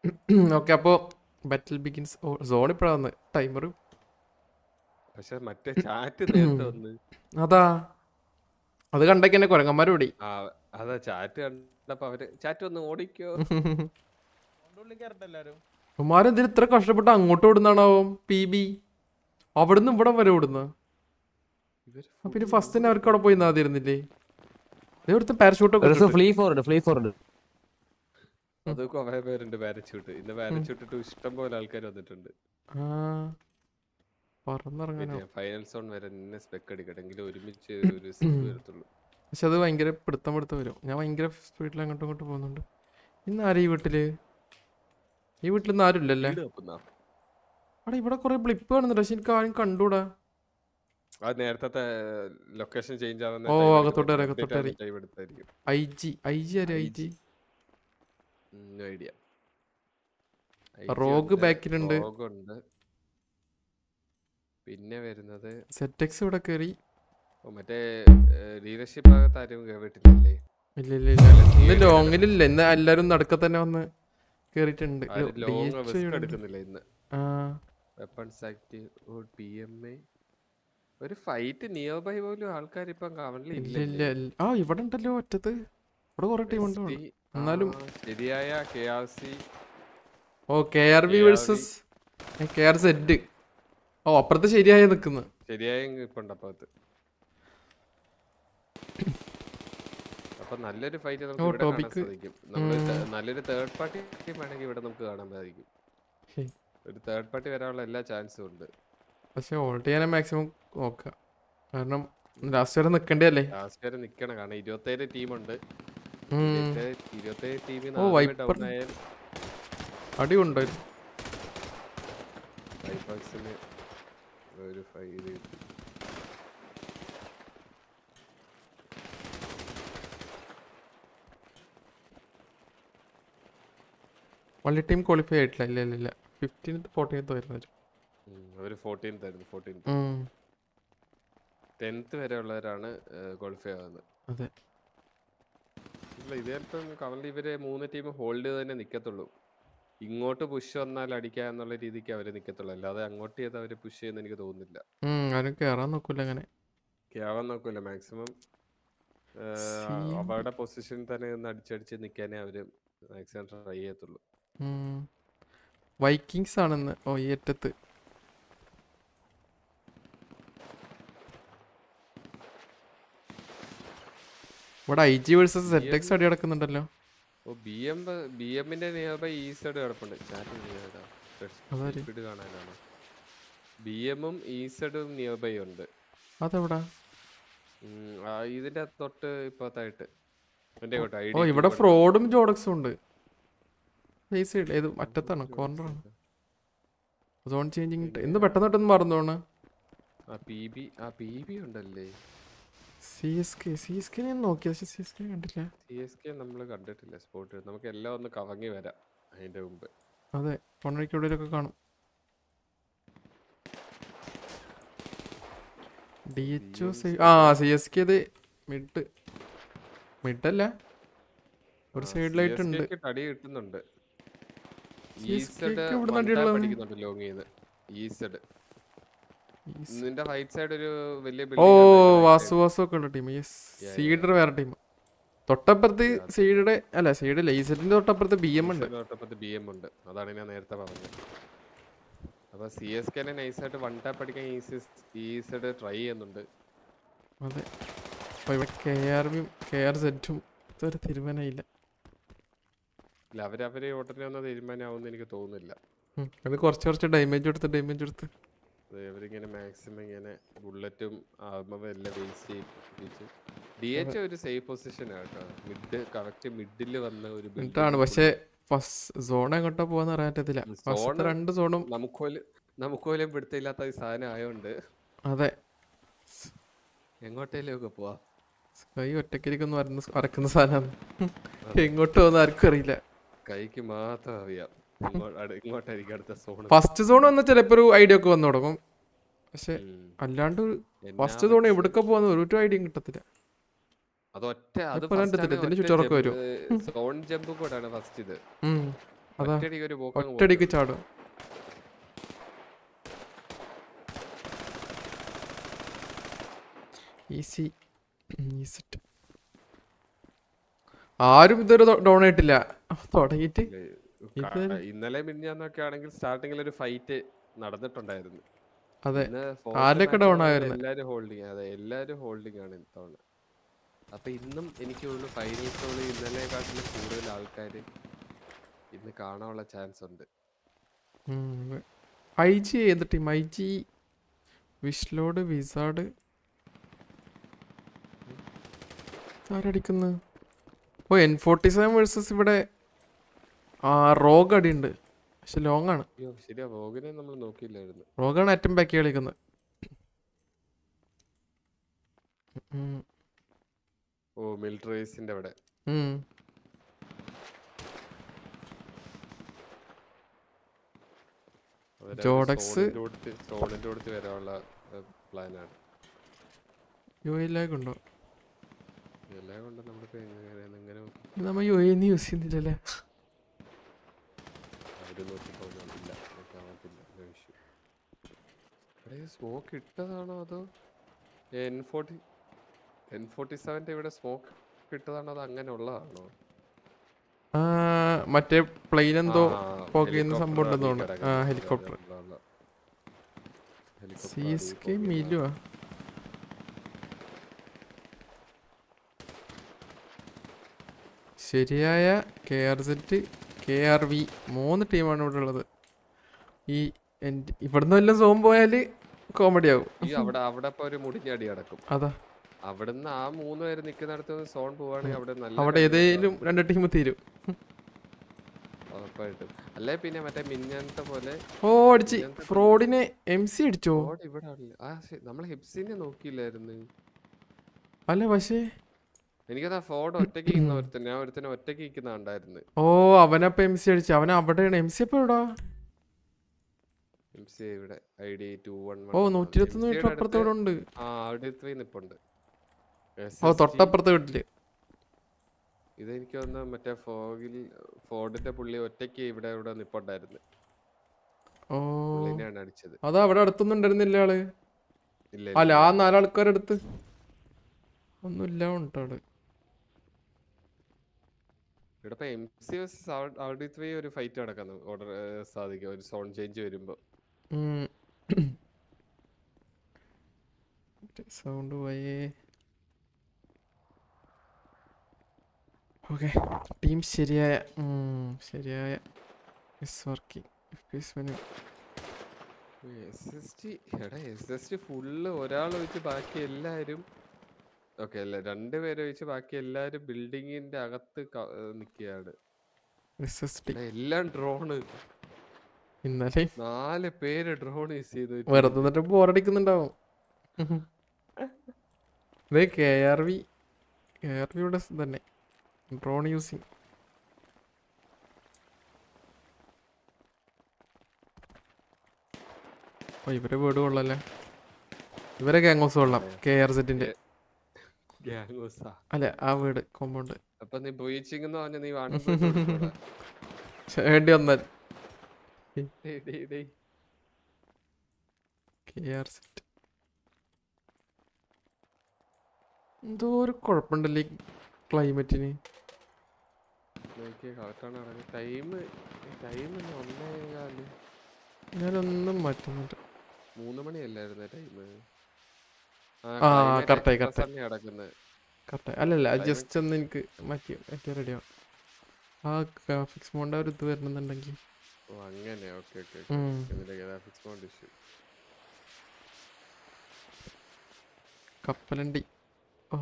Okay അപ്പോൾ ബാറ്റിൽ begins zone ഇപ്പോഴാണ് വന്ന് ടൈമർ പക്ഷെ മറ്റേ ചാറ്റ് നേരത്തെ വന്ന് അതാ അത് കണ്ടേക്ക് തന്നെ കുരങ്ങന്മാർ ഓടി ആ അതാ ചാറ്റ് കണ്ടപ്പോ അവര് ചാറ്റ് വന്ന് ഓടിക്കോ ഉള്ളിൽ കയറട്ടെ എല്ലാരും ഉമാരെന്തിന് ഇത്ര കഷ്ടപ്പെട്ട് അങ്ങോട്ട് ഓടുന്നാണാവും പി ബി അവിടുന്ന് ഇവിടെ വരെ ഓടുന്ന ഇവര് പിന്നെ ഫസ്റ്റ് തന്നെ അവർക്ക് അവിടെ പോയി നാതിരുന്നില്ലേ ഇവിടുത്തെ പാരഷൂട്ടൊക്കെ ഒരു ഫ്ലീ ഫോർഡ് ഫ്ലീ ഫോർഡ് അത് കുറെ പേരുണ്ട് പാരച്ചൂട്ട് ഇന്ന് പാരച്ചൂട്ടിട്ട് ഇഷ്ടം പോലെ ആൾക്കാർ വന്നിട്ടുണ്ട് ആ പറന്നിറങ്ങാനോ പിന്നെ ഫൈനൽ സോൺ വരെ നിന്നെ സ്പെക്ക് അടിക്കട്ടെ എങ്കിലും ഒരുമിച്ച് ഒരു സ്പെക്ക് വരത്തുള്ളൂ പക്ഷെ അത് ഭയങ്കര പിടുത്തം പിടുത്തം വരും ഞാൻ ഭയങ്കര സ്പീഡിൽ അങ്ങോട്ടും ഇങ്ങോട്ടും പോകുന്നുണ്ട് ഇന്ന് ആരാ ഈ വീട്ടില് ഈ വീട്ടിൽ ഇന്ന് ആരും ഇല്ലല്ലേ വീട് വെക്കുന്നാ? അവിടെ ഇവിടെ കുറെ ബ്ലിപ്പ് കാണുന്നുണ്ട് പക്ഷെ എനിക്ക് ആരും കണ്ടൂടാ അത് നേരത്തെ ലൊക്കേഷൻ ചേഞ്ച് ആവുന്ന ഓ, time ആയിരിക്കും. അകത്തോട്ട് കയറി, Update അകത്തോട്ട് ആവുന്ന കയറി. time എടുത്തായിരിക്കും ഐ ജി ഐ ജി ആര് ഐ ജി ഐഡിയ റോഗ് ബാക്കിലുണ്ട്. ഉണ്ട് പിന്നെ വരുന്നത് സെറ്റക്സ് ഇവിടെ കയറി ഓ, മറ്റേ ലീഡർഷിപ്പ് ഭാഗത്ത് ആരും കേട്ടിട്ടില്ലേ ഇല്ല ഇല്ല ഇല്ല ഇന്ന് ലോങ്ങിലില്ല ഇന്ന് എല്ലാരും നടുക്ക തന്നെ വന്ന് കേറിയിട്ടുണ്ട് ഇത് ആരും ലോങ് DH റിസ്ക് ഇവിടെ ഉണ്ട്. എടുക്കുന്നില്ല ഇന്ന് ആ weapons active P M A ഒരു ഫൈറ്റ് നിയർ ബൈ പോലും ആൾക്കാർ ഇപ്പം കവണിൽ ഇല്ല ഇല്ല ഇല്ല. ആ ഇവിടെ ഉണ്ടല്ലോ ഒറ്റത്ത് ഇവിടെ കുറെ ടീം ഉണ്ട് ഇവിടെ. എന്നാലും ശരിയായ കെ ആർ സി ഓ K R B KRV. Versus K R Z ഓ അപ്പുറത്ത് ശരിയായി നിക്കുന്നു ശരിയായ ഇപ്പൊ ഉണ്ട് അപ്പത്ത് അപ്പൊ നല്ലൊരു ഫൈറ്റ് നമുക്ക് ഓ, ഇവിടെ കാണാൻ topic. സാധിക്കും നമ്മള് ത- നല്ലൊരു തേർഡ് പാർട്ടി ടീം വേണമെങ്കിൽ ഇവിടെ നമുക്ക് കാണാൻ സാധിക്കും ഹേയ്. ഒരു തേർഡ് പാർട്ടി വരാനുള്ള എല്ലാ ചാൻസും ഉണ്ട് പക്ഷെ ഹോൾഡ് ചെയ്യാൻ മാക്സിമം നോക്കാം കാരണം ലാസ്റ്റ് വരെ നിക്കണ്ടേ ലാസ്റ്റ് വരെ നിക്കണം കാരണം ഇരുപത്തേഴ് ടീമുണ്ട് ഉം. ഇരുപത്തേഴ് ടീമിൽ ഓ, Viper. ഡൗൺ ആയാൽ അടി ഉണ്ടോ വൈഫാക്സിന് ഒരു ഫൈവ് കിട്ടി വള്ളി ടീം ക്വാളിഫൈ ആയിട്ടില്ല ഇല്ല ഇല്ല ഇല്ല ഫിഫ്റ്റീൻത്ത് ഫോർട്ടീൻത്ത് വരുന്നത് ഉം, അവര് ഫോർട്ടീൻത്ത് ആയിരുന്നു ഫോർട്ടീൻത്ത് ഉം. ടെൻത്ത് വരെ ഉള്ളവരാണ് ക്വാളിഫൈ ആകുന്നത് അതെ ഇല്ല ഇതേപ്പം കവറിൽ ഇവര് മൂന്ന് ടീം ഹോൾഡ് ചെയ്ത് തന്നെ നിക്കത്തുള്ളൂ ഇങ്ങോട്ട് പുഷ് വന്നാൽ അടിക്കുക എന്നുള്ള രീതിക്ക് അവര് നിക്കത്തുള്ളൂ അല്ലാതെ അങ്ങോട്ട് ചെയ്ത് അവര് പുഷ് ചെയ്യുന്ന എനിക്ക് തോന്നുന്നില്ല ഉം, ആരും കേറാൻ നോക്കൂല അങ്ങനെ കേവാൻ നോക്കൂല മാക്സിമം See. അവരുടെ പൊസിഷനിൽ തന്നെ നിന്ന് അടിച്ചടിച്ച് നിൽക്കാനേ അവര് മാക്സിമം ട്രൈ ചെയ്യത്തുള്ളൂ വൈക്കിങ്സ് ആണെന്ന് ഓ ഈ അറ്റത്ത് ഇവിടെ I G versus Z X അടി നടക്കുന്നുണ്ടല്ലോ ഓ ബി എം ബി എമ്മിന്റെ നിയർ ബൈ ഈ സൈഡ് കിടപ്പുണ്ട് അതാര്? ചാറ്റ് കാണാനാണ് ബി എമ്മും ഈ സൈഡും നിയർ ബൈ ഉണ്ട് അതെവിടാ ഉം, ആ, ഇതിന്റെ തൊട്ട് ഇപ്പത്തായിട്ട് എന്റെ കോട്ടെ ഓ ഇവിടെ ഫ്രോഡും ജോഡക്സും ഉണ്ട് ഈ സൈഡ് ഏത് അറ്റത്താണ് കോർണറാണ് സോൺ ചേഞ്ചിങ് ഇന്ന് പെട്ടെന്ന് പെട്ടെന്ന് മറന്നോണ് ആ പി ബി ആ പി ബി ഉണ്ടല്ലേ C S K C S K ഞാൻ നോക്കി പക്ഷെ സി എസ് കെ കണ്ടില്ല സി എസ് കെ നമ്മൾ കണ്ടിട്ടില്ല സ്പോട്ട് നമുക്ക് എല്ലാം ഒന്ന് കവങ്ങി വരാം അതിന്റെ മുമ്പ് അതെ പൊണ്ണഴിക്കുള്ളിലൊക്കെ കാണും ഡി എച്ച് ഒ ആ സി എസ് കെ ഇത് മിഡ് മിഡല്ല ഒരു സൈഡിലായിട്ടുണ്ട് CSK ക്ക് അടി കിട്ടുന്നുണ്ട് CSK ഈസഡ് ക്ക് എവിടുന്നാ അടിയുള്ളത്? പഠിക്കുന്നുണ്ട് ലോങ് ചെയ്ത് ഈസഡ് നിന്റെ റൈറ്റ് സൈഡ് ഒരു വലിയ ഓ building ഉണ്ട്, right വാസു side. വാസു ഒക്കെ ഉള്ള ടീം യെസ് Yeah, സീഡർ വേറെ ടീം തൊട്ടപ്പുറത്ത് സീഡയുടെ അല്ല സീഡ് ലൈസറ്റിന്റെ തൊട്ടപ്പുറത്ത് ബി എം ഉണ്ട് ഈസഡ് തൊട്ടപ്പുറത്ത് ബി എം ഉണ്ട് അതാണ് ഞാൻ നേരത്തെ പറഞ്ഞത് അപ്പൊ സി എസ് കെനെ നൈസായിട്ട് വൺ ടാപ്പ് അടിക്കാൻ ഈസഡ് ട്രൈ ചെയ്യുന്നുണ്ട് അതെ അപ്പൊ ഇവിടെ കെ ആർ ബിയും കെ ആർ സെറ്റും ഇതുവരെ തീരുമാനമായില്ല ഇല്ല അവരവരെ ഉടനെ ഒന്നും തീരുമാനമാവുമെന്ന് എനിക്ക് തോന്നുന്നില്ല ഉം. അത് കുറച്ച് കുറച്ച് ഡാമേജ് കൊടുത്ത് ഡാമേജ് കൊടുത്ത് അത് അവരിങ്ങനെ മാക്സിമം ഇങ്ങനെ ബുള്ളറ്റും ആർമറും എല്ലാം വേസ്റ്റ് ചെയ്യിപ്പിച്ച് ഡി എച്ച് ഒരു സേഫ് പൊസിഷൻ കേട്ടോ മിഡ് കറക്റ്റ് മിഡിൽ വന്ന ഒരു building എന്നിട്ടാണ് full- പക്ഷെ ഫസ്റ്റ് സോൺ എങ്ങോട്ടാ പോവാന്ന് അറിയാൻ പറ്റത്തില്ല ഉം, ഫസ്റ്റ് zone- രണ്ട് സോണും നമുക്ക് പോലും നമുക്ക് പോലും പിടുത്തമില്ലാത്ത ഈ സാധനം ആയതുകൊണ്ട് അതെ എങ്ങോട്ടേലും ഒക്കെ പോവാ കൈ ഒറ്റക്കരിക്കൊന്നും വരക്കുന്ന വരക്കുന്ന സാധനമാണ് എങ്ങോട്ട് പോകുന്ന ആർക്കും അറിയില്ല കൈക്ക് മാത്രം അറിയാം ഇങ്ങോ- അട്- ഇങ്ങോട്ടായിരിക്കും അടുത്ത സോൺ ഫസ്റ്റ് സോൺ വന്ന ചിലപ്പോ ഒരു ഐഡിയ ഒക്കെ വന്നു തുടങ്ങും പക്ഷെ അല്ലാണ്ട് ഫസ്റ്റ് സോൺ എവിടൊക്കെ പോവാന്ന് ഒരു ഐഡിയയും കിട്ടത്തില്ല അത് ഒറ്റ അത് ഇപ്പൊ കണ്ടിട്ടില്ലേ? ഇതിന്റെ ചുറ്റുറൊക്കെ വരും. സോൺ ജമ്പ് കൂടാണ് ഫസ്റ്റ് ഇത് ഉം. അതാ ഒറ്റയടിക്ക് ഒരു പോക്ക് അങ്ങ് ഒറ്റടിക്ക് പോകത്തേ ചാടും ഈസി ഈസിറ്റ് ആരും ഇതൊരു ഡൗൺ ആയിട്ടില്ല തുടങ്ങിയിട്ട് ഉള്ളൂ. ഇത് ക- ഇന്നലെ മിനിഞ്ഞാന്നൊക്കെ ആണെങ്കിൽ സ്റ്റാർട്ടിങ്ങിൽ ഒരു ഫൈറ്റ് നടന്നിട്ടുണ്ടായിരുന്നു അതെ ഇന്ന് ആരൊക്കെ ഫോർത്ത് down match ആയിരുന്നു? എല്ലാരും ഹോൾഡിങ് അതെ എല്ലാരും ഹോൾഡിംഗ് ആണ് ഇത്തവണ അപ്പൊ ഇന്നും എനിക്ക് തോന്നുന്നു ഫൈനൽസോള് ഇന്നലെക്കാട്ടിലും കൂടുതൽ ആൾക്കാർ ഇന്ന് കാണാനുള്ള ചാൻസ് ഉണ്ട് ഐ ജി ഏത് team I G വിഷ്ലോഡ് wizard ആരടിക്കുന്നു oh N forty seven versus ഇവിടെ ആ റോഗ് അടിയുണ്ട് പക്ഷെ ലോങ് ആണ് അയ്യോ ശരിയാ വോഗിനെ നമ്മൾ നോക്കിയില്ലായിരുന്നു റോഗാണ് ഏറ്റവും ബാക്കി കളിക്കുന്നത് ഉം. ഓ മിലിറ്ററീസിന്റെ അവിടെ ഉം. ജോഡക്സ് സോണിന്റെ അടുത്ത് വരാനുള്ള പ്ലാനാണ് യു എയിലേക്ക് ഉണ്ടോ എല്ലാം കൊണ്ട് നമ്മളിപ്പോ എങ്ങനെ എങ്ങനെ നമ്മ യു എന്ന് യൂസ് ചെയ്യുന്നില്ലല്ലേ അവര് നോക്കി പോകുന്നില്ല കാണത്തില്ല ഇഷ്യൂ ഇവിടെ സ്മോക്ക് ഇട്ടതാണോ അതോ എൻ ഫോർട്ടി എൻ ഫോർട്ടി സെവൻ്റെ ഇവിടെ സ്മോക്ക് ഇട്ടതാണോ അത് അങ്ങനെ ഉള്ളതാണോ ആ, മറ്റേ പ്ലെയിൻ എന്തോ ആ, പുകയുന്ന helicopter സംഭവം ഉണ്ടെന്ന് അടിയിൽ തോന്നുന്നു. കിടക്കുന്നത്. ആ, അതെ, helicopter. ഉള്ള, ഉള്ള. Helicopter സി അടിയിൽ എസ് കെ പുകയുന്ന. മിലുവാ ശരിയായ K R Z K R V മൂന്ന് ടീമാണ് ഇവിടെ ഉള്ളത് ഈ എൻ്റെ ഇവിടുന്ന് വല്ലതും സോം പോയാൽ കോമഡി ആവും ഈ അവിടെ അവിടെ ഇപ്പൊ ഒരു മുടിഞ്ഞടി കിടക്കും അതാ അവിടുന്ന് ആ മൂന്ന് പേര് നിക്കുന്നിടത്ത് സോൺ പോവാണെങ്കിൽ അവിടെ നല്ല അവിടെ കളി ഏതേലും രണ്ട് ടീം തീരും ഉറപ്പായിട്ടും അല്ലേ പിന്നെ മറ്റേ മിന്നാനത്തെ പോലെ ഓ അടിച്ച് ഫ്രോഡിനെ എം സി അടിച്ചോ ഓട് ഇവിടെ ആളില്ല. ആ നമ്മൾ ഹിപ്സിനെ നോക്കിയില്ലായിരുന്നു അല്ല പക്ഷേ എനിക്കതാ ഫോർഡ് ഒറ്റയ്ക്ക് ഇരിക്കുന്ന ഒരുത്തൻ ഞാൻ ഒരുത്തനെ ഒറ്റയ്ക്ക് ഇരിക്കുന്ന കണ്ടായിരുന്നു ഓ അവനപ്പ എം സി അടിച്ചു അവൻ അവിടെയാണ് എം സി അപ്പൊ എവിടാ എം സി ഇവിടെ ഐ ഡി ടു വൺ ഓ നൂറ്റി ഇരുപത്തൊന്ന് മീറ്റർ അപ്പുറത്ത് ഇവിടെ ഉണ്ട് ആ അവിടെ ഇത്രയും നിപ്പുണ്ട് ഓ തൊട്ടപ്പുറത്തെ വീട്ടില് ഇതെനിക്ക് തോന്നുന്നു മറ്റേ ഫോഗിൽ ഫോർഡിന്റെ പുള്ളി ഒറ്റയ്ക്ക് ഇവിടെ ഇവിടെ നിപ്പുണ്ടായിരുന്നു ഓ പുള്ളിനെയാണ് അടിച്ചത് അതാ അവിടെ അടുത്തൊന്നും ഉണ്ടായിരുന്നില്ല ആള് ഇല്ല അല്ല ആ നാലാൾക്കാരടുത്ത് ഒന്നുമില്ല ഉണ്ട് അവിടെ ഇവിടെ ഇപ്പൊ എം സി അവിടെ ഇത്രയും ഒരു ഫൈറ്റ് നടക്കുന്നു ഓർഡർ സാധിക്കും ഒരു സോൺ ചേഞ്ച് വരുമ്പോ സൗണ്ട് പോയേ ഓക്കെ ടീം ശരിയായ ഉം, ശരിയായ miss working S S T എടാ എസ് എസ് ടി ഫുള്ള് ഒരാൾ വെച്ച് ബാക്കി എല്ലാരും ഓക്കെ അല്ല രണ്ടുപേരെ വെച്ച് ബാക്കി എല്ലാരും ബിൽഡിങ്ങിന്റെ അകത്ത് നിൽക്കുകയാണ് എസ് എസ് ടി എല്ലാം ഡ്രോണ് ഇന്നലെ നാല് പേര് ഡ്രോൺ യൂസ് ചെയ്ത് വെറുതെ നിന്നിട്ട് ബോറടിക്കുന്നുണ്ടാവും ഇതേ K R V K R വിയുടെ തന്നെ ഡ്രോൺ യൂസിങ് ഓ ഇവരെ വീട് കൊള്ളല്ലേ ഇവരെ ഗാങ് കൊള്ളാം കെ ആർ സെറ്റിന്റെ ഗ്യാങ്സാ അല്ല ആ വീട് കോമ്പൗണ്ട് അപ്പൊ നീ ബ്ലീച്ചിങ് എന്ന് പറഞ്ഞ നീ വാണി വേണ്ടി വന്നാൽ ഡേയ് കെ ആർ സെറ്റ് എന്തോ ഒരു കുഴപ്പമുണ്ടല്ലേ ക്ലൈമറ്റിന് നോക്കിയ കറക്റ്റാണ് ഇറങ്ങി ടൈം ടൈം ഒന്നേ കാല് ഞാനൊന്നും മാറ്റുന്നുണ്ട് മൂന്ന് മണിയല്ലായിരുന്നു ടൈം ആ, correct ആയി, correct ആയി. കിടക്കുന്നത് കറക്റ്റ് അല്ലല്ല Climate- ജസ്റ്റ് ഒന്ന് എനിക്ക് മാറ്റി മാറ്റി റെഡിയാവും ആ ഗ്രാഫിക്സ് മോണ്ട ഒരു ഇത് വരുന്നുണ്ടെങ്കിൽ ഓ അങ്ങനെ ഓക്കെ ഓക്കെ ഉം. ഇതിന്റെ ഗ്രാഫിക്സ് മോഡ് ഇഷ്യൂ കപ്പലണ്ടി ഓ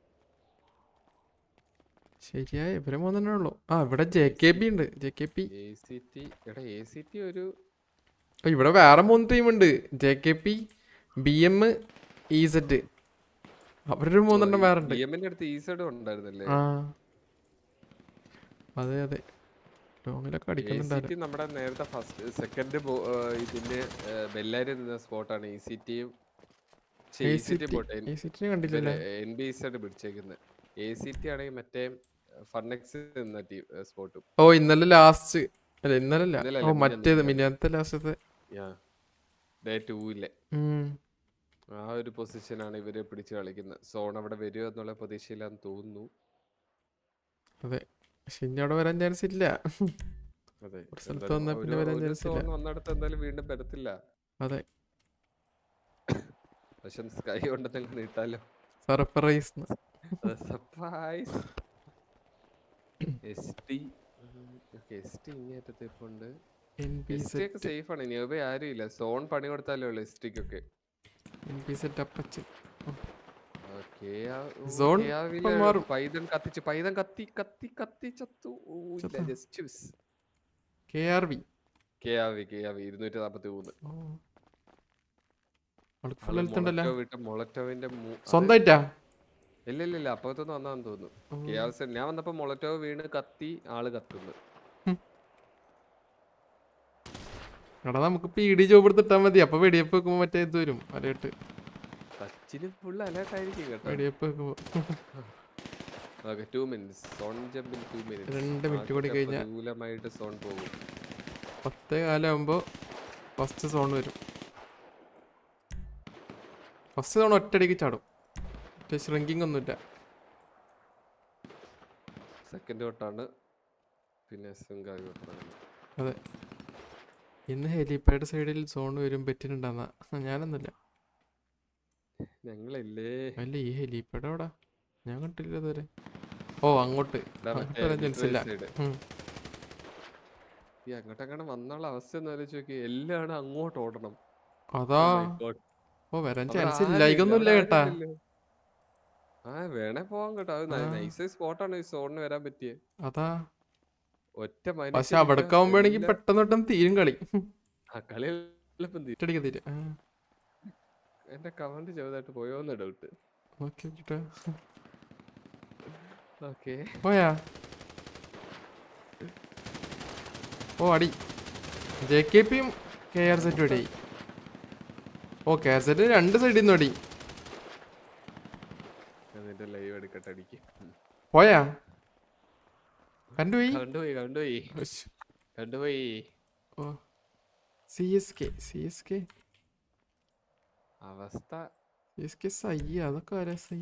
ശരിയായ ഇവരെ മൂന്നെണ്ണേ ഉള്ളൂ ആ ഇവിടെ ജെ കെ പി ഉണ്ട് J K P A C T എടാ എ സി ടി ഒരു ഇവിടെ വേറെ മൂന്ന് ടീം ഉണ്ട് J K P B M E Z അവരൊരു മൂന്നെണ്ണം വേറെ ഉണ്ട് ഡി എമ്മിന്റെ അടുത്ത് ഈ സൈഡ് ഉണ്ടായിരുന്നല്ലേ ആ അതെ അതെ ലോങ്ങിലൊക്കെ എ സി അടിക്കുന്നുണ്ടായിരുന്നു ടി നമ്മുടെ നേരത്തെ ഫസ്റ്റ് സെക്കൻഡ് ഇതിന്റെ ബെല്ലാരി നിന്ന സ്പോട്ടാണ് ഇ സി ടിയും A E C C T T പോട്ടെ എ സി ടി കണ്ടില്ലല്ലേ എൻ ബി സൈഡ് പിടിച്ചേക്കുന്നത് എ സി ടി ആണെങ്കിൽ മറ്റേ ഫർണെക്സ് നിന്ന ടീം സ്പോട്ടും ഓ ഇന്നലെ ലാസ്റ്റ് അല്ല ഇന്നലല്ല ഇന്നലെ ഓ അല്ല, മറ്റേത് മിനിഞ്ഞാന്ന്. മിനിഞ്ഞത്തെ ലാസ്റ്റത്തെ ഡേ ടൂവിലെ ഉം. ആ ഒരു പൊസിഷനാണ് ഇവര് പിടിച്ച് കളിക്കുന്നത് സോൺ അവിടെ വരുമോ എന്നുള്ള പ്രതീക്ഷയിലാന്ന് തോന്നുന്നു അതെ പക്ഷെ ഇനി അവിടെ വരാൻ ചാൻസ് ഇല്ല അതെ ഒരു സ്ഥലത്ത് എന്തായാലും വന്നാ പിന്നെ ഒരു- വരാൻ ഒരു chance ഇല്ല. സോൺ വന്നിടത്ത് എന്തായാലും വീണ്ടും വരത്തില്ല അതെ പക്ഷെ സ്കൈ ഉണ്ടെന്നെങ്കിൽ നീട്ടാലോ surprise surprise S T S T ഇങ്ങേറ്റത്ത് ഇപ്പൊ ഉണ്ട് എൻ പി എസ് ടി ഒക്കെ സേഫ് ആണ് നിയർബൈ ആരും ഇല്ല സോൺ പണി കൊടുത്താലേ ഉള്ളു എസ് ടിക്കൊക്കെ എൻ പി സെറ്റ് അപ്പച്ചൻ സോൺ Zone ഇപ്പം മാറും. പൈതൻ കത്തിച്ച് പൈതൻ കത്തി കത്തി കത്തി ചത്തു ഓ ഇല്ല ചത്തോ? Just miss K R V K R V K R V ഇരുന്നൂറ്റി നാപ്പത്തി മൂന്ന് അവൾക്ക് ഫുൾ ഹെൽത്ത് ഉണ്ടല്ലോ വിട്ട് മൊളറ്റോവിന്റെ മൂ- അത് സ്വന്തമായിട്ടാ ഇല്ല ഇല്ല ഇല്ല അപ്പുറത്തൊന്നും വന്നാന്ന് തോന്നുന്നു ഓ. കെ ആർ സി ഞാൻ വന്നപ്പോ മൊളറ്റോവ് വീണ് കത്തി ആള് കത്തുന്നു എടാ നമുക്ക് പി ഡി ജോബ് എടുത്തിട്ടാ മതി അപ്പൊ വെടിയപ്പ് വെക്കുമ്പോ മറ്റേ ഇത് വരും അലയിട്ട് ടച്ചില് ഫുൾ അലേർട്ട് ആയിരിക്കും കേട്ടോ വെടിയപ്പ് വെക്കുമ്പോ ഓക്കെ ടു മിനിറ്റ്സ് സോൺ ജമ്പിൽ ടു മിനിറ്റ്സ് രണ്ട് മിനിറ്റ് കൂടി കഴിഞ്ഞാ പ്രതികൂലമായിട്ട് സോൺ പോകും പത്തേ കാലാകുമ്പോ ഫസ്റ്റ് സോൺ വരും ഫസ്റ്റ് സോൺ ഒറ്റയടിക്ക് ചാടും മറ്റേ ഷ്രിങ്കിങ് ഒന്നുമില്ല സെക്കൻഡ് തൊട്ടാണ് പിന്നെ ശൃംഗാരി തൊട്ടാണ് അതെ ഇന്ന് ഹെലിപ്പാഡ് സൈഡിൽ സോൺ വരും പറ്റിയിട്ടുണ്ടെന്നാ ഞാനൊന്നുമില്ല ഞങ്ങളില്ലേ അല്ല ഈ ഹെലിപ്പാഡ് എവിടാ ഞാൻ കണ്ടില്ല ഇതുവരെ ഓ അങ്ങോട്ട് ഇവിടെ അങ്ങോട്ട് മറ്റേ വരാൻ ചാൻസ് ഇല്ല military side. ഉം. ഈ അങ്ങോട്ടങ്ങനെ വന്നുള്ള അവസ്ഥ ഒന്ന് ആലോചിച്ച് നോക്കി എല്ലാവരും അങ്ങോട്ട് ഓടണം അതാ Oh my God. ഓ വരാൻ അവിടെ ചാൻസ് ആരുമില്ല, ഇല്ല ഇതൊന്നുമില്ല അവിടെ കേട്ടാ ആരുമില്ലല്ലോ. ആ വേണേ പോവാൻ കേട്ടോ അത് ആ. നൈസ് സ്പോട്ടാണ് ഈ സോണിന് വരാൻ പറ്റിയ അതാ ഒറ്റ പക്ഷെ മനുഷ്യനില്ല, അവിടെ ആവുമ്പോഴാണെങ്കിൽ എല്ലാ- പെട്ടെന്ന് പെട്ടെന്ന് തീരും കളി ആ കളി എളുപ്പം തീരും. ഒറ്റയടിക്ക് തീരും ആ, എന്റെ കമന്റ് ചെറുതായിട്ട് പോയോന്ന് ഡൗട്ട് നോക്കി നോക്കിട്ടോ ഓക്കെ പോയാ ഓ അടി ജെ കെ പിയും കെ ആർ സെറ്റും അടി ഓ കെ ആർ സെറ്റ് രണ്ട് സൈഡിൽ നിന്ന് അടി നിന്റെ ലൈവ് എടുക്കട്ടെ അടിക്ക് ഉം. പോയാ കണ്ടുപോയി കണ്ടുപോയി കണ്ടുപോയി ഉശ്. കണ്ടുപോയി ഓ C S K C S K അവസ്ഥ സി എസ് കെ സൈ അതൊക്കെ ആരാ സൈ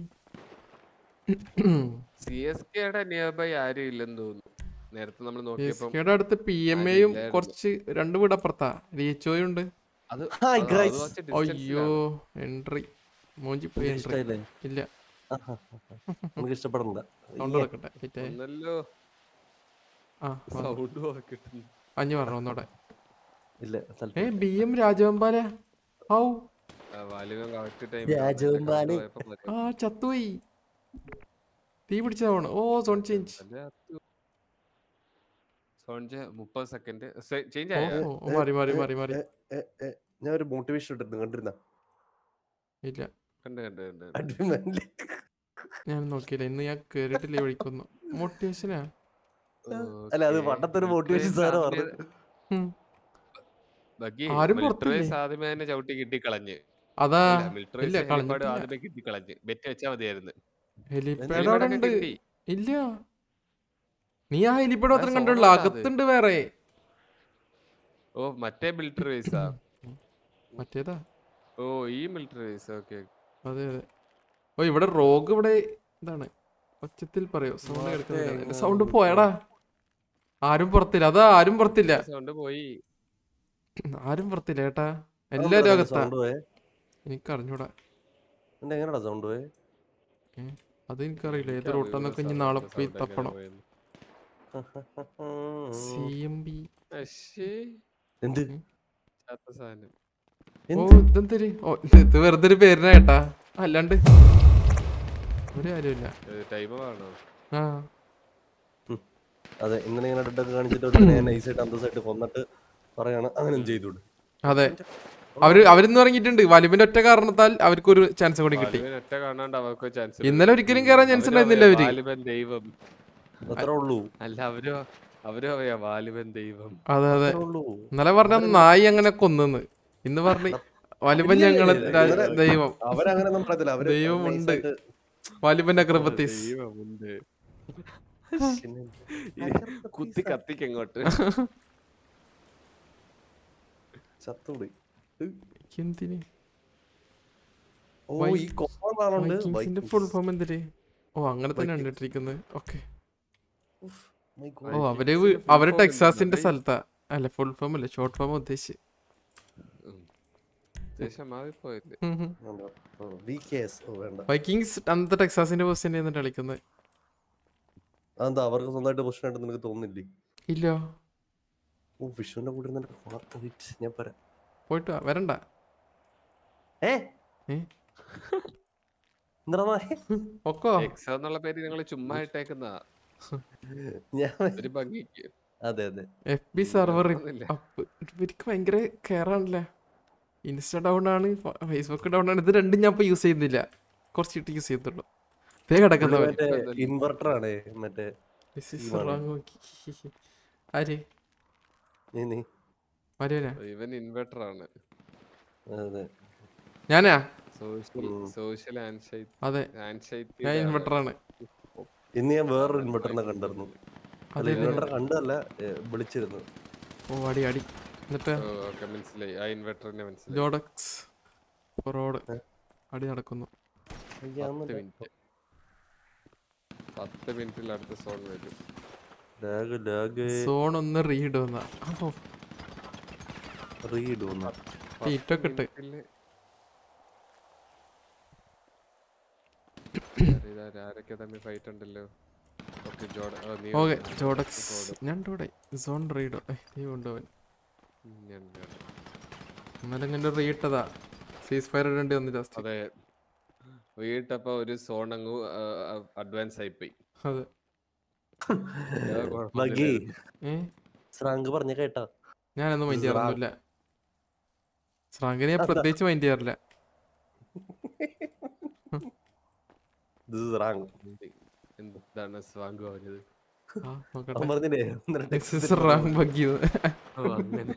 സി എസ് കെയുടെ നിയർ ബൈ ആരും ഇല്ലെന്ന് തോന്നുന്നു നേരത്തെ നമ്മൾ സി എസ് നോക്കിയപ്പം കെയുടെ അടുത്ത് പി എം എയും ആരുമില്ലായിരുന്നു. കുറച്ച് രണ്ട് വീട് അപ്പുറത്താ റീച്ചോയും ഉണ്ട് അത് Hi, അത് അത് guys. കുറച്ച് distance അയ്യോ ലാണ്. എൻട്രി മോഞ്ചി പോയി എനിക്ക് എൻട്രി ഇഷ്ടായില്ലേ ഇല്ല എനിക്ക് ഇഷ്ടപ്പെടണ്ട സൗണ്ട് ഇയ്യേ. എടുക്കട്ടെ wait ആയി. ഒന്നല്ലോ ആ വന്നു. സൗണ്ട് കിട്ടുന്നു അഞ്ഞു പറഞ്ഞു ഒന്നൂടെ ഇല്ല ഏ താല്പര്യം ബി എം രാജവമ്പാല ഔ വാലിബൻ കറക്റ്റ് ടൈം രാജവെമ്പാല്. ആ ചത്തുപോയി തീ പിടിച്ചതാണ് ഓ സോൺ ചേഞ്ച് സോൺജ് മുപ്പത് സെക്കൻഡ് ചേഞ്ച് ഓ ആയോ ഓ, ഓ, മാറി മാറി മാറി മാറി ഏ, ഏ, ഞാൻ ഒരു മോട്ടിവേഷൻ ഇട്ടിരുന്നു കണ്ടിരുന്ന ഇല്ല കണ്ട് കണ്ട് കണ്ട് കണ്ട്. അഡ്മിൻമെന്റില് ഞാൻ നോക്കിയില്ല ഇന്ന് ഞാൻ കേറിയിട്ടില്ല ഈ വഴിക്കൊന്നു മോട്ടിവേഷനാ അല്ല, അത് Okay. പണ്ടത്തെ ഒരു motivation Military സാറാ സാധ്യത- പറഞ്ഞത്. ഉം. ബഗ്ഗി, ആരും military പുറത്തില്ലേ? സാധ്യമേ തന്നെ ചവിട്ടി കിട്ടിക്കളഞ്ഞ് അതാ മിലിറ്ററി ഇല്ല, കളഞ്ഞിട്ടില്ല. ആദ്യമേ കിട്ടിക്കളഞ്ഞ് ബെറ്റ് വെച്ചാ മതിയായിരുന്നു ഹെലിപ്പാഡ് ഹെലിപാഡ് അവിടെ ഒക്കെ ഉണ്ട് കിട്ടി. ഇല്ല നീ ആ ഹെലിപ്പാഡ് മാത്രം അത് കണ്ടുള്ളൂ സോളോ അല്ല അത്. അകത്തുണ്ട് വേറെ ഓ മറ്റേ മിലിറ്ററി ബേസാ മറ്റേതാ ഓ ഈ മിലിറ്ററി ബേസ് ഓക്കെ അതെ അതെ ഓ ഇവിടെ റോഗ് ഇവിടെ ഇതാണ് ഒച്ചത്തിൽ പറയോ സൗണ്ട് മറ്റേ കേൾക്കുന്നില്ല എന്റെ ഇങ്ങനെ സൗണ്ട് ഒരു പോയടാ ആരും പുറത്തില്ല അതാ ആരും പുറത്തില്ല സൗണ്ട് പോയി ആരും പുറത്തില്ല ഏട്ടാ എല്ലാരും അകത്താ സൗണ്ട് പോയേ എനിക്ക് അറിഞ്ഞൂടാ എന്റെ എങ്ങനെയാ സൗണ്ട് പോയേ അത് എനിക്കറിയില്ല ഏത് എനിക്കറിയില്ല റോട്ടാന്നൊക്കെ ഇനി sound നാളെ sound പോയി എങ്ങനെ തപ്പണം പോയെന്ന്. സി എം ബി അശ്ശേ, എന്ത് ചത്ത സാധനം ഓ എന്ത് ഇതെന്തൊരു ഓ ഇത് ഇത് വെറുതെ ഒരു പേരിനാ ഏട്ടാ അല്ലാണ്ട് ഒരു കാര്യമില്ല ടൈം ആണോ ആ അതെ ഇങ്ങനെ ഇങ്ങനെ ഡെഡൊക്കെ കാണിച്ചിട്ട് നൈസായിട്ട് അന്തസ്സായിട്ട് കൊന്നിട്ട് പറയാണ് അങ്ങനെ ചെയ്തോട് അതെ അവര് അവരിന്ന് ഇറങ്ങിയിട്ടുണ്ട് വലിവിന്റെ ഒറ്റ കാരണത്താൽ അവർക്കൊരു ചാൻസ് കൂടി കിട്ടി വാലിബൻ ഒറ്റ കാണാണ്ട് അവർക്ക് ചാൻസ് ഇന്നലെ ഒരിക്കലും കേറാൻ ചാൻസ് ഉണ്ടായിരുന്നില്ല അവര് വാലിബൻ ദൈവം അത്രേ ഉള്ളൂ അല്ല അവര് അവര് പറയാ വാലിബൻ ദൈവം അതെ അതെ അത്രേ ഉള്ളൂ ഇന്നലെ പറഞ്ഞ നായി അങ്ങനെ കൊന്നെന്ന് ഇന്ന് പറഞ്ഞ് വലിപ്പൻ ഇല്ല, ഞങ്ങള് ഇല്ല, രാ- ഇന്നലെ- ദൈവം അവരങ്ങനെ ഒന്നും പറയത്തില്ല അവര് ദൈവമുണ്ട്. nice വലിപ്പന്റെ അക്രബത്തീസ് ദൈവമുണ്ട് ആയിട്ട് ഈ കുത്തി കത്തിക്ക് എങ്ങോട്ട് ചത്തുകൂടി എന്തിന് ഓ Why- ഈ കോമാണുണ്ട് വൈക്കിങ്സിന്റെ ഫുൾ ഫോം എന്തിന് ഓ അങ്ങനെ തന്നെ Vikings. കണ്ടിട്ടിരിക്കുന്നത് ഓക്കെ ഓ Vikings അവര് ന്റെ വ്- full അവര് form ടെക്സാസിന്റെ എന്തുവാ? സ്ഥലത്താ അല്ല ഫുൾ ഫോം അല്ല ഷോർട്ട് ഫോം ഉദ്ദേശിച്ച് ദേശം മാറിപ്പോയില്ലേ വി കെ എസ് ഓ വേണ്ട വൈക്കിങ്സ് അന്നത്തെ ടെക്സാസിന്റെ പൊസിഷൻ എന്നിട്ട് കളിക്കുന്നത് അതെന്താ അവർക്ക് സ്വന്തമായിട്ട് പൊസിഷൻ ആയിട്ട് നിനക്ക് തോന്നുന്നില്ലേ ഇല്ല ഓ വിഷുവിന്റെ കൂടെ നിനക്ക് wait, ഞാൻ പറയാം പോയിട്ട് വാ, വരണ്ട ഏ ഏ? എന്താ ഒക്കോ എക്സ എന്നുള്ള പേര് നിങ്ങൾ ചുമ്മാ ഇട്ടേക്കുന്ന ഞാൻ ഒരു ഭംഗിക്ക് അതെ അതെ എഫ് ബി സെർവർ ഒന്നുമില്ല. അപ്പ് ഇവർക്ക് ഭയങ്കര കെയറാണല്ലേ ഇൻസ്റ്റ ഡൗൺ ആണ് ഫേസ്ബുക്ക് ഡൗൺ ആണ് ഇത് രണ്ടും ഞാൻ ഇപ്പൊ യൂസ് ചെയ്യുന്നില്ല കുറച്ചിട്ട് യൂസ് ചെയ്തിട്ടുള്ളൂ ദേ കിടക്കുന്നവൻ മറ്റേ ഇൻവെർട്ടർ ആണ് മറ്റേ This is ഈ wrong. ആര് നീ നീ മരുവനാ ഇവൻ ഇൻവെർട്ടർ ആണ് അതെ ഞാനാ സോഷ്യൽ ഉം. സോഷ്യൽ ഹാൻഡ് അതെ ഹാൻഡ് ഞാൻ ഇൻവെർട്ടർ ആണ് ഇന്ന് ഞാൻ വേറൊരു ഇൻവെർട്ടറിനെ കണ്ടായിരുന്നു അല്ല അതെ ഇൻവെർട്ടർ കണ്ടല്ല വിളിച്ചിരുന്നു ഓ അടി അടി എന്നിട്ട് ഓക്കെ മനസ്സിലായി ആ ഇൻവെർട്ടറിനെ മനസ്സിലായി ജോഡക്സ് റോഡ് അടി നടക്കുന്നു പത്ത് മിനിറ്റ് പത്ത് മിനിറ്റിൽ അടുത്ത സോൺ വരും ലാഗ് ലാഗ് സോൺ ഒന്ന് റീഡ് വന്ന ഓ റീഡ് വന്നു ഹീറ്റൊക്കെ ഇട്ട് മിനിറ്റില് ഇതാര് ആരൊക്കെ തമ്മിൽ ഫൈറ്റ് ഉണ്ടല്ലോ ഓക്കെ ജോഡ ഓ, നീ ഓക്കെ വന്നു. ജോഡക്സ് ജോഡ്. ഞാൻ ഇവിടെ സോൺ റീഡ് നീ കൊണ്ടുപോവൻ ഉം, ഞാൻ ഞാൻ. ഇന്നലെ ഇങ്ങനെ റീട്ടതാ സീസ് ഫയർ ഇടേണ്ടി വന്നു ജാസ്റ്റ് അതെ വീട്ടപ്പോ ഒരു സോൺ അങ്ങ് അഡ്വാൻസ് ആയി പോയി അതെ ബഗി ഏ ശ്രാങ്ക് പറഞ്ഞ കേട്ടാ ഞാനൊന്നും മൈൻഡ് സ്രാ- ചെയ്യാറൊന്നുമില്ല ശ്രാങ്കിനെ ഞാൻ പ്രത്യേകിച്ച് മൈൻഡ് ചെയ്യാറില്ല This is wrong. എന്താണ് സ്വാങ്ക് പറഞ്ഞത് ആ നോക്കട്ടെ അവൻ പറഞ്ഞില്ലേ ഇന്നലെ This text is wrong buggy ന്ന്. ഓ, അങ്ങനെ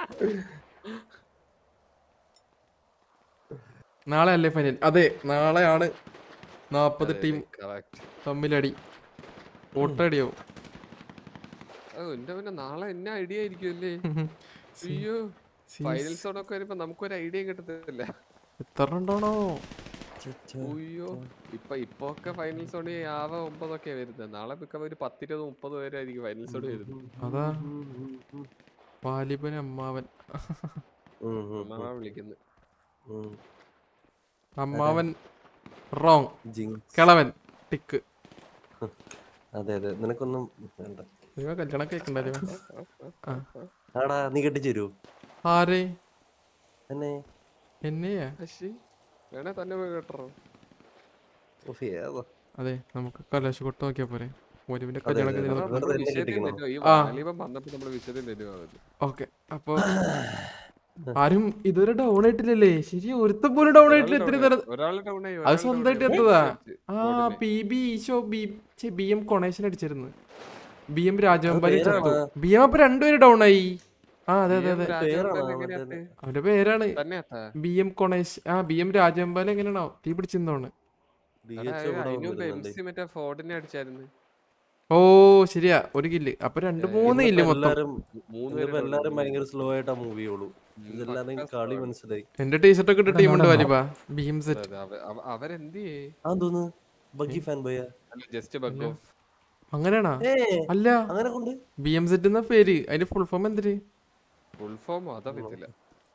നാളെ അല്ലേ ഫൈനൽ അതെ നാളെയാണ് നാപ്പത് അതെ, ടീം correct. തമ്മിലടി ഓട്ടടിയോ ഓ, എന്റെ പിന്നെ നാളെ എന്നെ ഐഡിയ ആയിരിക്കും അല്ലേ അയ്യോ ഫൈനൽ സോൺ ഒക്കെ വരുമ്പോ നമുക്കൊരു ഐഡിയ കിട്ടത്തില്ല എത്ര ഉണ്ടാണോ അയ്യോ ഇപ്പൊ ഇപ്പൊ ഒക്കെ ഫൈനൽ സോണി ആവ ഒമ്പതൊക്കെ വരുന്നത് നാളെ മിക്ക ഒരു പത്തിരുപത് മുപ്പത് പേരായിരിക്കും ഫൈനൽ സോണി വരുന്നത് അതാ വാലിബൻ അമ്മാവൻ ഉം, ഉം, അമ്മാവ വിളിക്കുന്നത് ഉം. അമ്മാവൻ റോങ് Jinx. കിളവൻ ടിക്ക് അതെ അതെ നിനക്കൊന്നും വേണ്ട നിങ്ങൾ കല്യാണം കേൾക്കണ്ടല്ലോ ആ ആടാ നീ കെട്ടിച്ചു തരൂ ആരെ എന്നെ എന്നെയാ അശ്ശി വേണേ തന്നെ പോയി കേട്ടോ ഉഫ്, ഏതാ? അതെ നമുക്ക് കലാശ കൊട്ട് നോക്കിയാ പോരെ ഒരുവിന്റെ അതെ, കല്യാണം അതെ, കഴിഞ്ഞ് അതെ. വെറുതെ എന്നെ കെട്ടിക്കണോ? ഈ ആ. വാലിബൻ വന്നപ്പോ നമ്മള് വിഷയം തരുവാ ഓക്കെ അപ്പൊ ആരും ഇതുവരെ ഡൗൺ ആയിട്ടില്ലല്ലേ ശരി ഒരുത്ത പോലും ഡൗൺ ആയിട്ടില്ല ഇത്രയും നേരം ഒരാള് ഡൗൺ ആയി അത് സ്വന്തമായിട്ട് എത്തതാ ആ പി ബി ഈശോ ബി ബി എം കൊണേഷൻ അടിച്ചിരുന്നു ബി എം രാജവമ്പാലി ചത്തു ബി എം അപ്പൊ രണ്ടുപേരും ഡൗൺ ആയി ആ അതെ അതെ അതെ അവന്റെ പേരാണ് തന്നെ എത്താ ബി എം കൊണേഷ് ആ ബി എം രാജവമ്പാലി എങ്ങനെയാണോ തീ പിടിച്ചിരുന്നോണ് DH എടാ, ഇവിടെ അതിന് മുമ്പ് വന്നിരുന്നുണ്ട്. MC മറ്റേ ഫോർഡിനെ അടിച്ചായിരുന്നു ഓ ശരിയാ ഒരു കില്ല് അപ്പൊ രണ്ട് മൂന്ന് കില്ല് ഇന്നിപ്പോ മൊത്തം എല്ലാരും മൂന്ന് ഇന്നിപ്പോ പേര് എല്ലാരും ഭയങ്കര സ്ലോ ആയിട്ടാ മൂവ് ചെയ്യുള്ളൂ ഉം, ഇതെല്ലാരും പക്കാ കളി slow. മനസ്സിലായി എന്റെ ടീഷർട്ട് ഒക്കെ ഇട്ട ടീമുണ്ട് വാലിബ ബി എം അതെ, സെറ്റ് അതെ, അവ- അവ- അവരെന്ത് ചെയ്യേ ആ തോന്നുന്നു ബഗ്ഗി ഫാൻ ബോയ അല്ല ജസ്റ്റ് ബഗ് ഓഫ് അങ്ങനെയാണാ ഏ അല്ല അങ്ങനെ കൊണ്ട് ബി എം സെറ്റ് എന്ന പേര് അതിന്റെ ഫുൾ ഫോം എന്തിന് ഫുൾ ഫോം അതറിയത്തില്ല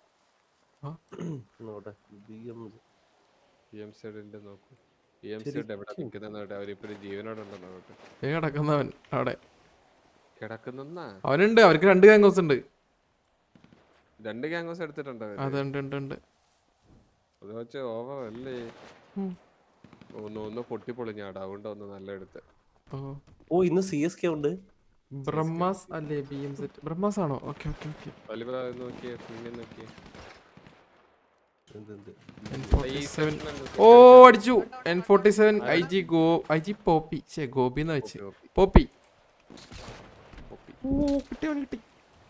നോട്ടെ BM. പി എം സിയുടെ നോക്കൂ പി എം സിയുടെ എവിടെ നിൽക്കുന്ന അവരിപ്പോഴും ജീവനോടുണ്ടോ നോക്കട്ടെ ദേ കിടക്കുന്നവൻ അവിടെ കിടക്കുന്നാ അവനുണ്ട് അവർക്ക് രണ്ട് ഗാംഗോസ് ഉണ്ട് രണ്ട് ഗ്യാങ്സ് എടുത്തിട്ടുണ്ടോ അവര്? അത് ഉണ്ട് ഉണ്ട് ഉണ്ട് അത് വെച്ച് ഓവർ അല്ലേ ഉം. ഒന്ന് ഒന്ന് പൊട്ടിപ്പൊളിഞ്ഞാടാ അതുകൊണ്ട് ഒന്ന് നല്ല എടുത്ത് ഓ ഓ ഇന്ന് സി എസ് കെ ഉണ്ട് ബ്രഹ്മാസ് അല്ലേ ബി എം സെറ്റ് ബ്രഹ്മാസ് ആണോ ഓക്കെ ഓക്കെ ഓക്കെ വലിയ നോക്കിയേ പിന്നെ നോക്കിയേ എന്ത് എന്ത് ഈ സെവൻ section ഉണ്ട്, ഓ അടിച്ചു N forty seven I G ഗോ ഐ ജി പോപ്പി ശേ ഗോപി എന്ന് വെച്ച് ഓപ്പി, പോപ്പി ഓപ്പി. ഓ കിട്ടി അവന് കിട്ടി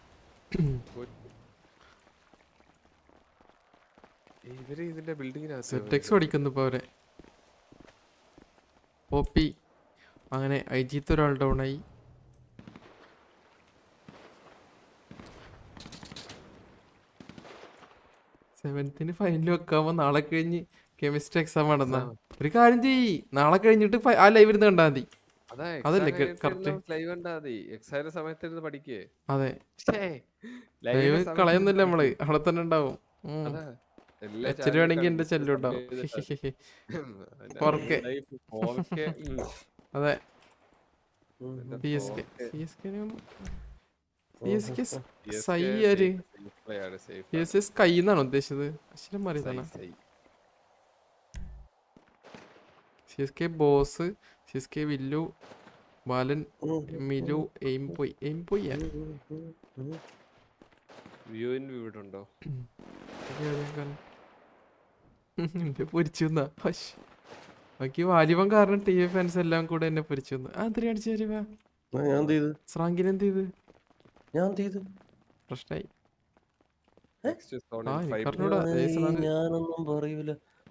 ഇവര് ഇതിന്റെ ബിൽഡിങ്ങിനകത്ത് സെറ്റെക്സ് പഠിക്കുന്നു ഇപ്പൊ അവരെ പോപ്പി അങ്ങനെ ഐ ജിത്ത് ഒരാൾ ഡൗൺ ആയി സെവൻത്തിന് ഫൈനൽ വെക്കാമോ നാളെ കഴിഞ്ഞ് കെമിസ്ട്രി എക്സാം നടന്ന ഒരു കാര്യം ചെയ്യ് നാളെ കഴിഞ്ഞിട്ട് ഫ- ആ ലൈവ് ഇരുന്ന് കണ്ടാ മതി അതാ അതല്ലേ correct? ലൈവ് കണ്ടാ മതി എക്സാമിന്റെ സമയത്ത് ഇരുന്ന് പഠിക്കേ അതെ ലൈവ് ലൈവ് കളയുന്നില്ല നമ്മള് അവിടെ തന്നെ ഉണ്ടാവും ഉം. അതാ എല്ലാ എച്ചിരി channel വേണമെങ്കിൽ കണ്ട് എന്റെ ചെല്ലും ഉണ്ടാവും subscribe ചെയ്തിട്ടാ. ഫോർക്കെ. Live 4K, ഉം. അതെ എന്താ P S K 4K. C S K P S K PSK സൈ ആര് safe play ആണ്, safe പി ആണ്. എസ് കെ സ്കൈ എന്നാണ് ഉദ്ദേശിച്ചത് അശ്വരം സൈ, മാറിയതാണ് സൈ. C S K boss C S K വില്ലു ബാലൻ മിലു എയിം പോയി എയിം പോയി View in view ഇവിടെ ഉണ്ടോ എന്നെ പൊരിച്ചു ബാക്കി വാലിബൻ കാരണം ടി വി ഫാൻസ് എല്ലാം കൂടെ എന്നെ പൊരിച്ചു ആ എന്തിനാ അടിച്ചു തരുവാ ഞാൻ എന്ത് ചെയ്ത് സ്രാങ്കിന് എന്ത് ചെയ്ത് ഞാൻ എന്ത് ചെയ്ത് പ്രശ്നായി Next zone ആ in എനിക്ക് five അറിഞ്ഞൂടാ ഏയ്, ഏയ് സ്രാങ്ക് ഞാനൊന്നും പറയൂല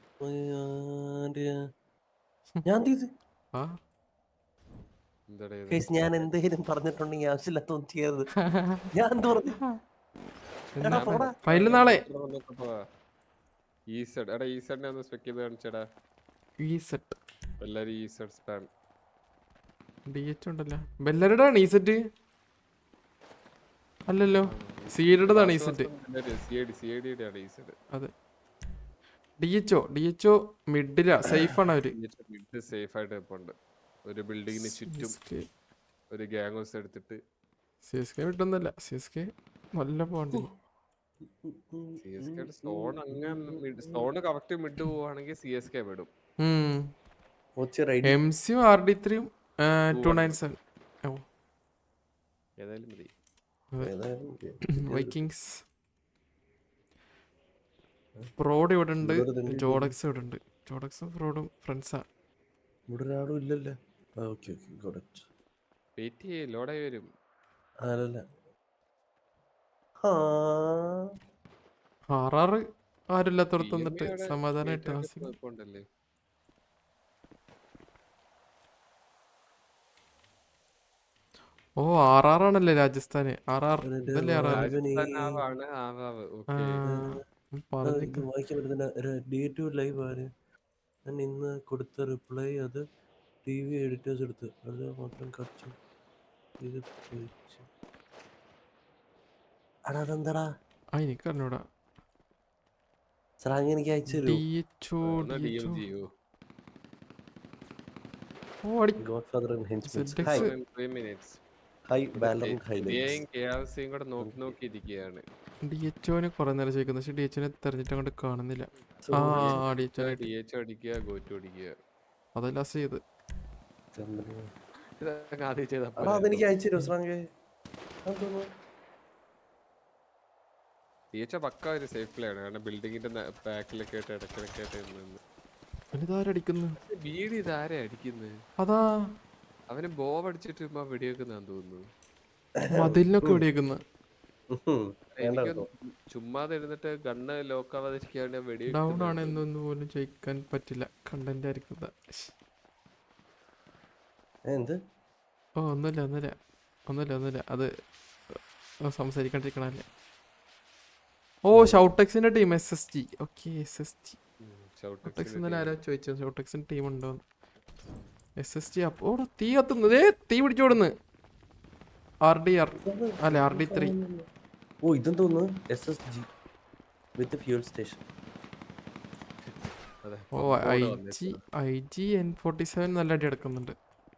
ഞാൻ എന്ത് ചെയ്ത് ആ എന്താടാ ഇത്? Guys, ഞാൻ എന്തെങ്കിലും പറഞ്ഞിട്ടുണ്ടെങ്കിൽ ആവശ്യമില്ലാത്തൊന്നും ചെയ്യരുത് ഞാൻ എന്ത് പറഞ്ഞു എടാ, പോടാ. ഫൈനൽ നാളെ ഇവിടെ വന്നൊക്കെ പോവാ. ഈ സൈഡ് എടാ ഈ സൈഡിനെ ഒന്ന് സ്പെക്ക് ചെയ്ത് കാണിച്ചടാ ഈ സെറ്റ് എല്ലാരും ഈ സൈഡ് സ്പാം ഡി എച്ച് ഉണ്ടല്ലോ ബെല്ലറുടെ ആണ് ഈ സെറ്റ് അല്ലല്ലോ സീഡുടേതാണ് ഈ set C I D C I ഡിയുടെ ആണ് ഈ സൈഡ് അതെ D H O D H O മിഡിലാ സേഫ് ആണ് അവര് മിഡ് സേഫ് ആയിട്ട് ഇപ്പോണ്ട് ഒരു ബിൽഡിങ്ങിന് ചുറ്റും ഒരു ഗ്യാങ് ഹൗസ് എടുത്തിട്ട് സി എസ് കെ വിട്ടൊന്നല്ല സി എസ് കെ നല്ല പോണ്ട് സി എസ് കെ സോൺ അങ്ങനെ സോണ് കറക്റ്റ് മിഡ് പോവാണെങ്കിൽ സി എസ് കെ വിടും ഒച്ച റൈഡ് എം സിയും ആർ ഡി ത്രീയും ടു നയൻ സെവൻ ഓ ഏതായാലും മതി വൈക്കിങ്സ് ഫ്രോഡ് ഇവിടെ ഉണ്ട് ഇവിടെ തന്നെ ജോഡക്സ് ഇവിടെ ഉണ്ട് ജോഡക്സും ഫ്രോഡും ഫ്രണ്ട്സാ ഇവിടെ ഒരാളും ഇല്ലല്ലേ ഓക്കെ ഓക്കെ ഗോഡറ്റ് വെയിറ്റ് ചെയ്യേ ലോഡായി വരും അല്ലല്ല ആറാറ് ആരുമില്ലാത്തടത്ത് TMA വന്നിട്ട് അവിടെ സമാധാനമായിട്ട് ഏറ്റവും താമസിക്കും കുഴപ്പമുണ്ടല്ലേ ഓ ആറാറാണല്ലേ രാജസ്ഥാന് ആറാർ അതിന്റെ ഇതല്ലേ ആറാറ് രാജന് ഈ- രാജസ്ഥാൻ ആവാണ് ആവാവ് ആ, ഓക്കെ പറഞ്ഞിക്ക ഇത് വായിക്കാൻ പറ്റുന്ന ഡേ ടു ലൈവ് ആര് ഞാൻ ഇന്ന് കൊടുത്ത റിപ്ലൈ അത് ടി വി എഡിറ്റേഴ്സ് എടുത്ത് അത് മാത്രം കറച്ചു ഇത് ചോദിച്ചു അടാ അതെന്താടാ ആ എനിക്ക് അറിഞ്ഞൂടാ സ്രാങ് എനിക്ക് അയച്ചു ഡി തരൂ H O D D H M O ജിയോ ഓ അടി godfather and henchmens ZX. ഹൈ ത്രീ മിനിറ്റ്സ് ഹൈ ബാലൻസ് ഹൈലൈറ്റ്സ് ഇന്ത്യയും കെ ആർ സിയും കൂടെ നോക്കി നോക്കി ഇരിക്കുകയാണ് ഡി എച്ച് ഒനെ കുറെ നേരം ചോദിക്കുന്നു പക്ഷെ ഡി എച്ച് ഒനെ തെരഞ്ഞിട്ട് അങ്ങോട്ട് കാണുന്നില്ല ആ ഡി എച്ച് ഒനെ ഡി എച്ച് അടിക്കുക ഗോറ്റു അടിക്കുക അത് ലാസ്റ്റ് ചെയ്ത് ഇതൊക്കെ ആദ്യം ചെയ്താ അടാ അതെനിക്ക് അയച്ചു തരൂ സ്രാങ്ക് ഡി എച്ച് പക്ക ഒരു സേഫ് പ്ലേ ആണ് കാരണം ബിൽഡിങ്ങിന്റെ ബാക്കിലൊക്കെ ആയിട്ട് ഇടയ്ക്കിടയ്ക്ക് ആയിട്ട് നിന്ന് ഇതാരടിക്കുന്നു വീട് ഇതാരെ അടിക്കുന്നത് അതാ അവന് ബോബ് അടിച്ചിട്ട് ഇപ്പൊ വെടിവെക്കുന്നാന്ന് തോന്നുന്നു മതിലിനൊക്കെ വെടിയേക്കുന്ന എനിക്ക് ചുമ്മാതെ ഇരുന്നിട്ട് ഗണ്ണ് ലോക്ക് ആവാതിരിക്കാണ്ട് ഡൗൺ വെടിവെക്കുന്നു ആണ് എന്നൊന്ന് പോലും ചോദിക്കാൻ പറ്റില്ല കണ്ടന്റ് ആയിരിക്കും ഇതാ. ശ്ശ്. എന്ത് ഓ ഒന്നുമില്ല ഒന്നുമില്ല ഒന്നുമില്ല ഒന്നുമില്ല അത് സംസാരിക്കാണ്ടിരിക്കണല്ലേ ഓ ഷൗട്ടെക്സിന്റെ team S S G okay S S G ഷൗട്ടെക്സ് ഇന്നലെ ആരോ ചോദിച്ചു ഷൗട്ടെക്സിന്റെ ടീം ഉണ്ടോ എസ് എസ് ജി അപ്പോൾ തീ കത്തുന്നത് ഏ തീ പിടിച്ചോടുന്നു ആർ ഡി ആർ അല്ല ആർ ഡി ത്രീ ഓ ഇതെന്തോന്ന് S S G with fuel station ഓ I G I G N forty seven നല്ല അടി എടുക്കുന്നുണ്ട്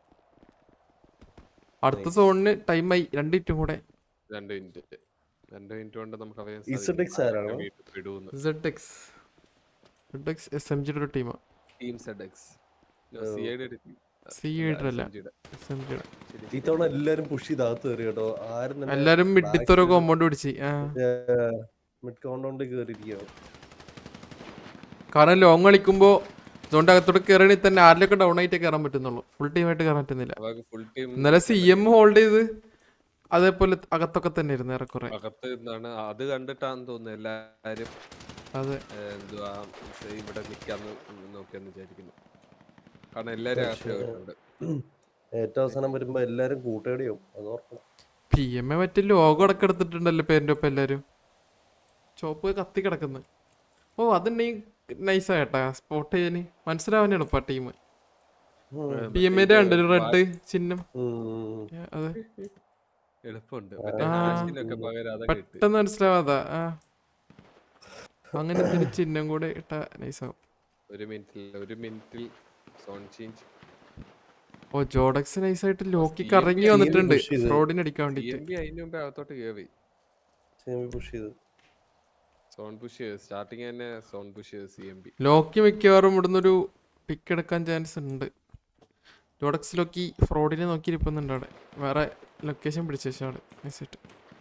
അടുത്ത സോണിന് ടൈമായി രണ്ട് ഇറ്റും കൂടെ രണ്ട് മിനിറ്റ് രണ്ട് മിനിറ്റ് കൊണ്ട് നമുക്ക് അവരെ ZX ആരാണോ? വിടൂന്ന് Z X Z X S M ജിയുടെ ഒരു ടീമാണ് team Z X C I D C അല്ല എസ് എം ജിയുടെ ഇത്തവണ എല്ലാരും പുഷ് ചെയ്ത് അകത്ത് കയറി കേട്ടോ ആരും തന്നെ എല്ലാരും മിഡിത്തൊരു കോമ്പൗണ്ട് പിടിച്ച് ആ മിഡ് കോമ്പൗണ്ട് കയറിയിരിക്കുകയാണ് കാരണം ലോങ് കളിക്കുമ്പോ അതുകൊണ്ട് അകത്തോട്ട് കയറണി തന്നെ ആരിലൊക്കെ ഡൗൺ ആയിട്ടേ കയറാൻ പറ്റുന്നുള്ളൂ ഫുൾ ടീമായിട്ട് കയറാൻ പറ്റുന്നില്ല ഫുൾ ടീം ഇന്നലെ സി എം ഹോൾഡ് ചെയ്ത് അതേപോലെ അകത്തൊക്കെ തന്നെ ഇരുന്നു ഏറെക്കുറെ അകത്ത് നിന്നാണ് അത് കണ്ടിട്ടാന്ന് തോന്നുന്നു എല്ലാരും അതെ ഏഹ്, എന്തുവാ ഇവിടെ നിക്കാന്ന് നോക്കിയാന്ന് വിചാരിക്കുന്നു കാരണം എല്ലാരും അകത്ത് കയറുന്നുണ്ട് ഏറ്റവും അവസാനം വരുമ്പോ എല്ലാരും കൂട്ടുകടിയാവും അത് ഓർക്കണം പി എം എ മറ്റേ ലോഗോ അടക്കം എടുത്തിട്ടുണ്ടല്ലോ പേരിന്റെ ഒപ്പം എല്ലാരും ചോപ്പ് കത്തി കിടക്കുന്നു ഓ അതുണ്ടെങ്കിൽ നൈസാ കേട്ടാ സ്പോട്ട് ചെയ്യാന് മനസ്സിലാവാൻ എളുപ്പാ ടീം പി എം എന്റെ ഉണ്ട് ഒരു റെഡ് ചിഹ്നം അത് എളുപ്പമുണ്ട് ആ. മറ്റേ ഹാഷിനൊക്കെ പകരം അതൊക്കെ ഇട്ട് പെട്ടെന്ന് മനസ്സിലാവാതാ ആ അങ്ങനെ എന്തൊരു ചിഹ്നം കൂടെ ഇട്ട നൈസാവും ഒരു മിനിറ്റിൽ ഒരു മിനിറ്റിൽ സോൺ ചേഞ്ച് ഓ ജോഡക്സ് നൈസായിട്ട് ലോക്കി CMB കറങ്ങി വന്നിട്ടുണ്ട് push ചെയ്ത്. ഫ്രോഡിന് അടിക്കാൻ സി വേണ്ടിട്ട് എം ബി അതിന് മുമ്പേ അകത്തോട്ട് കയറി പുഷ് ചെയ്ത് സോൺ പുഷ് ചെയ്ത് സ്റ്റാർട്ടിങ് തന്നെ സോൺ പുഷ് ചെയ്ത് സി എം ബി ലോക്കി മിക്കവാറും ഇവിടുന്ന് ഒരു പിക്ക് എടുക്കാൻ ചാൻസ് ഉണ്ട് ജോഡക്സ് ലോക്കി ഫ്രോഡിനെ നോക്കി ഇരിപ്പുന്നുണ്ട് അവിടെ വേറെ ലൊക്കേഷൻ പിടിച്ച ശേഷം അവിടെ നൈസായിട്ട്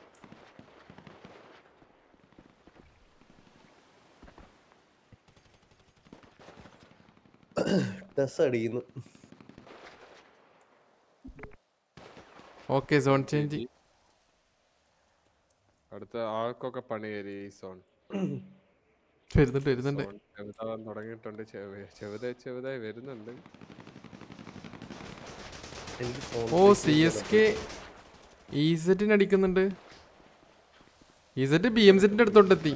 ടെസ് അടിക്കുന്നു ഓക്കെ സോൺ ചേഞ്ച് അടുത്ത ആൾക്കൊക്കെ പണി കയറി ഈ സോൺ വരുന്നുണ്ട് വരുന്നുണ്ട് സോൺ ചെറുതാവാൻ തുടങ്ങിയിട്ടുണ്ട് ചെവ- ചെറുതായി ചെറുതായി വരുന്നുണ്ട് എനിക്ക് phone ഓ break സി എസ് കെ ഇസെറ്റിന് അടിക്കുന്നുണ്ട് ഇസെറ്റ് ബി എം സെറ്റിന്റെ അടുത്തോട്ടെത്തി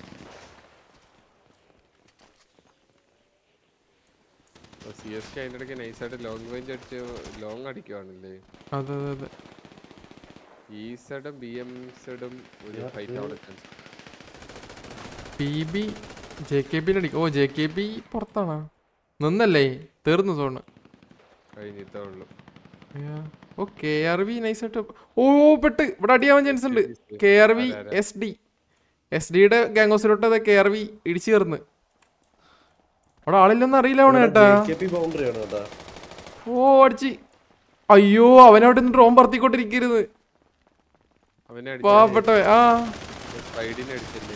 സി എസ് കെ അതിൻ്റെ ഇടയ്ക്ക് നൈസായിട്ട് ലോങ് റേഞ്ച് അടിച്ച് ലോങ് അടിക്കുവാണല്ലേ അതെ അതെ അതെ ഈ സൈഡും ബി എം സൈഡും ഒരു Yeah, ഫൈറ്റ് yeah. അവിടെ chance. P B J K ബിന് അടിക്കും ഓ ജെ കെ ബി പുറത്താണോ നിന്നല്ലേ തീർന്നു സോണ് കഴിഞ്ഞിട്ടേ ഉള്ളൂ ഓ കെ ആർ വി നൈസായിട്ട് ഓ പെട്ട് ഇവിടെ അടിയാവാൻ ചാൻസ് ഉണ്ട് കെ ആർ വി അതെ, അതെ. എസ് ഡി എസ് ഡിയുടെ ഗാംഗോസിലോട്ട് അതെ കെ ആർ വി ഇടിച്ചു ചേർന്ന് അവിടെ ആളില്ലെന്ന് അറിയില്ല അവണ് കേട്ടാ JKP boundary ആണ് കേട്ടാ ഓ അടിച്ച് അയ്യോ അവനവിടെ നിന്ന് ഡ്രോൺ പറത്തിക്കൊണ്ടിരിക്കരുത് അവനെ പാവപ്പെട്ട ആ സ്പൈഡിനെ അടിച്ചില്ലേ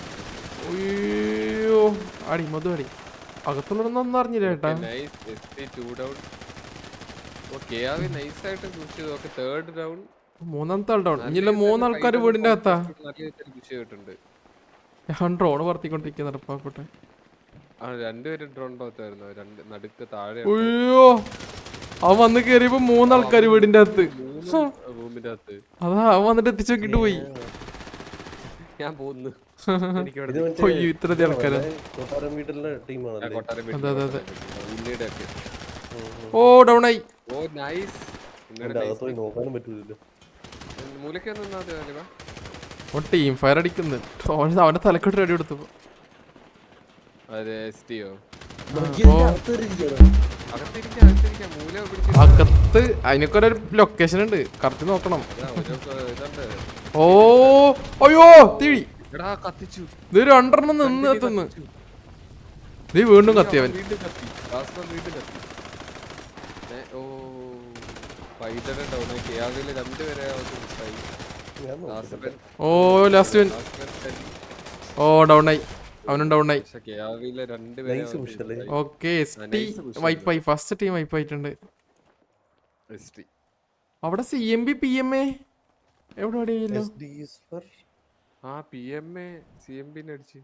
അയ്യോ അടി മധു അടി അകത്തുള്ളതൊന്നും അറിഞ്ഞില്ല കേട്ടാ nice S P two down ഓ കെ ആർ നൈസ് ആയിട്ട് പുഷ് ചെയ്തു ഓക്കെ തേർഡ് ഡൗൺ മൂന്നാമത്തെ ആൾ ഡൗൺ ഇനിയുള്ള മൂന്നാൾക്കാർ വീടിന്റെ അകത്താ നല്ല രീതിയിൽ പുഷ് ചെയ്തിട്ടുണ്ട് ഞാൻ ഡ്രോൺ പറത്തിക്കൊണ്ടിരിക്കുന്ന പാവപ്പെട്ടെ ആ രണ്ടുപേരും ഡ്രോൺ ഭാഗത്തായിരുന്നു രണ്ട് നടുക്ക് താഴെ അയ്യോ അവൻ വന്ന് കേറിയപ്പോ മൂന്നാൾക്കാർ വീടിന്റെ അകത്ത് റൂമിന്റെ അകത്ത് അതാ അവൻ വന്നിട്ട് എത്തിച്ചു നോക്കിട്ട് പോയി ഞാൻ പോകുന്നു എനിക്കവിടെ ഇത് മറ്റേ അയ്യോ ഇത്ര ആൾക്കാര് ഇതല്ലേ? കൊട്ടാരം വീട്ടിലെ ആ ടീമാണല്ലേ കൊട്ടാരം അതെ, അതെ, അതെ. ഉണ്ണിയുടെ ഒക്കെ ഓ ഡൗൺ ആയി ഓ നൈസ് എന്റെ അകത്ത് പോയി നോക്കാനും പറ്റൂല മൂലക്ക് നിന്നാ മതി അലിവ ഓ ടീം ഫയർ അടിക്കുന്നു അവൻ അവന്റെ തലക്കെട്ട് അടി കൊടുത്തു അതെ എസ് ടിയോ ഓ അകത്തിരിക്കാം അകത്തിരിക്കാം മൂല പിടിച്ച് അകത്ത് അതിനൊക്കെ ഒരു ലൊക്കേഷൻ ഉണ്ട് കറക്റ്റ് നോക്കണം ഇതാ, ഒരു ഇതുണ്ട് ഓ അയ്യോ തീഴി എടാ കത്തിച്ചു ഇത് രണ്ടെണ്ണം നിന്ന് എത്തുന്നു നീ വീണ്ടും കത്തിയവൻ വീണ്ടും കത്തി ലാസ്റ്റ് വൺ വീണ്ടും കത്തി ഏ, ഓ ഫൈറ്റർ ഡൗൺ ആയി കെയാവില് രണ്ടുപേരെ മിസ്സായി ഞാൻ ലാസ്റ്റ് നോക്കട്ടെ. ഓ ലാസ്റ്റ് വൻ ഓ ഡൗൺ ആയി അവനും ഡൗൺ ആയി പക്ഷെ കെയാവിലെ രണ്ടുപേരെ Nice push അല്ലേ? ഓക്കെ എസ് ആ, ടി nice push വൈപ്പായി ഫസ്റ്റ് ടീം വൈപ്പായിട്ടുണ്ട് എസ് ടി അവിടെ C M B P M A എവിടെ അടിയില്ലോ SD is for ആ P M A C M ബിനെ അടിച്ച്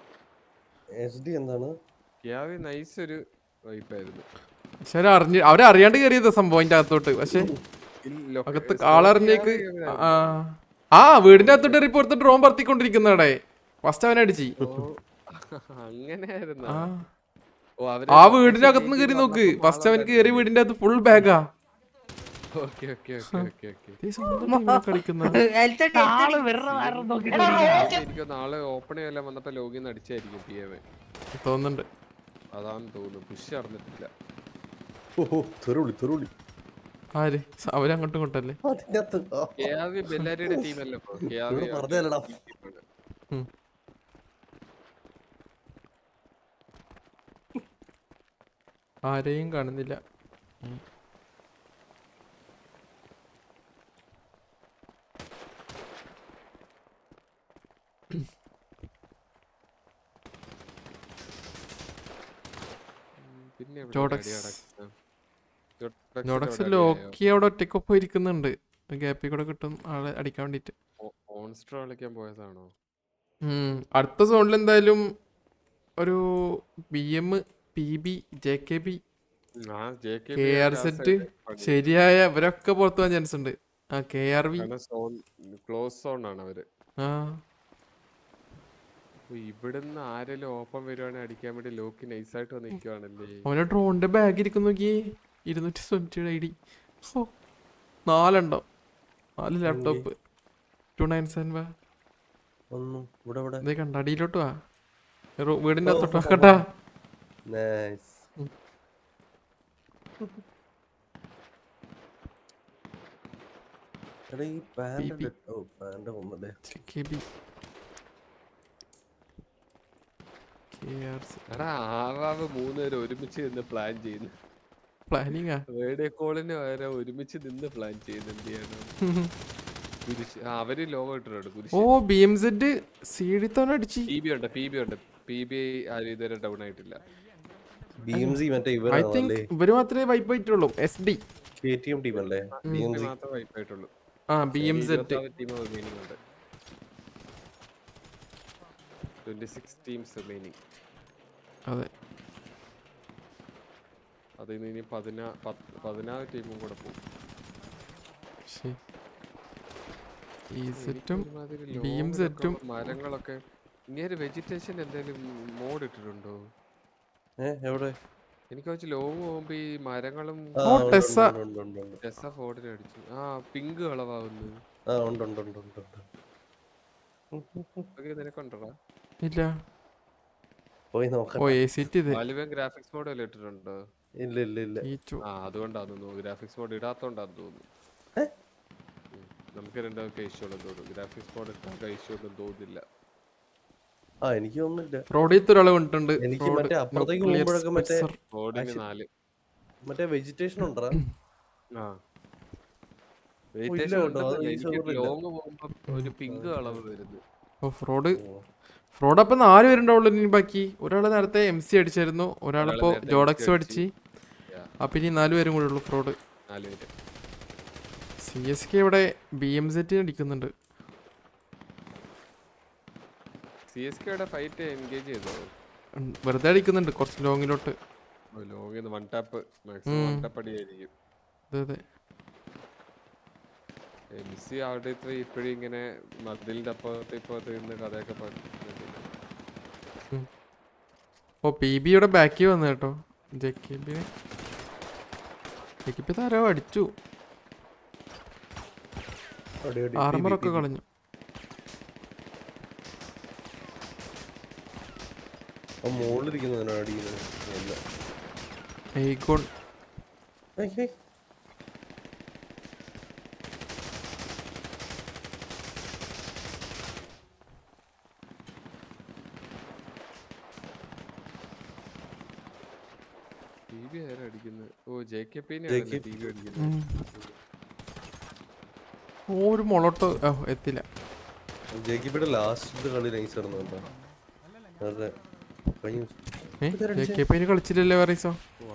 SD എന്താണ് കെയാവി നൈസ് ഒരു വൈപ്പായിരുന്നു പക്ഷെ അവര് അറിഞ്ഞ് അവരെ അറിയാണ്ട് കയറിയത് സംഭവം അതിന്റെ അകത്തോട്ട് പക്ഷെ അകത്ത് ആളറിഞ്ഞേക്ക് ആ ആ വീടിന്റെ അകത്തോട്ട് കയറി പുറത്ത് ഡ്രോൺ പറത്തിക്കൊണ്ടിരിക്കുന്നവിടെ ഫസ്റ്റ് അവനെ അടിച്ച് അങ്ങനെയായിരുന്നു ആ ഓ അവര് ആ വീടിന്റെ അകത്തുനിന്ന് കയറി നോക്ക് ഫസ്റ്റ് അവൻ കയറി വീടിന്റെ അകത്ത് ഫുൾ ബാഗാ okay okay okay okay okay കളിക്കുന്ന ആള് വെറുതെ വേറെ നോക്കിട്ട് എനിക്ക് നാളെ ഓപ്പൺ ചെയ്യാൻ വന്നപ്പോ ലോഗിൻ അടിച്ചായിരിക്കും പി എം തോന്നുന്നുണ്ട് അതാന്ന് തോന്നുന്നു പുഷ് നടന്നിട്ടില്ല ഓഹോ തെറുളി തെറുളി ആര് അവരങ്ങോട്ടും ഇങ്ങോട്ടല്ലേ അതിന്റെ അകത്ത് ആ, കെയാവി ബെല്ലാരിയുടെ ടീമല്ലേ ഇപ്പൊ കെയാവി ഇവിടെ പറഞ്ഞതല്ലടാ. ആരെയും കാണുന്നില്ല ഉം. പിന്നെ എവിടെ ജോഡക്സ്. അടി നടക്കുന്നത്? ജോഡക്സിന്റെ ജോഡക്സ് അവിടെ അടിയായോ? ലോക്കി അവിടെ ഒറ്റക്കൊപ്പം ഇരിക്കുന്നുണ്ട് ഗ്യാപ്പിൽ കൂടെ കിട്ടും ആളെ അടിക്കാൻ വേണ്ടിട്ട് ഓ- മോൺസ്റ്റർ കളിക്കാൻ പോയതാണോ ഉം. അടുത്ത സോണിൽ എന്തായാലും ഒരു B M P B J K B ഉം, ആ JKB കെ ആർ ആ സെറ്റ് side പണി. ശരിയായ ഇവരൊക്കെ പുറത്തു പോകാൻ ചാൻസ് ഉണ്ട് ആ കെ ആർ വി കാരണം സോൺ ക്ലോസ് സോൺ ആണ് അവര് ആ ഓ, ഇവിടുന്ന് ആരെങ്കിലും ഓപ്പൺ വരുവാണെങ്കിൽ അടിക്കാൻ വേണ്ടി ലോക്ക് നൈസായിട്ട് വന്ന് നിൽക്കുവാണല്ലേ അവനെ ഡ്രോണിന്റെ ബാഗ് ഇരിക്കുന്നു നോക്കിയേ ഇരുന്നൂറ്റി തൊണ്ണൂറ്റി ഐ ഡി ഓ നാലുണ്ടോ നാല് ലാപ്ടോപ്പ് ടു നയൻ സെവൻ വാ ഒന്നും ഇവിടെ ഇവിടെ ഇതേ കണ്ട അടിയിലോട്ട് വാ റൂ- വീടിന്റെ അകത്തോട്ട് വാ കേട്ടാ നൈസ് എടാ ഈ പാൻറ് ഓ പാൻറ് ഒന്നല്ലേ കെ ബി എടാ ആറാവ് മൂന്ന് പേര് ഒരുമിച്ച് നിന്ന് പ്ലാൻ ചെയ്യുന്നു പ്ലാനിങ്ങാ റേഡിയോ കോളിന് വരെ ഒരുമിച്ച് നിന്ന് പ്ലാൻ ചെയ്യുന്നു എന്ത് ചെയ്യണം കുരിശ് ആ, അവര് ലോകം ഇട്ടിട്ടുണ്ട് കുരിശ് ഓ B M Z C D തവണ അടിച്ച് പി ബി ഉണ്ട് പി ബി ഉണ്ട് പി ബി ആരും ഇതുവരെ ഡൗൺ ആയിട്ടില്ല ബി എം സി മറ്റേ ഐ തിങ്ക് ഇവരാണല്ലേ ഇവര് മാത്രമേ വൈപ്പ് ആയിട്ടുള്ളൂ S D K T M team അല്ലേ ബി എം ഇത് സി മാത്രമേ wipe ആയിട്ടുള്ളൂ ആ B M Z team remaining ഉണ്ട് ട്വന്റി സിക്സ് ടീംസ് റിമൈനിങ് അതെ അതിൽ നിന്ന് ഇനി പതിനാ പത്ത് പതിനാറ് ടീമും കൂടെ പോകും ശരി ഈ സെറ്റും ഒരുമാതിരി ബി എം ലോങ്ങിലൊക്കെ സെറ്റും ഉള്ള മരങ്ങളൊക്കെ ഇങ്ങനെ വെജിറ്റേഷൻ എന്തെങ്കിലും മോഡ് ഇട്ടിട്ടുണ്ടോ ഏ എവിടെ എനിക്ക് വെച്ച് ലോങ് പോകുമ്പോ ഈ മരങ്ങളും ആ, ഓ, ഉണ്ട്, ടെസ്സ. ഉണ്ട്, ഉണ്ട്, ഉണ്ട്, ഉണ്ട്. ടെസ ഫോർഡിനെ അടിച്ചു ആ പിങ്ക് കളവാകുന്നു ആ ഉണ്ട് ഉണ്ട് ഉണ്ട് ഉണ്ട് ഉണ്ട് അതൊക്കെ നിനക്കുണ്ടോടാ ഇല്ല പോയി നോക്കാം ഓ എ സി ടി ഇത് വാലുവൻ ഗ്രാഫിക്സ് മോഡ് വല്ല ഇട്ടിട്ടുണ്ടോ ഇല്ല ഇല്ല ഇല്ല ഈ ചു ആ അതുകൊണ്ടാന്ന് തോന്നുന്നു ഗ്രാഫിക്സ് മോഡ് ഇടാത്തോണ്ടാന്ന് തോന്നുന്നു ഏ? ഉം. നമുക്ക് രണ്ടൊക്കെ ഇഷ്യൂ ഉണ്ടെന്ന് തോന്നുന്നു ഗ്രാഫിക്സ് മോഡ് ഇട്ടാൽ ഇഷ്യൂ ഉണ്ടെന്ന് തോന്നുന്നില്ല ആ എനിക്ക് തോന്നുന്നില്ല റോഡിൽ ഒരാളെ കൊണ്ടിട്ടുണ്ട് എനിക്ക് Fraud, മറ്റേ അപ്പുറത്തേക്ക് nuclear പോകുമ്പോഴൊക്കെ മറ്റേ- spitzer. ഫോർഡിന് Actually- നാല് മറ്റേ വെജിറ്റേഷൻ ഉണ്ടോ ആ ഇല്ല വെജിറ്റേഷൻ കേട്ടോ, അത് ഈ എനിക്ക് server ഇല്ല. ലോങ് പോകുമ്പോ ഒരു പിങ്ക് കളവ് വരുന്നു ഓ ഫ്രോഡ് ഫ്രോഡ് അപ്പൊ നാല് പേരുണ്ടാവുള്ളൂ ഇനി ബാക്കി ഒരാള് നേരത്തെ എം സി അടിച്ചായിരുന്നു ഒരാളിപ്പോ നേരത്തെ ജോഡക്സും MC അടിച്ച് Yeah. അപ്പൊ ഇനി നാല് പേരും കൂടെ ഉള്ളു ഫ്രോഡ് നാല് പേര് സി എസ് കെ ഇവിടെ ബി എം സെറ്റ് അടിക്കുന്നുണ്ട് സി എസ് കെയുടെ ഫൈറ്റ് എൻഗേജ് ചെയ്തോ ഉം, വെറുതെ അടിക്കുന്നുണ്ട് കുറച്ച് ലോങ്ങിലോട്ട് long one tap maximum one tap അടിയായിരിക്കും അതെ അതെ എം സി അവിടെ ഇത്ര ഇപ്പോഴും ഇങ്ങനെ മതിലിന്റെ അപ്പുറത്ത് ഇപ്പുറത്ത് നിന്ന് കഥയൊക്കെ പറഞ്ഞു ഓ പി ബിയുടെ ബാക്കി വന്നു കേട്ടോ J K B J K B താരോ അടിച്ചു ആർമറൊക്കെ കളഞ്ഞു മുകളിലിരിക്കുന്നതിനാണ് അടിക്കുന്നത് അല്ല എയ്ഗോൺ ഏയ്, ഏയ്. ടി വി ആരാ അടിക്കുന്നത് ഓ ജെ കെ പിന്നെ JKP. ടി വി അടിക്കുന്നത് ഓ ഒരു മുളോട്ട് ഓ എത്തില്ല ജെകിബിയുടെ ലാസ്റ്റ് കളി നൈസ് ആയിരുന്നു കേട്ടോ അതെ കഴിഞ്ഞ ഏ ജെ കെ പി കളിച്ചില്ലല്ലേ പറയസോ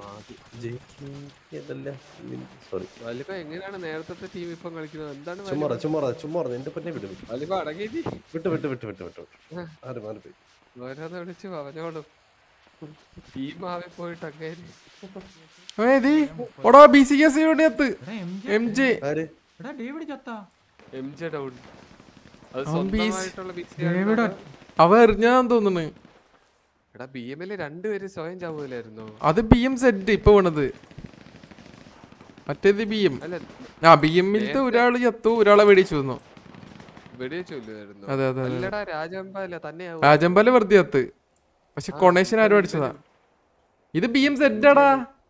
സോറി വലിപ്പ എങ്ങനെയാണ് നേരത്തെ ടീം ഇപ്പം കളിക്കുന്നത് എന്താണ് ചുമ്മാറ ചുമ്മാറ ചുമ്മാറ എന്റെ പറ്റേ വിട്ടു വിട്ടു വലിപ്പ അടങ്ങിയിട്ട് വിട്ടു വിട്ടു വിട്ടു വിട്ടു വിട്ടു മാറി മാറി പോയി ഓരോന്ന് വിളിച്ച് പറഞ്ഞോളും ടീം ആവി പോയിട്ട് അങ്ങനെ ഏതി ഓടാ ബി സി എസ് ഇവിടെ എത്ത് എം ജെ ആര് എടാ ഡേവിഡ് ചത്താ എം ജെ ഡൗൺ അത് അവൻ BC സ്വന്തമായിട്ടുള്ള ബി സി ഡേവിഡ് അവ എറിഞ്ഞാന്ന് തോന്നുന്നു എടാ ബി എം എൽ രണ്ടുപേര് സ്വയം ചാവൂലായിരുന്നോ അത് ബി എം സെറ്റ് ഇപ്പൊ വീണത് മറ്റേത് ബി എം അല്ല ആ ബി എമ്മിലത്തെ ഒരാള് ചത്തു ഒരാളെ വെടിച്ചു വന്നു വെടിവെച്ചില്ലായിരുന്നു അതെ അതെ അതെ അല്ലടാ രാജമ്പല്ല തന്നെയാവും രാജമ്പല വെറുതെ ചത്ത് പക്ഷെ കൊണേഷൻ ആരും അടിച്ചതാ ഇത് ബി എം സെറ്റ് ആടാ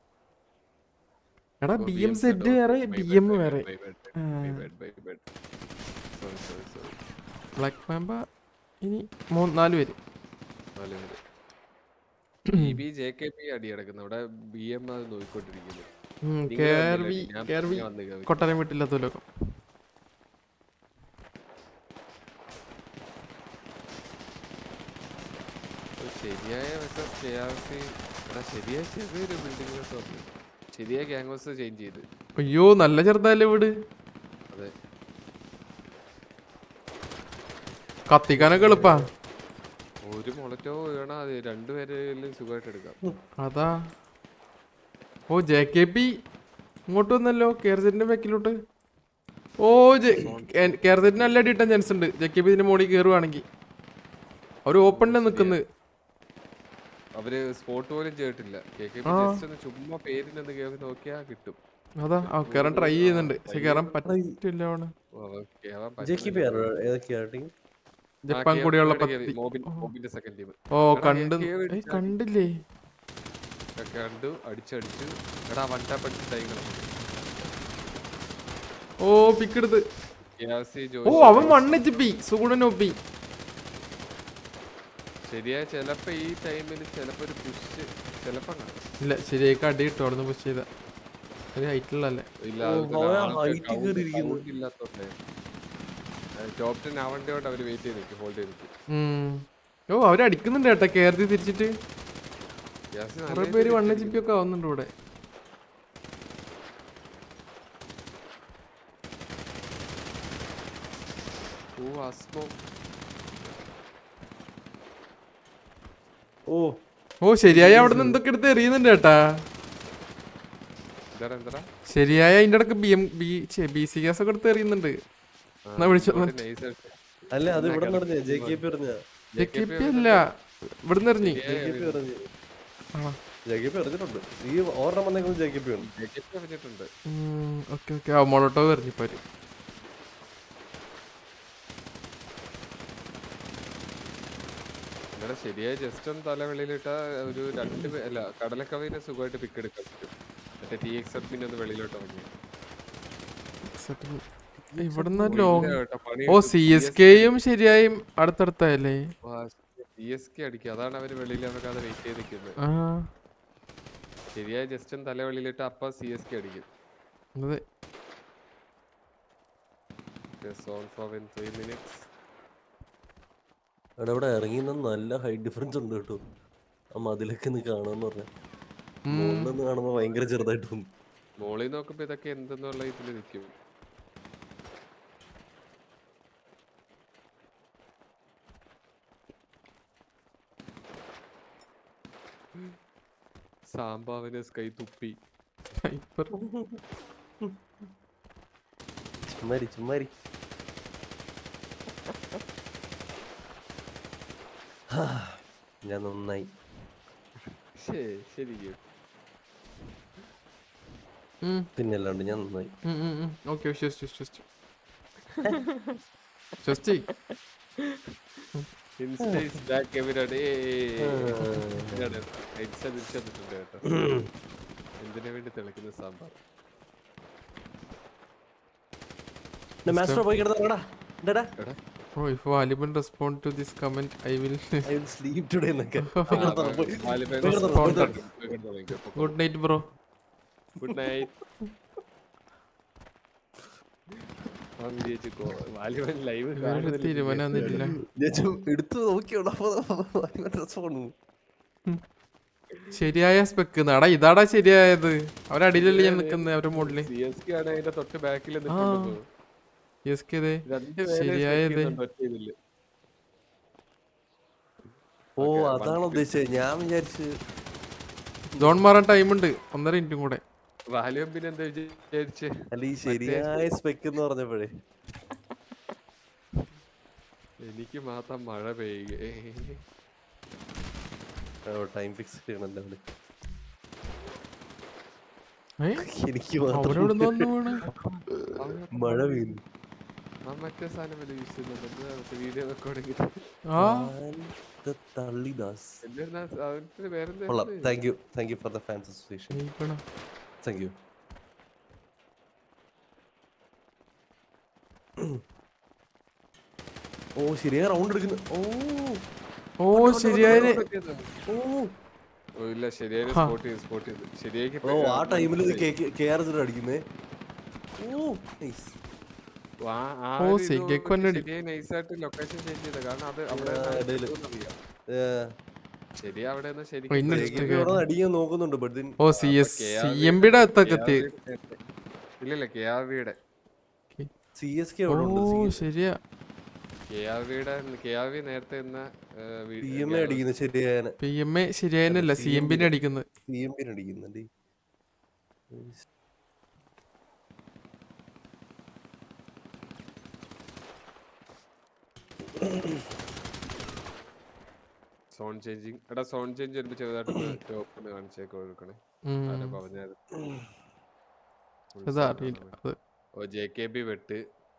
എടാ ബി എം സെറ്റ് വേറെ ബി എം വേറെ ബ്ലാക്ക് മാമ്പ ഇനി മൂന്ന് നാല് പേര് ജെ കെ പി അടി കിടക്കുന്നു അവിടെ ബി എം അത് നോക്കിക്കൊണ്ടിരിക്കുന്നു ഉം, നിങ്ങൾ കേർവി വന്നില്ല, ഞാൻ കേർവി പിന്നെ വന്ന് കേറി. കൊട്ടാരം വീട്ടില്ലാത്ത ലോകം ഒരു ശരിയായ versus KRC എടാ ശരിയായ ചെറിയൊരു ബിൽഡിംഗ് വന്നു ശരിയായ ഗ്യാങ്സ് ചേഞ്ച് ചെയ്ത് അയ്യോ നല്ല ചെറുതല്ലേ വീട് അതെ കത്തിക്കാനൊക്കെ എളുപ്പാ ഒരു മുളറ്റോ വീണാ അത് രണ്ടുപേരെയും സുഖമായിട്ട് എടുക്കാം അതാ ഓ ജെ കെ പി ഇങ്ങോട്ട് വന്നല്ലോ കേരസെറ്റിന്റെ ബാക്കിലോട്ട് ഓ കേരസെറ്റിന് നല്ല അടി കിട്ടാൻ ചാൻസ് ഉണ്ട് ജെ കെ പി ഇതിന്റെ മോളിൽ കയറുവാണെങ്കിൽ അവര് ഓപ്പണില് നിക്കുന്നത് അവര് സ്പോട്ട് പോലും ചെയ്തിട്ടില്ല കെ കെ ആ. ജസ്റ്റ് ഒന്ന് ചുമ്മാ പേരിനൊന്ന് കേറി നോക്കിയാ കിട്ടും അതാ ആ കേറാൻ ട്രൈ ചെയ്യുന്നുണ്ട് പക്ഷെ കേറാൻ പറ്റില്ല അവണ് ഓ, കേറാൻ ജെ കെ പി പറ്റുന്നില്ല. ആണോ ഏതൊക്കെയാ ടീം ആ, ജപ്പാൻ കെ- കൂടിയുള്ള കേറി, പത്തി കേറി. മോബിൻ- മോബിന്റെ സെക്കൻഡ് ടീം ഓ എടാ, കണ്ട് കേറി ഏയ് അടിച്ചാ. കണ്ടില്ലേ കണ്ടു അടിച്ചടിച്ച് എടാ വൺ ടാപ്പ് അടിച്ച് ടൈം ഓ പിക്ക് എടുത്ത് യാസി ഓ ജോഷി അവൻ വൺ എച്ച് പി സുഗുണൻ ഒപ്പി ശരിയാ ചെലപ്പോ ഈ ടൈമിൽ ചെലപ്പോ ഒരു പുഷ് ചെലപ്പോ കാണും. ഇല്ല ശരിയായിക്ക് അടി കിട്ടും അവിടുന്ന് പുഷ് ചെയ്ത ഒരു ഹൈറ്റിലല്ലേ ഇല്ല ഓ, അത് അവൻ ആൾക്ക് height count- കേറിയിരിക്കുന്നു. count ഇല്ലാത്തോണ്ടേ. അത് ടോപ്പ് ടെൻ ആവണ്ടോണ്ട് അവര് വെയിറ്റ് ചെയ്ത് നിൽക്കും ഹോൾഡ് ചെയ്ത് നിൽക്കും ഉം. ഓ അവര് അടിക്കുന്നുണ്ട് കേട്ടാ കേരളത്തിൽ തിരിച്ചിട്ട് യാസി കുറെ നല്ല പേര് വൺ രീതിയിൽ എച്ച് പി ഒക്കെ ആവുന്നുണ്ട് ഇവിടെ ഓ അസ്മോ ഓ ഓ ശരിയായ അവിടെ നിന്ന് എന്തൊക്കെ എടുത്ത് എറിയുന്നുണ്ട് കേട്ടാ എന്താ എന്താ ശരിയായ അതിന്റെ ഇടക്ക് B M B B C gas ഒക്കെ എടുത്ത് എറിയുന്നുണ്ട് എന്നാ വിളിച്ചോ, നൈസ് അല്ല അത് ഇവിടെ പറഞ്ഞ ജെ കെ പി പറഞ്ഞ ജെ കെ പി അല്ല ഇവിടുന്ന് എറിഞ്ഞ് ജെ കെ പി പറഞ്ഞു ആണോ ജെ കെ പി അറിഞ്ഞിട്ടുണ്ട് ഈ ഓർഡർ വന്നേക്കുന്നത് ജെ കെ പി ആണ് പറഞ്ഞിട്ടുണ്ട് ഓക്കെ ഓക്കെ ആ മോളോട്ടോ എറിഞ്ഞു ഇപ്പൊ അവര്. ഇവിടെ ശരിയായ ജസ്റ്റ് ഒന്ന് തല വെളിയിലിട്ട ഒരു രണ്ട് പേ- അല്ല കടലക്കവയിനെ സുഖമായിട്ട് പിക്ക് എടുക്കാൻ പറ്റും മറ്റേ ടി എക്സ് പിന്നെ ഒന്ന് വെളിയിലോട്ട് ഇറങ്ങി ഇവിടുന്ന് ഇല്ല ലോങ് കേട്ടോ, പണി ഓ കിട്ടും. സി എസ് കെയും ശരിയായും അടുത്തടുത്തല്ലേ സി എസ് കെ അടിക്കും അതാണ് അവര് വെളിയിൽ ഇറങ്ങാതെ വെയിറ്റ് ചെയ്ത് നിൽക്കുന്നത് ആ ശരിയായ ജസ്റ്റ് ഒന്ന് തല വെളിയിലിട്ട് അപ്പൊ സി എസ് കെ അടിക്കും അതെ zone four in three minutes അവിടെ ഇവിടെ ഇറങ്ങി നല്ല ഹൈറ്റ് ഡിഫറൻസ് ഉണ്ട് കേട്ടോ ആ മതിലൊക്കെ ഒന്ന് കാണാന്ന് പറഞ്ഞ ഉം. മുകളിൽ നിന്ന് കാണുമ്പോ ഭയങ്കര ചെറുതായിട്ട് തോന്നും മോളിൽ നോക്കുമ്പോ ഇതൊക്കെ എന്തെന്നുള്ള ഇതിൽ നിൽക്കും സാമ്പാവിന് സ്കൈ തുപ്പി ഹൈപ്പർ ചുമ്മാരി ചുമ്മാരി ഹാ, ഞാൻ നന്നായി ശേ ശരിക്കും പിന്നെ അല്ലാണ്ട് ഞാൻ നന്നായി ഓക്കെ വിശ്വസിച്ചു വിശ്വസിച്ചു വിശ്വസിച്ചു Insta is back everyday Insta തിരിച്ചു വന്നിട്ടുണ്ട് കേട്ടോ എന്തിനു വേണ്ടി തിളക്കുന്ന സാമ്പാർ മാസ്റ്റർ പോയി കിടന്നാടാ എടാ ഓ if Valiban respond to this comment I will I will sleep today എന്നൊക്കെ good night bro good night live ഇവരുടെ തീരുമാനമൊന്നുമില്ല ഞാൻ ചു- എടുത്ത് നോക്കിയോടാ ഫോണു ശരിയായ സ്പെക്ക് നാടാ ഇതാടാ ശരിയായത് അവരടിയിലല്ലേ ഞാൻ നിക്കുന്നത് അവരുടെ മുകളില് സി എസ് കെ ആണ് അതിന്റെ തൊട്ട് ബാക്കിൽ എസ് കെ അതെ രണ്ടുപേരെ ശരിയായത്. ഒറ്റ ഇതില് ഓ അതാണ് ഉദ്ദേശിച്ചത് ഞാൻ വിചാരിച്ച് ജോൺ മാറാൻ ടൈമുണ്ട് ഒന്നര മിനിറ്റും കൂടെ വാല്യൂം പിന്നെ എന്താ വിചാരിച്ച് അല്ല ഈ ശരിയായ സ്പെക്ക് എന്ന് പറഞ്ഞപ്പോഴേ എനിക്ക് മാത്രം മഴ പെയ്യുക ടൈം ഫിക്സ് ചെയ്യണം എന്താ അവിടെ ഏ എനിക്ക് അവരോട് മാത്രം വന്നു വീണ് മഴ വീണു ആ മറ്റേ സാധനം വല്ല യൂസ് ചെയ്യുന്നുണ്ട് വീഡിയോ റെക്കോർഡിംഗ് ആ തള്ളിദാസ് എന്താ അവന്റെ പേരെന്താ കൊള്ളാം thank you thank you for the fans association ജയിക്കണോ? താങ്ക് യു ഓ ശരിയായ റൗണ്ട് എടുക്കുന്നു ഓ ഓ ശരിയായ ഓ ഓ ഇല്ല ശരിയായ ഹാ. സ്പോട്ട് ചെയ്ത് സ്പോട്ട് ചെയ്ത് ശരിയാക്കി ഓ ആ ടൈമിൽ കെ ആർ അടിക്കുന്നേ ഓ നൈസ് ഓ, സിഗയ്ക്ക് വന്നടി. നൈസായിട്ട് ലൊക്കേഷൻ ചേഞ്ച് ചെയ്ത കാരണം അത് അവിടെ ആ, ഇടയില്. ശരി അവിടെ നിന്ന് ഓ, ഇന്ന് ശരിക്കും ഇഷ്ടം ഇവിടെ അടിക്കാൻ നോക്കുന്നുണ്ട് ബട്ട് ഓ സി എസ് സി എം ബിയുടെ അകത്തൊക്കെ എത്തി ഇല്ലില്ല കെ ആർ വിയുടെ സി എസ് കെ ഓ അവിടെ ഉണ്ട് ശരിയാ കെ ആർ വിയുടെ കെ ആർ വി നേരത്തെ ഇന്ന പി എം എ അടിക്കുന്നു ശരിയായ പി എം എ ശരിയായനല്ല സി എം ബിനെ അടിക്കുന്നത് പി എം പി അടിക്കുന്നുണ്ട് സോൺ ചേഞ്ചിങ് എടാ സോൺ ചേഞ്ച് വരുമ്പോ ചെറുതായിട്ട് ടോപ്പിന് കാണിച്ചേക്ക് കൊടുക്കണേ ഉം. ആരോ പറഞ്ഞായിരുന്നു Full ഇത് sound അറിയില്ല ആണ്. അത് ഓ ജെ കെ ബി വെട്ട്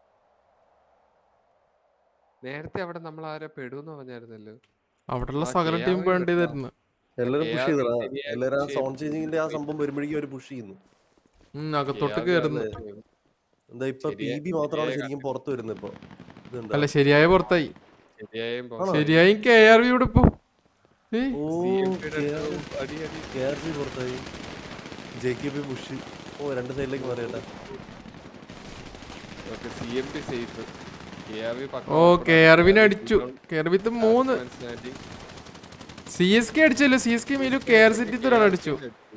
നേരത്തെ അവിടെ നമ്മൾ ആരോ പെടുന്ന് പറഞ്ഞായിരുന്നല്ലോ അവിടെയുള്ള ആ, സകല ടീം KRV വേണ്ടി വെട്ടാ. തരുന്നു എല്ലാരും ഏ, പുഷ് അത് ചെയ്തടാ ശരിയാ, എല്ലാരും ആ push സൗണ്ട് ചേഞ്ചിങ്ങിന്റെ ആ സംഭവം വരുമ്പോഴേക്കും അവര് പുഷ് ചെയ്യുന്നു അകത്തോട്ട് KRV കയറുന്നു ആണ് എന്താ ഇപ്പൊ പി ശരിയാ- ബി മാത്രമാണ് ശരിയായ ശരിക്കും പുറത്ത് വരുന്നത് ഇപ്പൊ ഇതെന്താ അല്ല ശരിയായ പുറത്തായി ശരിയായും ആണോ? ശരിയായും കെ ആർ വി ഇവിടെ ഇപ്പോ ഏയ്, ഓ അടി അടി കെ ആർ സി പുറത്തായി ജെ കെ ബി പുഷ് ഓ രണ്ട് സൈഡിലേക്ക് മാറിയട്ടാ okay C M P safe K R V ഓ കെ ആർ വിനെ അടിച്ചു കെ ആർ വിത്ത് മൂന്ന് സി എസ് കെ അടിച്ചല്ലോ സി എസ് കെ മീലു കെ ആർ സിറ്റി ഒരാൾ അടിച്ചു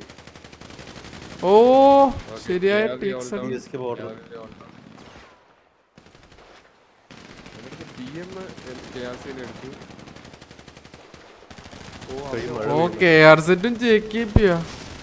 ഓ ശരിയായ ടീക്സ് C S K border B M K R സിനെ എടുത്തു ഓ കൈ അവര് മഴ ഓ കെ ആർ സെറ്റും ജെ കെ പിയാ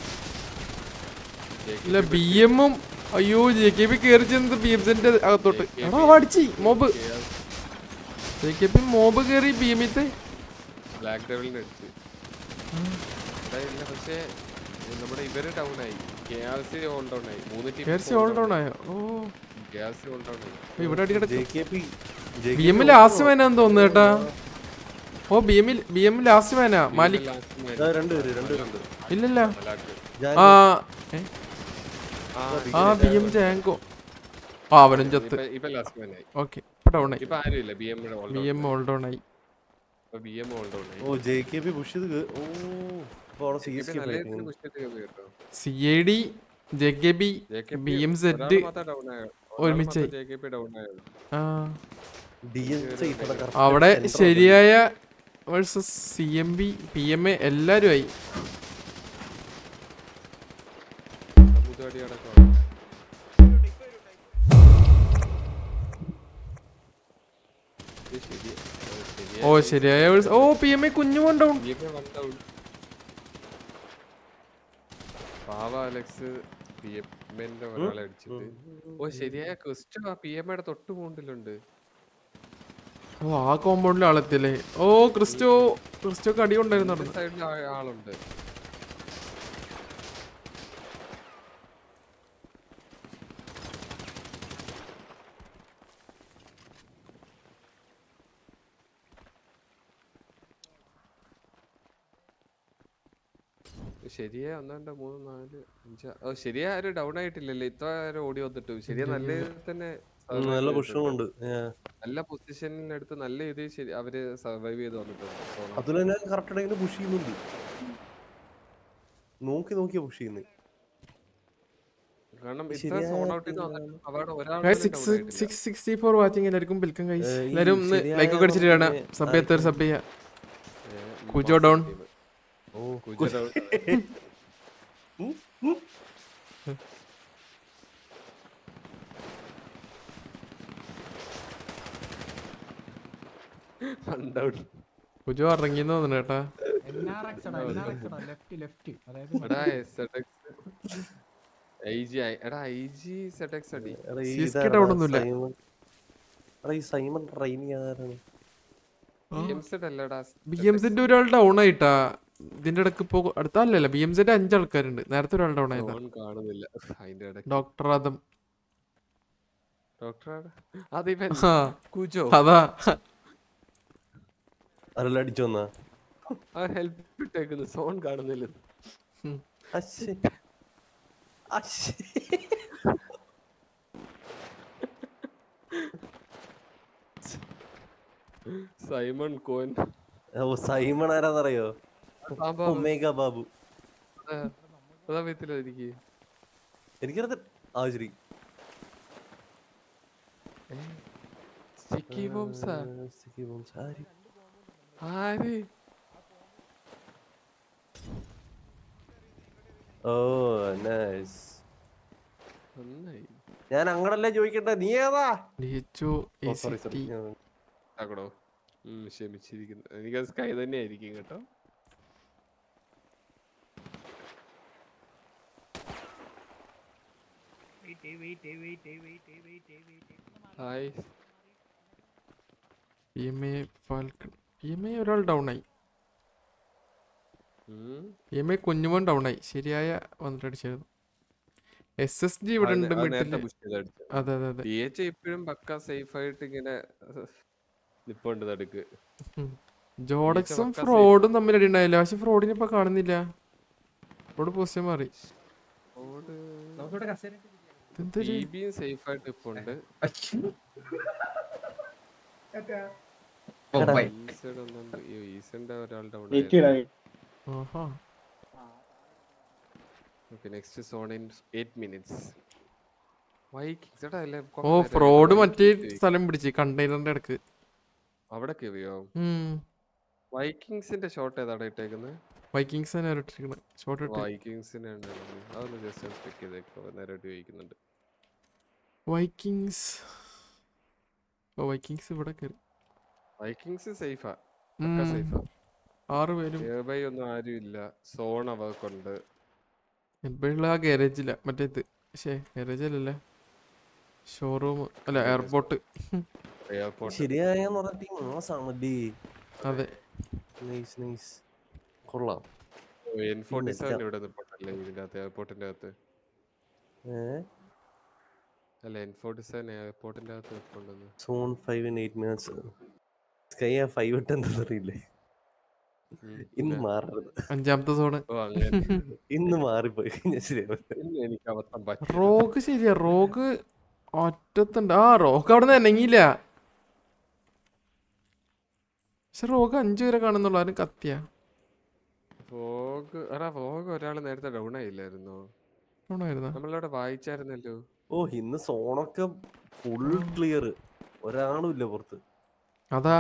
ഇല്ല ബി എമ്മും അയ്യോ ജെ കെ പി കയറി ചെന്നത് ബി എം സെന്റെ അകത്തോട്ട് എടാ അവ അടിച്ചി mob J K P mob കയറി ബി എമ്മിത്തെ ബ്ലാക്ക് ഡെവിലിനെ അടിച്ച് എടാ, ഇല്ല പക്ഷേ നമ്മുടെ ഇവര് ഡൗൺ ആയി K R C all down ആയി മൂന്ന് team K R C all down ആയോ ഓ K R C all down ആയി ഓ, ഇവിടെ അടി ജെ കിടക്കും K P B M last മാനാന്ന് തോന്നുന്നു കേട്ടാ ഓ ബി എമ്മിൽ ബി എം ലാസ്റ്റ് മാനാ മാലിക് രണ്ടുപേര് രണ്ടുപേരുണ്ട് ഇല്ലല്ല ഞാൻ ആ ഏ? ആ ബി എം ജാങ്കോ ആ അവനും ചത്ത് ഇപ്പൊ ലാസ്റ്റ് മാൻ ആയി ഓക്കെ ഇപ്പൊ ഡൗൺ ആയി ഇപ്പൊ ആരും ഇല്ല B M all B M all down ആയി ഇപ്പൊ ബി എം ഓൾ ഡൗൺ ആയി ഓ ജെ കെ പി പുഷ് ചെയ്ത് കേ- ഓ ഇപ്പൊ അവിടെ സി എസ് ഇപ്പൊ കെ നല്ല രീതിയിൽ push ചെയ്ത് കേറി കേട്ടോ. C A D J K B JKP B M ഒരാള് സെഡ് മാത്രം down ആയോ? ഒരാള് ഒരുമിച്ചായി. മാത്രം JKP down ആയോ? ആ ഡി എൻ അവിടെ ശരിയായ versus C M B P M A എല്ലാരും ആയി അബുദാബി അടക്കമാണ്. ഇത് ശരി- ഓ, ഓ ശരിയായി. ശരിയായ വേഴ്സ് ഓ പി എം എ കുഞ്ഞു കൊണ്ടോൺ BMA one down. പാവ അലക്സ് പി എമ്മിന്റെ ഒരാളെ അടിച്ചിട്ട് ഓ ശരിയായ ക്വസ്റ്റ്യൻ ആ പി എമ്മയുടെ തൊട്ട് മുണ്ടിലുണ്ട് ഓ ആ കോമ്പൗണ്ടിൽ ആളെത്തിയല്ലേ ഓ ക്രിസ്റ്റോ ക്രിസ്റ്റോ കടി കൊണ്ടായിരുന്നു നടന്നു സൈഡിൽ ആളുണ്ട് ശരിയാ ഒന്ന് രണ്ട് മൂന്ന് നാല് അഞ്ച് ഓ ശരിയാ ആരും ഡൗൺ ആയിട്ടില്ലല്ലേ ഇത്ര ആരും ഓടി വന്നിട്ട് ശരിയാ നല്ല രീതിയിൽ തന്നെ survive നല്ല ചെയ്തിട്ടുണ്ട്. പുഷും ഉണ്ട് നല്ല പൊസിഷനിലെടുത്ത് നല്ല രീതിയിൽ ശരി അവര് സർവൈവ് ചെയ്ത് വന്നിട്ടുണ്ട് സോണ. അതിൽ തന്നെ കറക്റ്റ് ഇടയിൽ പുഷ് ചെയ്യുന്നുണ്ട് നോക്കി നോക്കിയാ പുഷ് ചെയ്യുന്നത് കാരണം ഇത്ര ശരിയായ സോൺ ഔട്ടിൽ നിന്ന് വന്നിട്ട് അവിടെ ഒരാൾ six six sixty four watching എല്ലാവർക്കും വെൽക്കം ഗൈസ് ഏ, ഈ എല്ലാവരും ഒന്ന് ശരിയായ ലൈക്ക് ഒക്കെ അടിച്ചിട്ട് കാണാം ഉറപ്പിനെ സബ് എത്ര സബ് ചെയ്യാ കുജോ കുജോ down. ഓ കുജോ ഡൗൺ കുജോ ഇറങ്ങിന്ന് തോന്നുന്നു കേട്ടാ NRX എടാ, NRX എടാ, left, left. അതായത് എടാ ZX IG എടാ IG ZX അടി എടാ, ഈ CSK ഇതാരാ? down ഒന്നുമില്ല. സൈമൺ. എടാ, ഈ സൈമൺ റൈനി ആരാണ് BMZ അല്ലടാ ബി എം സെറ്റ് ഒരാൾ ഡൗൺ ആയിട്ടാ ഇതിന്റെ ഇടക്ക് ഇപ്പോ അടുത്തല്ലല്ല ബി എം സെറ്റ് അഞ്ച് ആൾക്കാരുണ്ട് നേരത്തെ ഒരാൾ ഡൗൺ ആയതാ ഫോൺ കാണുന്നില്ല അതിന്റെ ഇടയ്ക്ക് ഡോക്ടർ ആദം ഡോക്ടർ അതിവൻ ആ കുജോ അതാ ആരെല്ലാം അടിച്ചു വന്നാ ആ ഹെൽപ്പ് ഇട്ടേക്കുന്നു സോൺ കാണുന്നില്ല അശ്ശേ. അശ്ശേ. സൈമൺ കോൻ ഓ സൈമൺ ആരാന്നറിയോ ബാബാ ഒമേഗ ബാബു അതാ പറ്റില്ല എനിക്ക് എനിക്കറിയത് ആ ശരി സ്റ്റിക്കി ബോംസാ ആ, sticky bombs. ആര്? ആര് ഓ നൈസ് നന്നായി ഞാൻ അങ്ങടല്ലേ ചോദിക്കട്ടെ നീ ഏതാ ഡിഎച്ച്ഒ ഓ സോറി സോറി ആക്കടോ ഉം ക്ഷമിച്ചിരിക്കുന്നു എനിക്ക് സ്കൈ തന്നെ ആയിരിക്കും കേട്ടോ hi P M A falcon P M A ഒരാൾ ഡൗൺ ആയി ഉം. P M I Kunjumon down ആയി ശരിയായ വന്നിട്ട് അടിച്ചായിരുന്നു എസ് എസ് ജി ഇവിടെ അത് ഉണ്ട് അത് നേരത്തെ മിഡില് push ചെയ്ത് അടിച്ചത്. അതെ അതെ അതെ ഡി എച്ച് ഇപ്പോഴും പക്ക സേഫ് ആയിട്ട് ഇങ്ങനെ നിപ്പുണ്ട് തടുക്ക് ജോഡക്സും പക്ക safe. ഫ്രോഡും തമ്മിൽ അടി ഉണ്ടായില്ല പക്ഷെ ഫ്രോഡിനെ ഇപ്പൊ കാണുന്നില്ല ഫ്രോഡ് പോസ്റ്റ് മാറി നമുക്കിവിടെ കസേര ഇതെന്തൊരു ടിബിയും സേഫ് ആയിട്ട് ഇപ്പൊ ഉണ്ട് ഈസന്റെ ഒരാളുടെ ആഹാ okay next zone in eight minutes Vikings എടാ അല്ലേ ഓ ഫ്രോഡ് മറ്റേ സ്ഥലം പിടിച്ച് കണ്ടെയ്നറിന്റെ ഇടക്ക് അവിടെ കേറിയോ ഉം വൈക്കിങ്സിന്റെ ഷോട്ട് ഏതാണ് ഇട്ടേക്കുന്നത് വൈക്കിങ്സ് തന്നെ ഇട്ടിരിക്കണത് ഷോർട്ട് ഇട്ട് വൈക്കിങ്സിനെ അതൊന്ന് ജസ്റ്റ് ചെക്ക് ചെയ്തേക്കോ നേരിട്ട് ചോദിക്കുന്നുണ്ട് വൈക്കിങ്സ് ഓ വൈക്കിങ്സ് ഇവിടെ കയറി വൈക്കിങ്സ് സേഫാ ഉം. സേഫാ ആറ് പേരും നിയർബൈ ഒന്നും ആരും ഇല്ല സോൺ അവർക്കുണ്ട് എപ്പോഴുള്ള ആ ഗാരേജില്ല മറ്റേത് പക്ഷേ ഗാരേജ് അല്ലല്ലേ ഷോറൂം അല്ല എയർപോർട്ട് എയർപോർട്ട് ശരിയായെന്ന് പറഞ്ഞ ടീം മാസാണല്ലേ അതെ നൈസ് നൈസ് കൊള്ളാം എൻ ഫോർട്ടി സെവൻ വെക്കാം. ഇവിടെ നിൽപ്പുണ്ടല്ലേ ഇതിന്റെ അകത്ത് എയർപോർട്ടിന്റെ അകത്ത് ഏ അല്ല എൻ ഫോർട്ടി സെവൻ എയർപോർട്ടിന്റെ അകത്ത് നിൽപ്പുണ്ടെന്ന് zone five in eight minutes sky ആ ഫൈവ് ഇട്ട് എന്താണെന്നറിയില്ലേ ഉം, ഇന്ന് പിന്നെ- മാറരുത് അഞ്ചാമത്തെ സോണ് ഓ അങ്ങനെ ഇന്ന് മാറിപ്പോയി കഴിഞ്ഞാൽ ശരിയാവും ഇന്ന് എനിക്ക് അബദ്ധം പറ്റി റോഗ് ശരിയാ റോഗ് ഒറ്റത്തുണ്ട് ആ റോഗ് അവിടെ നിന്ന് അനങ്ങിയില്ല പക്ഷെ റോഗ് അഞ്ചു പേരെ കാണുന്നുള്ളൂ ആരും കത്തിയ ഫോഗ് എടാ ഫോഗ് ഒരാൾ നേരത്തെ ഡൗൺ ആയില്ലായിരുന്നോ ആയിരുന്ന നമ്മളിവിടെ വായിച്ചായിരുന്നല്ലോ ഓ ഇന്ന് സോണൊക്കെ ഫുൾ ക്ലിയർ ഒരാളും ഇല്ല പുറത്ത് അതാ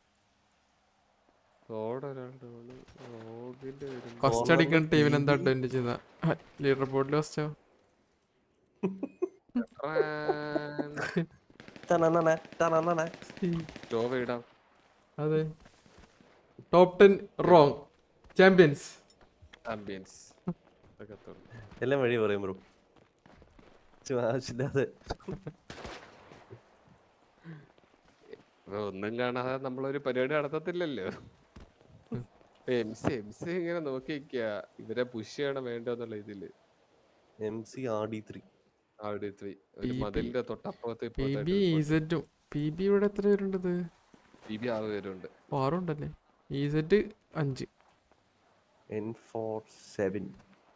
ഫോഗ് ഒരാൾ ഡൗൺ ഫോഗിന്റെ ഫസ്റ്റ് അടിക്കുന്ന ടീമിന് എന്താ അഡ്വാൻറ്റേജ് ലീഡർ ബോർഡിൽ ഫസ്റ്റോ തനനന, തനനന. സ്റ്റോവ് ഇടാം അതെ top ten wrong champions ambience അതൊക്കെ തുറന്നു എല്ലാം വഴി പറയും ബ്രോ ആവശ്യമില്ലാതെ അപ്പൊ ഒന്നും കാണാതെ നമ്മളൊരു പരിപാടി നടത്തത്തില്ലല്ലോ എം സി എം സി ഇങ്ങനെ നോക്കി നിക്കുക ഇവരെ പുഷ് ചെയ്യണം വേണ്ടോ എന്നുള്ള ഇതില് M C R D three അവിടെ ത്രീ ഒരു PB. മതിലിന്റെ തൊട്ടപ്പുറത്ത് പി ബി ഇസറ്റും പി ബി ഇവിടെ എത്ര പേരുണ്ടത് പി ബി ആറ് പേരുണ്ട് ആറുണ്ടല്ലേ ഇസറ്റ് അഞ്ച് എൻ ഫോർ സെവൻ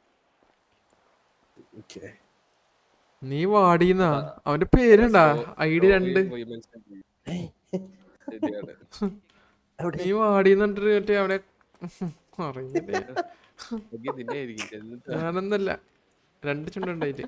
ഓക്കെ നീ വാടിയെന്നാ അവന്റെ പേരുണ്ടാ ഐ ഡി രണ്ട് ശരിയാണ് നീ വാടിയെന്നിട്ട് മറ്റേ അവനെ അറിയില്ലേ എനിക്ക് നിന്നെ ആയിരിക്കും ചെന്നിട്ട് ഞാനെന്നല്ല രണ്ട് ചുണ്ടുണ്ടായിട്ട്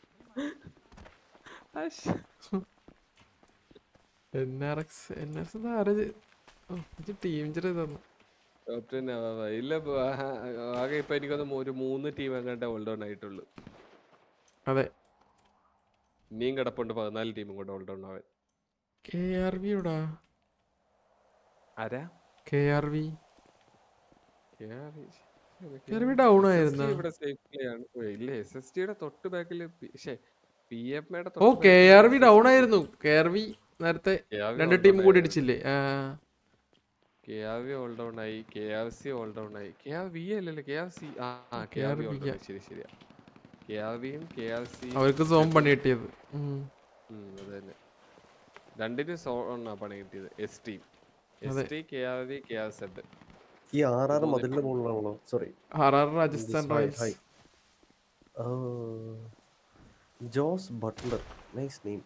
N R X N R X ആരാ ടീം ചെറിയ തന്നു ക്യാപ്റ്റൻ ആവാ. ഇല്ല ഇപ്പൊ ആ- ആകെ ഇപ്പൊ എനിക്കൊന്ന് ഒരു മൂന്ന് ടീം എങ്ങാണ്ട് ഹോൾഡ് ഓൺ ആയിട്ടുള്ളൂ അതെ ഇനിയും കിടപ്പുണ്ട് പതിനാല് ടീമും കൂടെ ഹോൾഡ് ഓൺ ആവാൻ കെ ആർ വി എവിടാ ആരാ K R V KRV KRV down ആയിരുന്നോ? ഇവിടെ safe play ആണ്. ഓ, ഇല്ല എസ് എസ് ടിയുടെ തൊട്ട് ബാക്കിൽ പി എഫ് ഓ കെ ആർ വി ഡൗൺ ആയിരുന്നു കെ ആർ വി നേരത്തെ രണ്ട് ടീം കൂടി അടിച്ചില്ലേ ആ K R V hold on ആയി K R C hold on ആയി കെ ആർ വി അല്ലല്ലോ കെ ആർ സി ആ K R V KRV hold on ശരി ശരിയാ കെ ആർ വിയും കെ ആർ സി അവർക്ക് സോം പണി കിട്ടിയത് ഉം. അത് തന്നെ രണ്ടിനും സോണാ പണി കിട്ടിയത് എസ് ടീം എസ് അതെ. T K R V K R Z ഈ ആർ ആർ മതിലിന്റെ മുകളിലാണല്ലോ sorry R R Rajasthan This high, Royals Jose Buttler nice name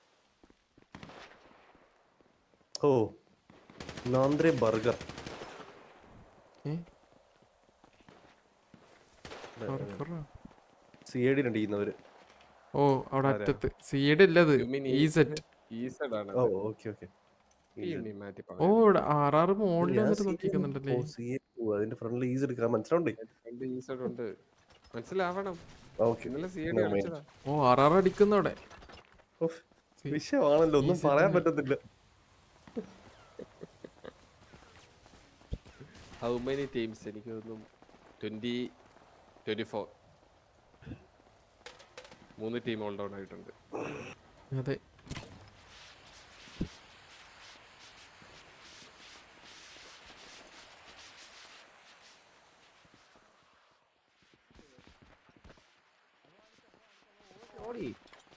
ഓ നാന്ദ്രെ ബർഗർ ഏ? സി ഐ ഡി രണ്ടിരിക്കുന്നവര് ഓ അവിടെ ആരാ? അറ്റത്ത് സീഡ് അല്ലത് You mean ഈ സെറ്റ് ഈ സെഡ് ആണ് ഓ ഓക്കെ ഓക്കെ ഈ ഉണ്ണി മാറ്റി ഓ പറഞ്ഞു ഇവിടെ ആർ ആർ മോളിൽ വന്നിട്ട് നോക്കിക്കുന്നുണ്ടല്ലേ അതിന്റെ ഫ്രണ്ടിൽ ഈസ് എടുക്കാൻ മനസ്സിലുണ്ട് രണ്ട് ഈ സെഡ് ഉണ്ട് മനസ്സിലാവണം ഓക്കെ ഇന്നലെ സി No, ഡി man. കളിച്ചതാ ഓ ആർ ആർ അടിക്കുന്ന അവിടെ വിഷയമാണല്ലോ ഒന്നും Easy പറയാൻ തന്നെ. പറ്റത്തില്ല ഹൗ മെനി ടീംസ് എനിക്ക് തോന്നുന്നു ട്വന്റി ട്വന്റി ഫോർ മൂന്ന് ടീം ഹോൾഡ് ഔട്ട് ആയിട്ടുണ്ട് അതെ ഓടി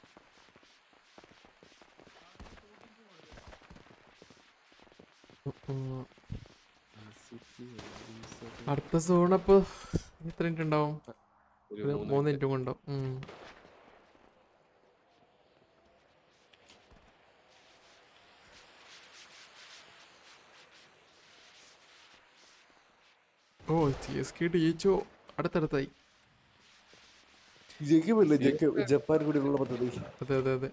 ഉം. അടുത്ത സോൺ അപ്പൊ എത്ര മിനിറ്റ് ഉണ്ടാവും ഒരു ഒരു മൂന്ന് മൂന്ന് മിനിറ്റ് കൊണ്ടാവും ഉം. ഓ സി എസ് കെ ജയിച്ചോ അടുത്തടുത്തായി ജയിക്കുമല്ലേ ജയിക്കും ജപ്പാൻ കൂടിയുള്ള പദ്ധതി അതെ അതെ അതെ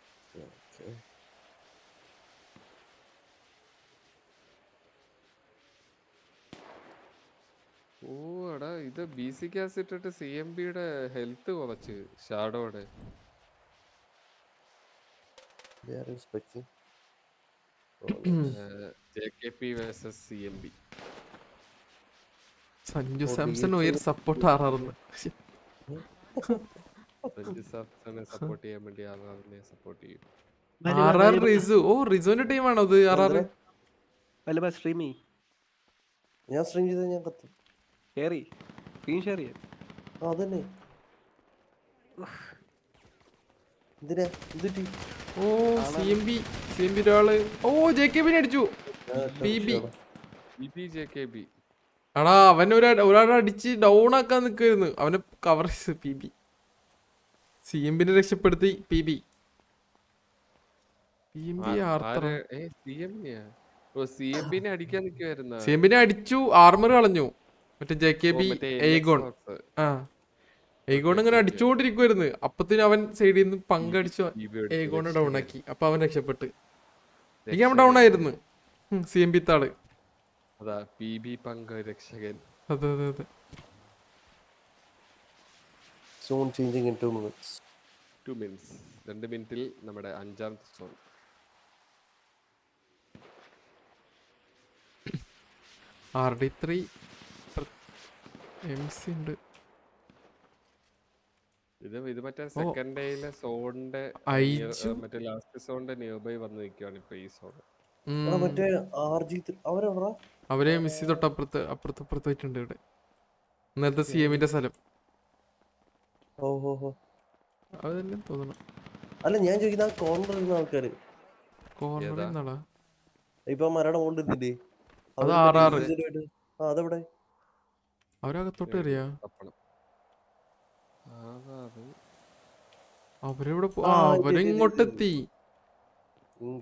ഓ എടാ ഇത് ബി സി ഗ്യാസ് ഇട്ടിട്ട് സി എം ബിയുടെ ഹെൽത്ത് കുറച്ച് ഷാഡോയുടെ J K P versus C M B Sanju ഓ, സാംസൺ ബി ഉയർ സപ്പോർട്ട് ആറാറുണ്ട് സപ്പോർട്ട് ചെയ്യാൻ വേണ്ടി ആറാറിനെ സപ്പോർട്ട് ചെയ്യും ആർ ആർ റിസു ഓ റിസുവിന്റെ ടീമാണോ ഇത് ആർ ആർ വല്ലഭ സ്ട്രീം ചെയ് ഞാൻ സ്ട്രീം ചെയ്താൽ ഞാൻ കത്തും ഷെയർ ചെയ് സ്ക്രീൻ ഷെയർ ചെയ്യാം ആ അതന്നെ എന്തിനാ എന്തിട്ടി ഓ C M B C M B ഒരാള് ഓ ജെ കെ ബിനെ അടിച്ചു B B B B J K B എടാ അവൻ ഒരാ ഒരാളെ അടിച്ച് ഡൗൺ ആക്കാൻ നിൽക്കായിരുന്നു അവനെ കവർ ചെയ്ത് പി ബി സി എം ബിനെ രക്ഷപ്പെടുത്തി P B P M B ആർത്തറ സി എം ഓ സി എം ബിനെ അടിക്കാൻ നിൽക്കുമായിരുന്ന സി എം ബിനെ അടിച്ചു ആർമർ കളഞ്ഞു മറ്റേ ജെ കെ ബി എയ്ഗോൺ ആ എയ്ഗോൺ ഇങ്ങനെ അടിച്ചുകൊണ്ടിരിക്കുവായിരുന്നു അപ്പത്തിന് അവൻ സൈഡിൽ നിന്ന് പങ്കടിച്ചു എയ്ഗോൺ ഡൗൺ ആക്കി അപ്പൊ അവൻ രക്ഷപ്പെട്ട് എനിക്ക് അവൻ ഡൗൺ ആയിരുന്നു സി എം ബി താള് അതാ പി ബി പങ്ക് രക്ഷകൻ അതെ അതെ അതെ zone changing in two minutes two minutes രണ്ട് മിനിറ്റിൽ നമ്മുടെ അഞ്ചാമത്തെ zone R D three M C ഉണ്ട് ഇത് ഇത് മറ്റേ സെക്കൻഡ് ഡേയിലെ സോണിന്റെ അയച്ചു. മറ്റേ ലാസ്റ്റ് സോണിന്റെ നിയർ ബൈ വന്ന് നിൽക്കുകയാണ് ഇപ്പൊ ഈ സോൺ ഉം. മറ്റേ ആർ ജി അവരെവിടാ അവരെ മിസ് തൊട്ട് അപ്പുറത്ത് അപ്പുറത്ത് അപ്പുറത്ത് വെച്ചിട്ടുണ്ട് ഇവിടെ ഇന്നലത്തെ സി എമ്മിന്റെ സ്ഥലം ഓ ഹോ ഹോ അതെല്ലാം തോന്നണം അല്ല ഞാൻ ചോദിക്കുന്ന ആ കോർണർ ഇരുന്ന ആൾക്കാര് കോർണറിൽ ഏതാ? നിന്നാളാ ഇപ്പൊ മരണം കൊണ്ടിരുന്നില്ലേ അത് അവര് ആറാറ്. മറ്റേ ഇതിലുമായിട്ട്- ആ അതെവിടെ അവരകത്തോട്ട് കയറിയാ തപ്പണം ആധാറ് അവരെവിടെ പോ- ആ, ആ ഇത് ഇത് ഇത് അവരിങ്ങോട്ടെത്തി ഇങ്ങ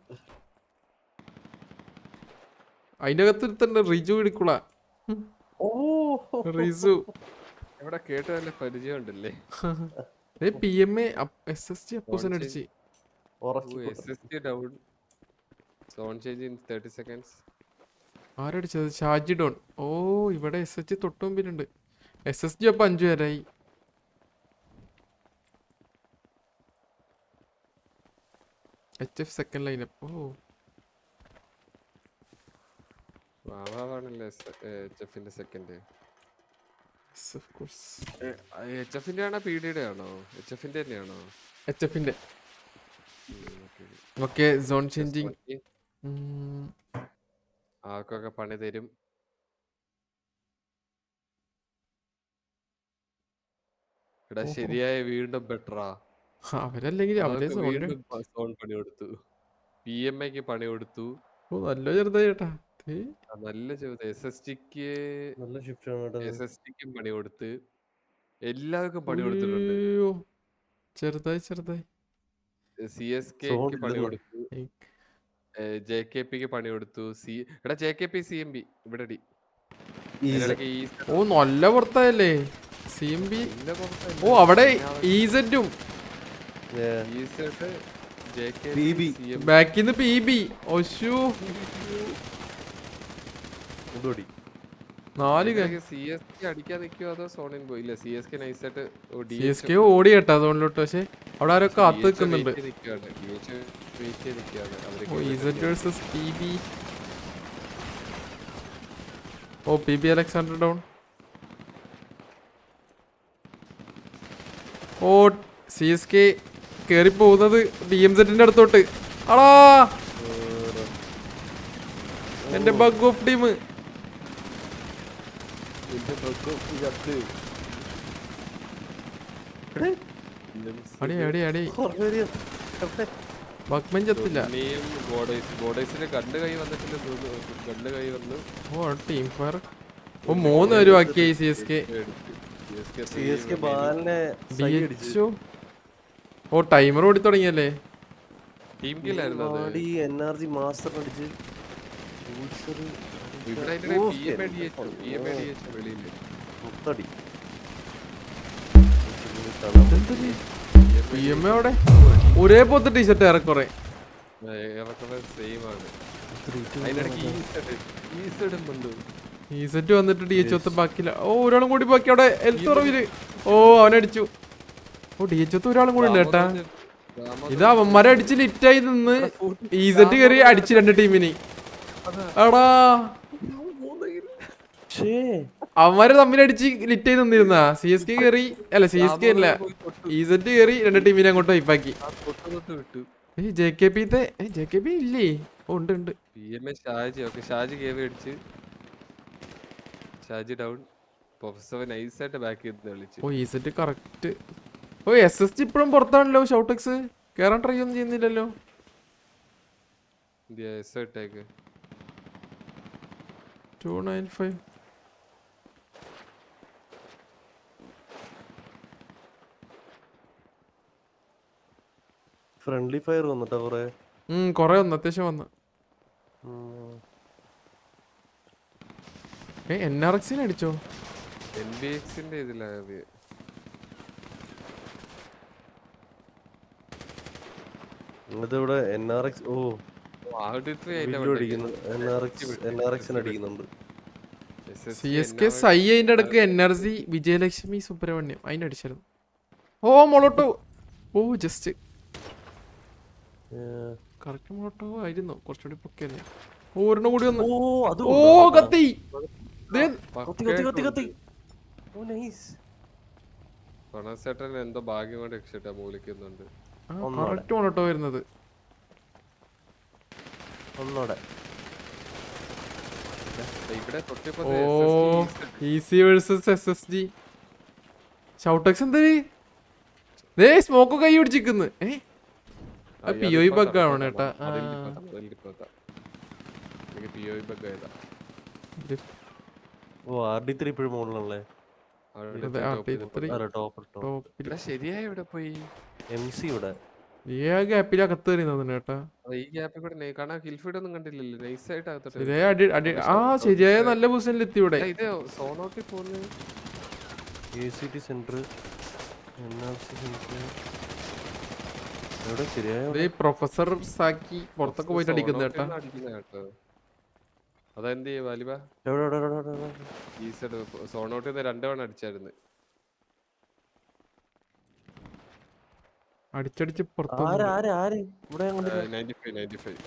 അതിന്റെ അകത്ത് ഒരുത്തണ്ട് റിജു ഇടിക്കുള ഓ റിസു എവിടെ കേട്ട് നല്ല പരിചയം ഉണ്ടല്ലേ P M A S S G അപ്പൂസൻ അടിച്ച് ഉറക്കി S S T down zone change in thirty seconds ആരടിച്ചത് ഷാജി ഡോൺ ഓ ഇവിടെ എസ് എസ് ജി തൊട്ട് മുമ്പിലുണ്ട് എസ് എസ് ജി അപ്പൊ അഞ്ചു പേരായി എച്ച് എഫ് സെക്കൻഡ് ലൈനപ്പ് ഓ ആവാണല്ലേ എച്ച് എഫിന്റെ സെക്കൻഡ് of course. എച്ച് എഫിന്റെ ആണോ പി ഡിയുടെ ആണോ എച്ച് എഫിന്റെ തന്നെയാണോ എച്ച് എഫിന്റെ ഉം, okay. ഓക്കെ സോൺ ചേഞ്ചിങ് നോക്കി. ആർക്കൊക്കെ പണി തരും എടാ ശരിയായ വീണ്ടും ബെറ്ററാ അവരല്ലെങ്കിൽ അവരെ സോൺ വീണ്ടും സോൺ പണി കൊടുത്തു പി എം എക്ക് പണി കൊടുത്തു ഓ നല്ല ചെറുതായി ചേട്ടാ ദേ, ആ, നല്ല ചോദ്യം എസ് എസ് ടിക്ക് നല്ല ഷിഫ്റ്റ് ആണ് കേട്ടോ എസ് എസ് ടിക്കും പണി കൊടുത്ത് എല്ലാവർക്കും പണി കൊടുത്തിട്ടുണ്ട് ഉയ്യോ. ചെറുതായി ചെറുതായി സി എസ് കെ Zone പണി ഇടുന്നു. കൊടുത്തു ഏയ്. ജെ കെ പിക്ക് പണി കൊടുത്തു സി എടാ J K P C M B ഇവിടെ ഡി Easy. ഇതിനിടയ്ക്ക് ഈ ഓ നല്ല പുറത്തായല്ലേ സി എം ബി ഇല്ല പുറത്തല്ല. ഓ അവിടെ ഞാൻ ഈസറ്റും Yeah. ഈ set J K PB. C M ബാക്കിൽ നിന്ന് പി ബി ഒശു ഒന്നുകൂടി നാല് സി എസ് കെ അടിക്കാൻ നിൽക്കുമോ അതോ സോണിൻ പോയി ഇല്ല സി എസ് കെ നൈസായിട്ട് സി എസ് കെ ഓടി കേട്ടാ അതുകൊണ്ടിട്ട് പക്ഷെ അവിടെ ആരോ കാത്തു നിൽക്കുന്നുണ്ട് ഓ ഈസറ്റ് വേഴ്സസ് പി ബി ഓ പി ബി അലക്സാണ്ടർ ഡൗൺ ഓ സി എസ് കെ കേറി പോകുന്നത് ബി എം സെറ്റിന്റെ അടുത്തോട്ട് ആടാ എന്റെ ബഗ് ഓഫ് ടീം അടി അടി അടി ബക്മൻ ചത്തില്ല ഇനിയും ഗോഡേസ് ഗോഡേസിന് കണ്ട് കൈ വന്നിട്ടില്ല കണ്ട് കൈ വന്ന് ഓ ടീം ഫയർ ഓ മൂന്ന് പേരും ആക്കിയായി C S K C S K ബാലിനെ ബി എച്ച് ഓ ടൈമർ ഓടി തുടങ്ങിയല്ലേ ടീം കില്ലായിരുന്നു അത് എൻ ആർ ജി മാസ്റ്റർ അടിച്ച് ഇവിടെ അതിന്റെ P M A D H P M A D H വെളിയില് മുത്തടി പി എം അവിടെ ഒരേ പോലത്തെ ടീഷർട്ട് ഏറെക്കുറെ ഏറെക്കുറെ സെയിം ആണ് അതിനിടയ്ക്ക് ഈ സെഡ് ഈ സെഡ് ഇടുന്നുണ്ട് ഈ സെറ്റ് വന്നിട്ട് ഡി എച്ച് ഒത്ത് ബാക്കിയില്ല ഓ ഒരാളും കൂടി ബാക്കി അവിടെ ഹെൽത്ത് കുറവില് ഓ അവനടിച്ചു ഓ ഡി എച്ച് ഒത്ത് ഒരാളും കൂടി ഉണ്ട് കേട്ടാ ഇത് അവന്മാരെ അടിച്ച് ലിറ്റായി നിന്ന് ഈ സെറ്റ് കയറി അടിച്ച് രണ്ട് ടീമിന് എടാ അവന്മാര് തമ്മിലടിച്ച് ലിറ്റ് ചെയ്ത് നിന്നിരുന്ന സി എസ് കെ കയറി അല്ല സി എസ് കെ അല്ല ഈ സെറ്റ് കയറി രണ്ട് ടീമിനെ അങ്ങോട്ട് വൈപ്പാക്കി ആ തൊട്ട് തൊട്ട് വിട്ടു ഏയ് J K P J K P ഇല്ലേ ഓ ഉണ്ട് ഉണ്ട് P M A Shaji okay Shaji cave അടിച്ച് ഷാജി ഡൗൺ പ്രൊഫസർ നൈസായിട്ട് ബാക്ക് ചെയ്ത് കളിച്ചു ഓ ഈ സെറ്റ് കറക്റ്റ് ഓ എസ് എസ് ജി ഇപ്പോഴും പുറത്താണല്ലോ ഷൗട്ടെക്സ് കയറാൻ ട്രൈ ഒന്നും ചെയ്യുന്നില്ലല്ലോ എസ് ഇട്ടേക്ക് two nine five friendly fire വന്നിട്ടാ കൊറേ ഉം കൊറേ വന്നു അത്യാവശ്യം വന്നു ഉം. ഏ എൻ ആർ എക്സിന് അടിച്ചോ എൻ ബി എക്സിന്റെ ഇതിലായത് ഇതിവിടെ എൻ ആർ എക്സ് ഓ ആദ്യത്തെ വില്ലു അടിക്കുന്നു N R X N R എക്സിന് അടിക്കുന്നുണ്ട് സി എസ് കെ സൈ അതിന്റെ അടുക്ക് N R C Vijayalakshmi Subramaniam അതിന്റെ അടിച്ചായിരുന്നു ഓ മൊളോട്ടോ ഓ ജസ്റ്റ് ഏ. കറക്റ്റ് മൊളോട്ടോ ആയിരുന്നു കുറച്ചുകൂടി പൊക്കല്ലേ ഓ ഒരെണ്ണം കൂടി വന്നു ഓ അത് ഓ കത്തി ദേ, കത്തി കത്തി കത്തി കത്തി ഓ നൈസ് പണസേട്ടൻ എന്തോ ഭാഗ്യം കൊണ്ട് രക്ഷിട്ടാ മൂലിക്കുന്നുണ്ട് ആ കറക്റ്റ് മൊളോട്ടോ വരുന്നത് ഒന്നോടെ ഇവിടെ തൊട്ടിപ്പോ ഓ easy versus S S G ഷൗട്ടെക്സ് എന്താ ദേ സ്മോക്ക് കൈ പിടിച്ചിരിക്കുന്നു ഏ പി ഒ ബഗ് ആണ് കേട്ടാ ആ. എനിക്ക് പി ഒ ബഗ് ആയതാ ഓ ആർ ഡി ത്രീ ഇപ്പോഴും മുകളിലല്ലേ അവിടെ അതെ, ആ, ഇത്രയും അല്ല ടോപ്പ് ടോപ്പ് ടോപ്പില് ഇവിടെ ശരിയായി ഇവിടെ പോയി എം സി ഇവിടെ ഏ ഗ്യാപ്പിൽ അകത്ത് കയറിയെന്നു കേട്ടാ അത് ഈ ഗ്യാപ്പിൽ കൂടെ നെ- കാരണം ഹിൽഫീഡ് ഒന്നും കണ്ടില്ലല്ലോ നൈസ് ആയിട്ട് അകത്തോട്ട് ശരിയായ അടി അടി ആ ശരിയായ നല്ല പൊസിഷനിൽ എത്തി ഇവിടെ എടാ, ഇത് സോണോട്ടിൽ പോകുന്ന A C T centre N R C centre എവിടെ ശരിയായ ദേ പ്രൊഫസർ സാക്കി പുറത്തൊക്കെ പോയിട്ട് അടിക്കുന്ന കേട്ടാ അടിക്കുന്ന കേട്ടോ അതെന്ത് ചെയ്യും വാലിബ എവിടെ എവിടെ എവിടെ എവിടെ, എവിടെ ഈ സൈഡ് സോണോട്ടിൽ നിന്ന് രണ്ട് തവണ അടിച്ചായിരുന്നു അടിച്ചടിച്ച് പുറത്തു ആര് ആര് ആര് ഇവിടെ ഞാൻ കണ്ടില്ല. നയൻറ്റി ഫൈവ് നയൻറ്റി ഫൈവ്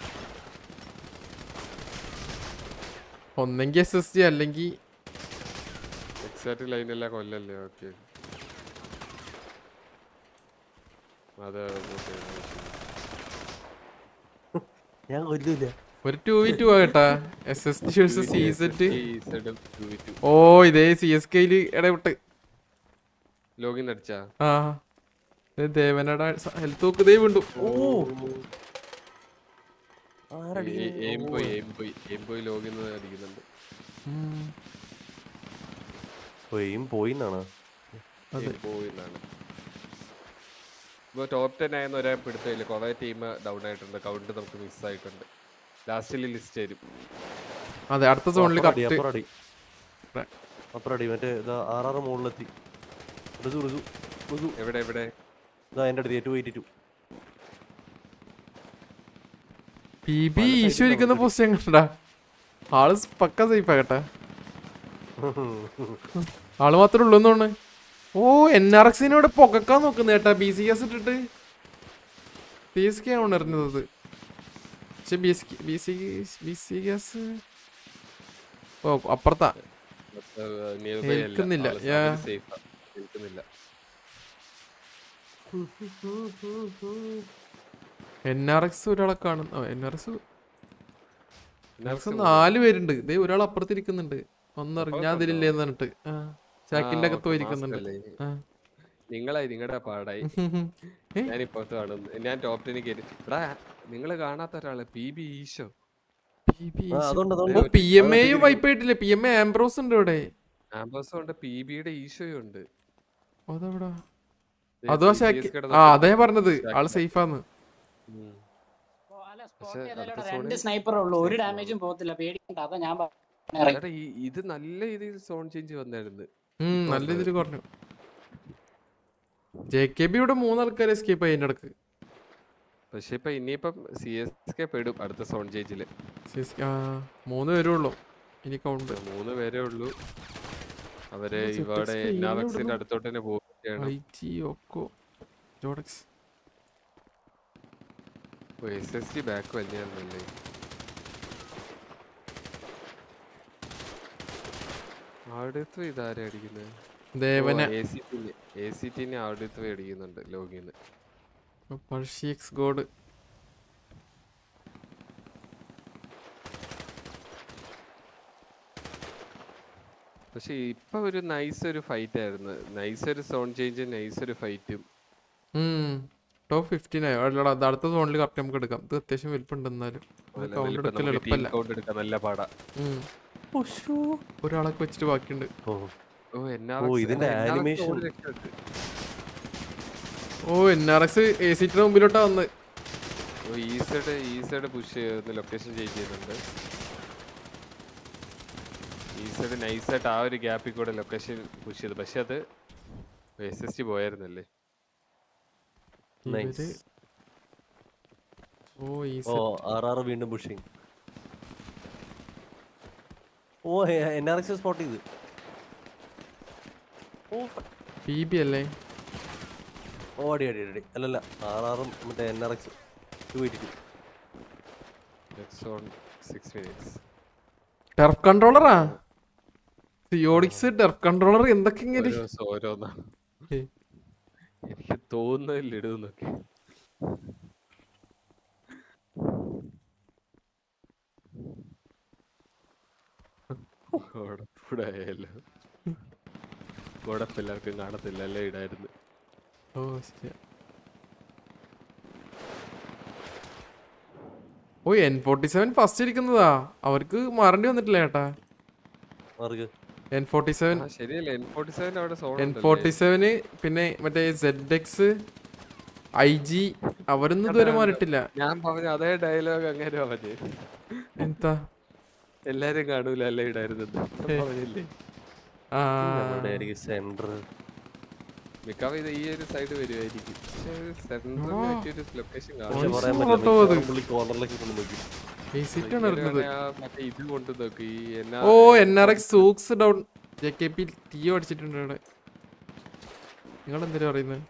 ഒന്നെങ്കിൽ എസ് എസ് ജി അല്ലെങ്കിൽ എക്സാക്ട് ലൈനല്ല കൊല്ലല്ലേ ഓക്കെ അതെ okay, ഞാൻ കൊല്ലില്ല ഒരു ടു വി ടു ആ കേട്ടാ S S G versus C set ഈ side ഉം two v two. ഓ ഇതേ സി എസ് കെയില് ഇടവിട്ട് ലോഗിൻ അടിച്ചാ ആ ദേ ദേവനട ഹെൽത്ത് നോക്ക് ദേ വീണ്ടും ഓ ആരടി എയിം പോയി എയിം പോയി എയിം പോയി ലോഗിൻ അടിക്കുന്നുണ്ട് ഉം. പോയും പോയിന്നാണ് എയിം പോയി എന്നാണ് ഇപ്പൊ ടോപ്പ് ടെൻ ആയെന്ന് ഒരാൾ പിടുത്തമില്ല കുറെ ടീം ഡൗൺ ആയിട്ടുണ്ട് കൗണ്ട് നമുക്ക് മിസ് ആയിട്ടുണ്ട് ലാസ്റ്റിൽ ലിസ്റ്റ് വരും അതെ അടുത്ത സോണിൽ അപ്പുറടി കറക്റ്റ് അപ്പുറടി അപ്പുറടി മറ്റേ ഇതാ ആറാറ് മുകളിലെത്തി ഋതു ഋതു ഋതു എവിടെ എവിടെ ഇതാ എൻ്റെ അടുത്ത് two eighty two P B ഈശോ ഇരിക്കുന്ന പൊസിഷൻ കണ്ടാ ആള് സ് പക്ക സേഫ് കേട്ടാ ആള് മാത്രമേ ഉള്ളൂ തോന്നുന്നു ഓ എൻ ആർ എക്സിനോട് പൊക്കാൻ നോക്കുന്ന കേട്ടാ ബി സി എസ് ഇട്ടിട്ട് ബി എസ് കെ ആണ് എറിഞ്ഞത് പക്ഷെ B S B C B C S ഓ അപ്പുറത്താ നിയർ ബൈ അല്ല ഏൽക്കുന്നില്ല, ആള് yeah. safe ആ. ഏൽക്കുന്നില്ല എൻ ആർ എക്സ് ഒരാളെ കാണുന്നു എൻ ആർ എക്സ് നാല് പേരുണ്ട് ഇതേ ഒരാൾ അപ്പുറത്തിരിക്കുന്നുണ്ട് ഒന്നറിഞ്ഞാ അതിലില്ലേന്ന് പറഞ്ഞിട്ട് ആ ചാക്കിന്റെ അകത്ത് പോയിരിക്കുന്നുണ്ട് ആ നിങ്ങളായി നിങ്ങളുടെ പാടായി ഏ? ഞാൻ ഇപ്പുറത്ത് കാണുന്നു ഞാൻ ടോപ്പ് ടെനിൽ കയറി എടാ നിങ്ങൾ കാണാത്ത ഒരാള് പി ബി ഈശോ ആ, അതുണ്ട് അതുണ്ട് പി എം എയും വൈപ്പ് ആയിട്ടില്ലേ പി എം എ ആംബ്രോസ് ഉണ്ട് ഇവിടെ ആംബോസും ഉണ്ട് പി ബിയുടെ ഈശോയും ഉണ്ട് ഓ, അതെവിടാ ദേ അതോ CCS ഷാക്കി കിടന്ന് ആ അതേ പറഞ്ഞത് ആള് സേഫാന്ന് ഉം. അല്ല സ്പോട്ട് പക്ഷേ ചെയ്താലും അടുത്ത ഇവിടെ രണ്ട് സോണിൽ സ്നൈപ്പറേ ഉള്ളൂ ഒരു safe ഡാമേജും പോകത്തില്ല പേടിക്കണ്ട അതാ ഞാൻ പറഞ്ഞത്. ഇറങ്ങി. എടാ, ഈ- ഇത് നല്ല രീതിയിൽ സോൺ ചേഞ്ച് വന്നായിരുന്നു ഉം നല്ല രീതിയിൽ കുറഞ്ഞു ജെ കെ ബി ഇവിടെ മൂന്നാൾക്കാർ എസ്കേപ്പ് ആയി അതിന്റെ ഇടക്ക് പക്ഷെ ഇപ്പൊ ഇനിയിപ്പം സി എസ് കെ പെടും അടുത്ത സോൺ ചേഞ്ചില് CSK ആ, മൂന്ന് പേരും ഉള്ളൂ ഇനി കൗണ്ട് മൂന്ന് പേരേ ഉള്ളൂ അവര് ആ, ZX ഇവിടെ ക്ക് ഇങ്ങനെ നാവക്സിന്റെ ഇവിടുന്ന് അടുത്തോട്ട് തന്നെ പോവുകയാണ് ഐ ജി ഒക്കോ ജോഡക്സ് എസ് എസ് ടി ബാക്ക് വലിയായിരുന്നല്ലേ ആടുത്ത് ഇതാരാ അടിക്കുന്നത് ദേവന എ സി ടിനെ ആടുത്ത് അടിക്കുന്നുണ്ട് ലോഗിന്ന് പൾഷിയക്സ് ഗോഡ് പക്ഷെ ഇപ്പൊ ഒരു നൈസ് ഒരു ഫൈറ്റ് ആയിരുന്നു നൈസ് ഒരു സോൺ ചേഞ്ച് നൈസ് ഒരു ഫൈറ്റും ടോപ്പ് ഫിഫ്റ്റീൻ ആയോ അല്ലടാ അത് അടുത്ത സോണിൽ കറക്റ്റ് നമുക്ക് എടുക്കാം ഇത് അത്യാവശ്യം വലിപ്പുണ്ട് എന്നാലും കൗണ്ട് എടുക്കൽ എളുപ്പമല്ല കൗണ്ട് എടുക്കാൻ നല്ല പാടാ ഉം. ഒരാളൊക്കെ വെച്ചിട്ട് ബാക്കിയുണ്ട് ഓ ഓ എന്നാ ഓ, ഇതിന്റെ animation. ഓ എൻ ആർ എക്സ് എ സീറ്റിന് മുമ്പിലോട്ടാ വന്ന് ഓ ഈ സൈഡ് ഈ സൈഡ് പുഷ് ചെയ്യുന്ന ലൊക്കേഷൻ ചേഞ്ച് ചെയ്യുന്നുണ്ട് ഈ സൈഡ് നൈസായിട്ട് ആ ഒരു ഗ്യാപ്പിൽ കൂടെ ലൊക്കേഷൻ പുഷ് ചെയ്തു പക്ഷെ അത് എസ് എസ് ടി പോയായിരുന്നല്ലേ നൈസ് ഇവര് ഓ ഈ ഓ ആർ ആർ വീണ്ടും പുഷിങ് ഓ എൻ ആർ എക്സ് സ്പോട്ട് ചെയ്ത് ഓ പി ബി അല്ലേ ഓ അടി അടി അടി അല്ലല്ല ആർ ആറും മറ്റേ N R X two eighty on six minutes turf കൺട്രോളറാ സിയോഡിക്സ് ടെർഫ് കൺട്രോളർ എന്തൊക്കെ ഇങ്ങനെ ഓരോ ദിവസം ഓരോന്നാണ് ഏയ്. എനിക്ക് തോന്നുന്നില്ല ഇടുന്നൊക്കെ കുഴപ്പമില്ലായല്ലോ കുഴപ്പമില്ലാർക്കും കാണത്തില്ല അല്ലേ ഇടായിരുന്നു ഓ ശരിയാ ഓ എൻ ഫോർട്ടി സെവൻ ഫസ്റ്റ് ഇരിക്കുന്നതാ അവർക്ക് മാറേണ്ടി വന്നിട്ടില്ല ചേട്ടാ ആർക്ക് എൻ ഫോർട്ടി സെവൻ ആ ശരിയല്ലേ എൻ ഫോർട്ടി സെവൻ അവിടെ സോൺ എൻ ഫോർട്ടി സെവന് പിന്നെ മറ്റേ സെഡ് എക്സ് ഐ ജി അവരൊന്നും ഇതുവരെ മാറിയിട്ടില്ല ഞാൻ പറഞ്ഞ അതേ ഡയലോഗ് അങ്ങനെ പറഞ്ഞു എന്താ എല്ലാരും കാണൂല അല്ലേ ഇടായിരുന്നു ഏ. പറഞ്ഞില്ലേ ആ നമ്മുടെ ആയിരിക്കും സെൻറ്റർ മിക്കവാറും ഇത് ഈ ഒരു സൈഡ് വരുമായിരിക്കും പക്ഷേ സെന്ററിന് ആ. പറ്റിയൊരു ലൊക്കേഷൻ ഓ, കാണും പറയാൻ ഓ, പറ്റില്ല ഓ, അത്. മിക്കവാറും പുള്ളി കോർണറിലേക്ക് കൊണ്ട് നോക്കി എ സീറ്റ് ആണ് ഇറങ്ങുന്നത് മറ്റേ ഇത് കൊണ്ട് നോക്കി ഈ എന്നാ ഓ എൻ ആർ എക്സ് സൂക്സ് ഡൗൺ ജെ കെ പി ടിയോ അടിച്ചിട്ടുണ്ട് ഇവിടെ നിങ്ങൾ എന്തിനാ പറയുന്നത്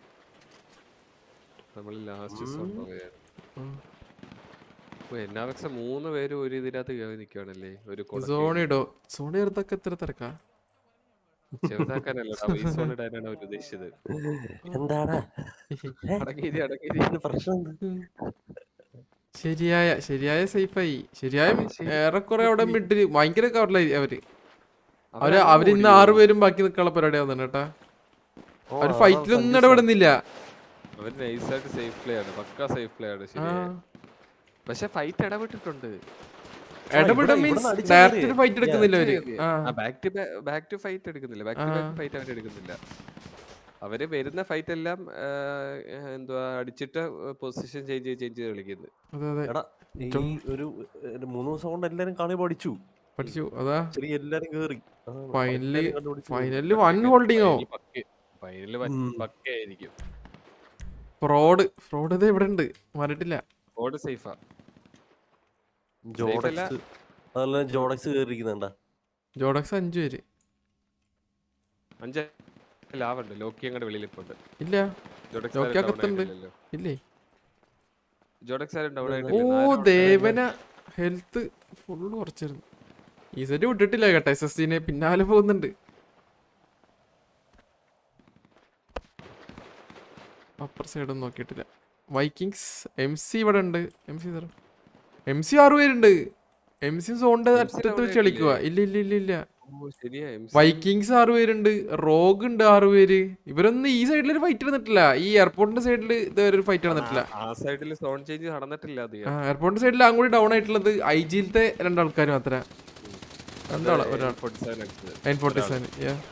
നമ്മൾ ലാസ്റ്റ് ഉം. സംഭവമാണ് ഉം. ഓ എൻ ആർ എക്സ് മൂന്ന് പേരും ഒരു ഇതിനകത്ത് കയറി നിൽക്കുകയാണല്ലേ ഒരു സോണിടോ സോണി എടുത്തൊക്കെ എത്ര തിരക്കാ ചെറുതാക്കാനല്ല ഈ സോൺ ഇടാനാണ് അവർ ഉദ്ദേശിച്ചത് എന്താടാ അടങ്ങിയിരി അടങ്ങിയിരി ഇതിന് പ്രശ്നം എന്ത്? ശരിയായ ശരിയായ സേഫായി ശരിയായ ഏറെക്കുറെ അവിടെ മിഡില് ഭയങ്കര കവറിലായി അവര് അവര് അവര് ഇന്ന് ആറ് പേരും ബാക്കി നിൽക്കാനുള്ള പരിപാടിയാ വന്നിട്ട് കേട്ടാ ഓ, അവര് ആറാം ഫൈറ്റിലൊന്നും സഞ്ചരിച്ച- ഇടപെടുന്നില്ല അവർ നൈസായിട്ട് സേഫ് പ്ലേ ആണ് പക്ക സേഫ് പ്ലേ ആണ് ആ ശരി പക്ഷെ ഫൈറ്റ് ഇടപെട്ടിട്ടുണ്ട് ഇടപെട ഇവിടെ- മീൻസ് ഇവിടുന്ന് അടിച്ചാ ഡയറക്റ്റ് മതി. ഫൈറ്റ് എടുക്കുന്നില്ല അവര് ആ back to back to fight എടുക്കുന്നില്ല ബാക്ക് ടു ആ. ബാക്ക് ഫൈറ്റ് അവർ എടുക്കുന്നില്ല അവര് വരുന്ന ഫൈറ്റ് എല്ലാം ആ, എന്തുവാ അടിച്ചിട്ട് പൊസിഷൻ ചേഞ്ച് ചെയ്ത് ചേഞ്ച് ചെയ്ത് കളിക്കുന്നത് അതെ അതെ എടാ ഈ ഒരു ഒരു മൂന്ന് ദിവസം കൊണ്ട് എല്ലാരും കളി പഠിച്ചു പഠിച്ചു അതാ ചെറിയ എല്ലാരും കേറി അതാണ്. ഫൈനലി എല്ലാരും കണ്ടുപിടിച്ചു. ഫൈനലിൽ വൺ ഹോൾഡിങ്ങോ ഫൈനല് ഉം. പക്കയായിരിക്കും ഫ്രോഡ് ഫ്രോഡ് ഇത് ഇവിടെ ഉണ്ട് മാറിയിട്ടില്ല ഓട് സേഫാ ജോഡക്സ് അതല്ല ജോഡക്സ് കേറിയിരിക്കുന്നുണ്ടാ ജോഡക്സ് അഞ്ചു പേര് അഞ്ച് ലാവുണ്ട് ലോക്കി അങ്ങോട്ട് വെളിയിൽ ഇപ്പൊ ഉണ്ട് ഇല്ല ലോക്കി അകത്തുണ്ട്. ഇല്ലേ ജോഡക്സ് ആരും ഡൗൺ ഓ ആയിട്ടില്ല ദേവന ഹെൽത്ത് ഫുള്ള് കുറച്ചിരുന്നു ഈ സെറ്റ് വിട്ടിട്ടില്ല കേട്ടോ എസ് എസ് സിനെ പിന്നാലെ പോകുന്നുണ്ട് അപ്പർ സൈഡൊന്നും നോക്കിയിട്ടില്ല വൈക്കിങ്സ് എം സി ഇവിടെ ഉണ്ട് എം സി എം സി ആറ് പേരുണ്ട് എം സി സോണിന്റെ MC അറ്റത്ത് അവിടെ വെച്ച് കളിക്കുക ഇല്ല ഇല്ല ഇല്ല ഇല്ല ഓ ശരിയാ MC വൈക്കിങ്സ് ആറ് പേരുണ്ട് റോഗ് ഉണ്ട് ആറ് പേര് ഇവരൊന്നും ഈ സൈഡിൽ ഒരു ഫൈറ്റ് നടന്നിട്ടില്ല ഈ എയർപോർട്ടിന്റെ സൈഡിൽ ഇതുവരെ ഒരു ഫൈറ്റ് നടന്നിട്ടില്ല ആ സൈഡിൽ സോൺ ചേഞ്ച് നടന്നിട്ടില്ല അധികം എയർപോർട്ടിന്റെ സൈഡിൽ അങ്ങോട്ട് ഡൗൺ ആയിട്ടുള്ളത് ഐ ജിയിലത്തെ രണ്ടാൾക്കാർ മാത്രമേ രണ്ടാളാ ഒരാൾ ഫോർട്ടി സെവൻ അടിച്ചത് നയൻ ഫോർട്ടി സെവൻ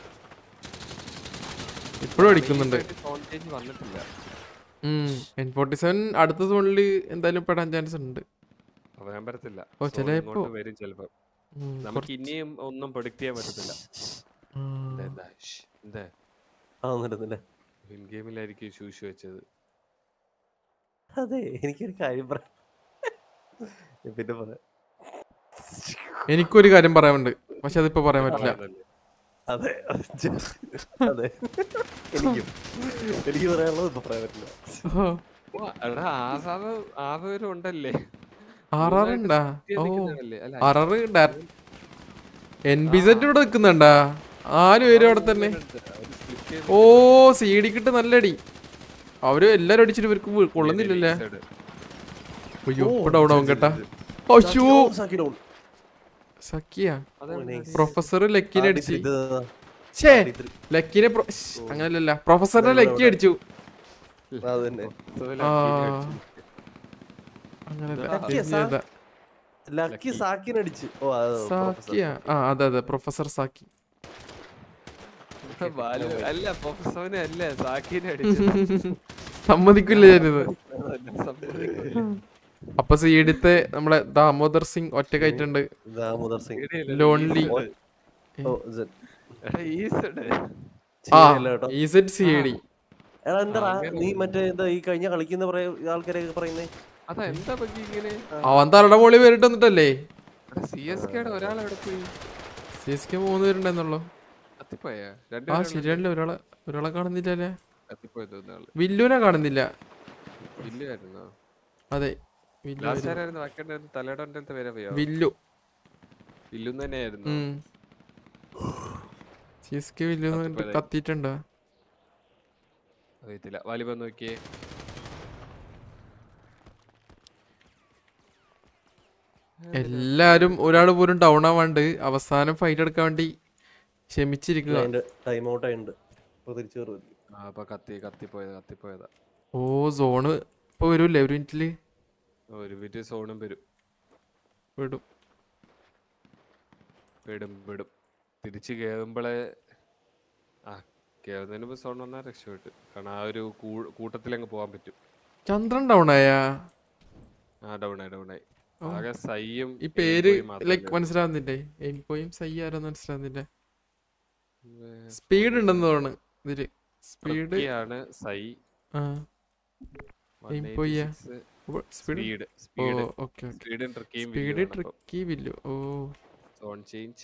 ഇപ്പോഴും അടിക്കുന്നുണ്ട് സോൺ ചേഞ്ച് വന്നിട്ടില്ല എൻ ഫോർട്ടി സെവൻ അടുത്ത സോണിൽ എന്തായാലും പെടാൻ ചാൻസ് ഉണ്ട് പറയാൻ പറ്റത്തില്ല ഓ, Zone ചിലപ്പോ- ഇങ്ങോട്ട് വരും ചിലപ്പോ ഉം, നമുക്ക് ഇനിയും ഒന്നും പ്രൊഡിക്ട് ചെയ്യാൻ പറ്റത്തില്ല ഉം. എന്താ, എന്താ ശ്ശ്, എന്താ ആ നടന്നില്ല വിൻ ഗെയിമിലായിരിക്കും ശൂഷ് വെച്ചത് അതെ എനിക്കൊരു കാര്യം പറയാം ഞാൻ പിന്നെ പറയാം എനിക്കൊരു കാര്യം പറയാനുണ്ട് പക്ഷെ അതിപ്പോ പറയാൻ പറ്റില്ല അതല്ലേ. അതെ അതെ എനിക്കും എനിക്ക് പറയാനുള്ളത് ഇപ്പൊ പറയാൻ പറ്റില്ല ഓ, ഓ, എടാ ആസാവ് ആവരും ഉണ്ടല്ലേ ആറാറുണ്ടാ ഇത്തിരി ഓ നിൽക്കുന്നതല്ലേ? അല്ല, ആറാറ് എൻ ബി സെറ്റ് ഇവിടെ നിൽക്കുന്നുണ്ടാ ആര് പേരും അവിടെ തന്നെ അവര് split ചെയ്ത് ഓ സി ഡി കിട്ട് നല്ല അടി അവര് എല്ലാരും അടിച്ചിട്ട് ഇവർക്ക് വീ- കൊള്ളുന്നില്ലല്ലേ side. അയ്യോ ഇപ്പൊ ഡൗൺ ആവും കേട്ടാ അയ്യോ സാക്കി down. സക്കിയ അതാണ് nice. പ്രൊഫസർ ലക്കിനെ അടിച്ച് ഇത് ഛേ ഇത് ലക്കിനെ പ്രൊ- ശ്ശ്, അങ്ങനല്ലല്ല പ്രൊഫസറിനെ ലക്കി അടിച്ചു അത് തന്നെ അതുപോലെ ആ. ലക്കീനെ അടിച്ചു. അങ്ങനല്ല ലക്കിയ ഇനി ഏതാ? ലക്കി സാക്കിനടിച്ച് ഓ അത് സാക്കിയ ആ അതെ അതെ പ്രൊഫസർ സാക്കി ബാലു അല്ല പ്രൊഫസറിനെ അല്ല സാക്കിനെ അടിച്ചത് സമ്മതിക്കില്ല ഞാനിത് അതല്ല സംഭവിക്കുന്നത്. അപ്പൊ സി ഡിത്തെ നമ്മളെ ദാമോദർ സിംഗ് ഒറ്റക്കായിട്ടുണ്ട് ദാമോദർ സിംഗ് ഇടയില്ല, ലോൺലി ഓ Z. എടാ, ഈ side. ആ ശരിയല്ല കേട്ടോ ഇ സെഡ് സി ഡി എടാ എന്താ നീ മറ്റേ എന്താ ഈ കഴിഞ്ഞ കളിക്കുന്ന ആൾക്കാരൊക്കെ പറയുന്നേ അതാ എന്താ പറ്റി ഇങ്ങനെ അവൻ തലയുടെ മോളി പേരിട്ട് വന്നിട്ടല്ലേ സി എസ് കെയുടെ ഒരാളെവിടെ പോയി സി എസ് കെ മൂന്ന് പേരുണ്ടെന്നുള്ളൂ കത്തിപ്പോയാ ആ രണ്ടുപേരും ശരിയല്ലേ ഒരാളെ ഒരാളെ കാണുന്നില്ലല്ലേ കത്തിപ്പോയത് ഒന്നാള് വില്ലുനെ കാണുന്നില്ല ഇല്ലായിരുന്നോ അതെ വില്ലു ലാസ്റ്റ് ആരായിരുന്നു വാക്കേണ്ടായിരുന്നു തലയുടെ അടുത്ത് വരെ പോയോ വില്ലു ഇല്ലും തന്നെയായിരുന്നു സി എസ് കെ വില്ലു എന്ന് പറഞ്ഞിട്ട് കത്തിയിട്ടുണ്ടോ അറിയത്തില്ല വാലിബ നോക്കിയേ എല്ലാരും ഒരാൾ പോലും ഡൗൺ ആവാണ്ട് അവസാനം ഫൈറ്റ് എടുക്കാൻ വേണ്ടി ക്ഷമിച്ചിരിക്കുക അതിന്റെ ടൈം ഔട്ട് ആയിട്ടുണ്ട് അപ്പൊ തിരിച്ചു കയറും ആ അപ്പൊ കത്തി കത്തിപ്പോയത് കത്തിപ്പോയതാ ഓ സോണ് ഇപ്പൊ വരൂല്ലേ ഒരു മിനിറ്റില് ഒരു മിനിറ്റ് സോണും വരും വിടും വിടും വിടും തിരിച്ച് കേറുമ്പോളെ ആ കേറുന്നതിന് മുമ്പ് സോൺ വന്നാൽ രക്ഷപ്പെട്ടു കാരണം ആ ഒരു കൂ- കൂട്ടത്തിലങ്ങ് പോകാൻ പറ്റും ചന്ദ്രൻ ഡൗൺ ആയാ ആ ഡൗൺ ആയി ഡൗൺ ആയി ആകെ സൈയും ഈ പേര് എയിംപോയും മാത്രമേ ലൈക്ക് ഉള്ളൂ. മനസ്സിലാവുന്നില്ലേ എയിംപോയും സൈ ആരെന്ന് മനസ്സിലാവുന്നില്ല വേ- സ്പീഡ് ഉണ്ടെന്ന് തോന്നുന്നു ഇതില് സ്പീഡ് ട്രക്കിയാണ് സൈ ആ എയിംപോയ്യാ സ്പീഡ് സ്പീഡ് ഓ സ്പീഡ് ഓക്കെ ഓക്കെ സ്പീഡും ട്രക്കിയും സ്പീഡ് ട്രിക്കി വില്ലു ഓ സോൺ ചേഞ്ച്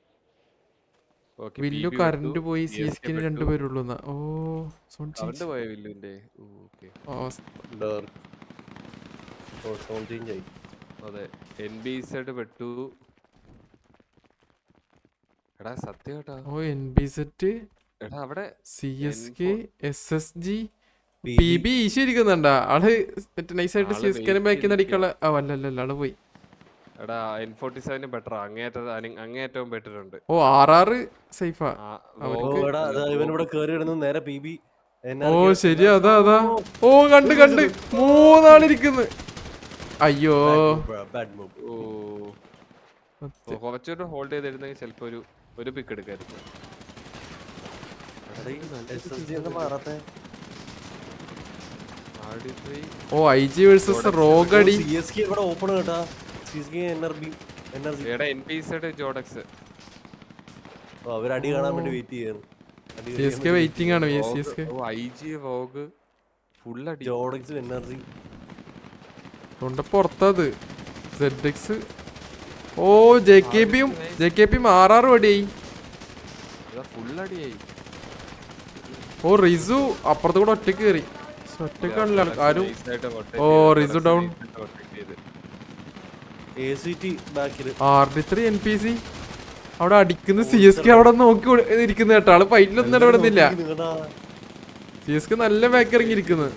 വില്ലു കറണ്ട് പോയി സി എസ് കെന് രണ്ടുപേരുള്ളൂ എന്നാ ഓ സോൺ കറണ്ട് ചേഞ്ച് പോയ വില്ലുവിന്റെ ഓക്കെ ഓ സോൺ ചേഞ്ച് ആയി അതെ എൻ ബി സൈഡ് പെട്ടു എടാ സത്യം കേട്ടാ ഓ എൻ ബി സെറ്റ് എടാ അവിടെ C S K S S G P B ഈശോ ഇരിക്കുന്നുണ്ടാ ആള് നൈസായിട്ട് ആള് സി എസ് കെനെ wait ബാക്കിൽ നിന്ന് അടിക്കാനുള്ള ആ അല്ലല്ല ആള് പോയി എടാ എൻ ഫോർട്ടി സെവന് ബെറ്റർ അങ്ങേറ്റ അങ്ങേറ്റവും ബെറ്റർ ഉണ്ട് ഓ ആറാറ് സേഫാ ആ, ഓ അവർക്ക് എടാ അതാ ഇവൻ ഇവിടെ കേറി ഇടുന്നു നേരെ പി ബി ഓ ശരിയാ അതാ അതാ ഓ കണ്ട് കണ്ട് മൂന്നാളിരിക്കുന്നു അയ്യോ ബാഡ് മൂവ് ഓ ഓ, കുറച്ചുകൂടെ ഹോൾഡ് ചെയ്തിരുന്നെങ്കിൽ ചിലപ്പോ ഒരു ഒരു പിക്ക് എടുക്കായിരുന്നു എസ് എസ് ജി എന്താ മാറാത്തെ RD3 ഓ ഐ ജി വേഴ്സസ് റോഗടി സി എസ് കെ ഇവിടെ ഓപ്പൺ കേട്ടാ C S K energy energy എടാ എൻ പി സൈഡ് ജോഡക്സ് അവർ അടി കാണാൻ വേണ്ടി വെയിറ്റ് ചെയ്യാണ് അടി സി എസ് കെ വെയിറ്റിംഗ് ആണ് സി എസ് കെ ഓ ഐ ജി വോഗ് ഫുൾ അടി ജോഡക്സ് എനർജി തൊണ്ട പുറത്തത് സെഡ് എക്സ് ഓ ജെ കെ പിയും ജെ കെ പിയും ആറാറും അടിയായി ഫുൾ അടിയായി ഓ റിസു അപ്പുറത്ത് കൂടെ ഒറ്റക്ക് കയറി ഒറ്റക്കാണല്ലോ ആൾ- ആരും Nice ആയിട്ട് rotate ഓ, ചെയ്ത്, റിസു Resu down. nice ആയിട്ട് rotate ചെയ്ത്. എ സി ടി ബാക്കിൽ R D three N P C അവിടെ അടിക്കുന്ന സി എസ് കെ അവിടെ നോക്കി ഒ- ഇരിക്കുന്ന കേട്ടോ ആള് ഫൈറ്റിലൊന്നും ഇടപെടുന്നില്ല സി എസ് കെ നല്ല ബാക്ക് ഇറങ്ങിയിരിക്കുന്നു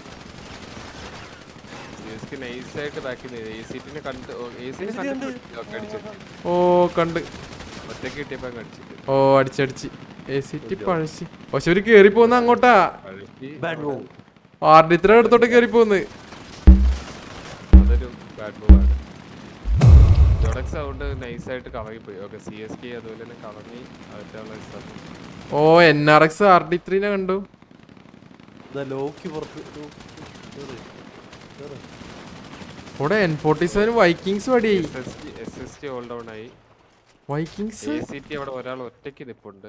CSK nice ആയിട്ട് back ൽ നിന്ന് ACT നെ കണ്ട് ഓ, AC നെ ACT കണ്ടിട്ട് കണ്ട്. ഒക്കെ അടിച്ചു. ഓ കണ്ട് മറ്റേ ഒറ്റയ്ക്ക് കിട്ടിയപ്പോ അങ്ങ് അടിച്ചിട്ട് ഓ അടിച്ചടിച്ച് എ സി ടി പഴശ്ശി പക്ഷെ ഒരു കേറി പോകുന്ന അങ്ങോട്ടാ അഴുക്കി ബാഡ് മൂവ് ആർഡിത്ര അടുത്തോട്ട് കേറി പോകുന്നത് അതൊരു ബാഡ് മൂവ് ആണ് ജോഡക്സ് അതുകൊണ്ട് നൈസായിട്ട് കവങ്ങി പോയി ഓക്കെ സി എസ് കെ അതുപോലെ തന്നെ കവങ്ങി അതിനുള്ള ഓ N R X R D ത്രീനെ കണ്ടു ലോക്കി പുറത്ത് ലോക്കി. കേറ്. കേറ്. ഇവിടെ എൻ ഫോർട്ടി സെവൻ വൈക്കിങ്സ് പടിയായി S S T all down ആയി വൈക്കിങ്സ് എ സി ടി അവിടെ ഒരാൾ ഒറ്റയ്ക്ക് നിപ്പുണ്ട്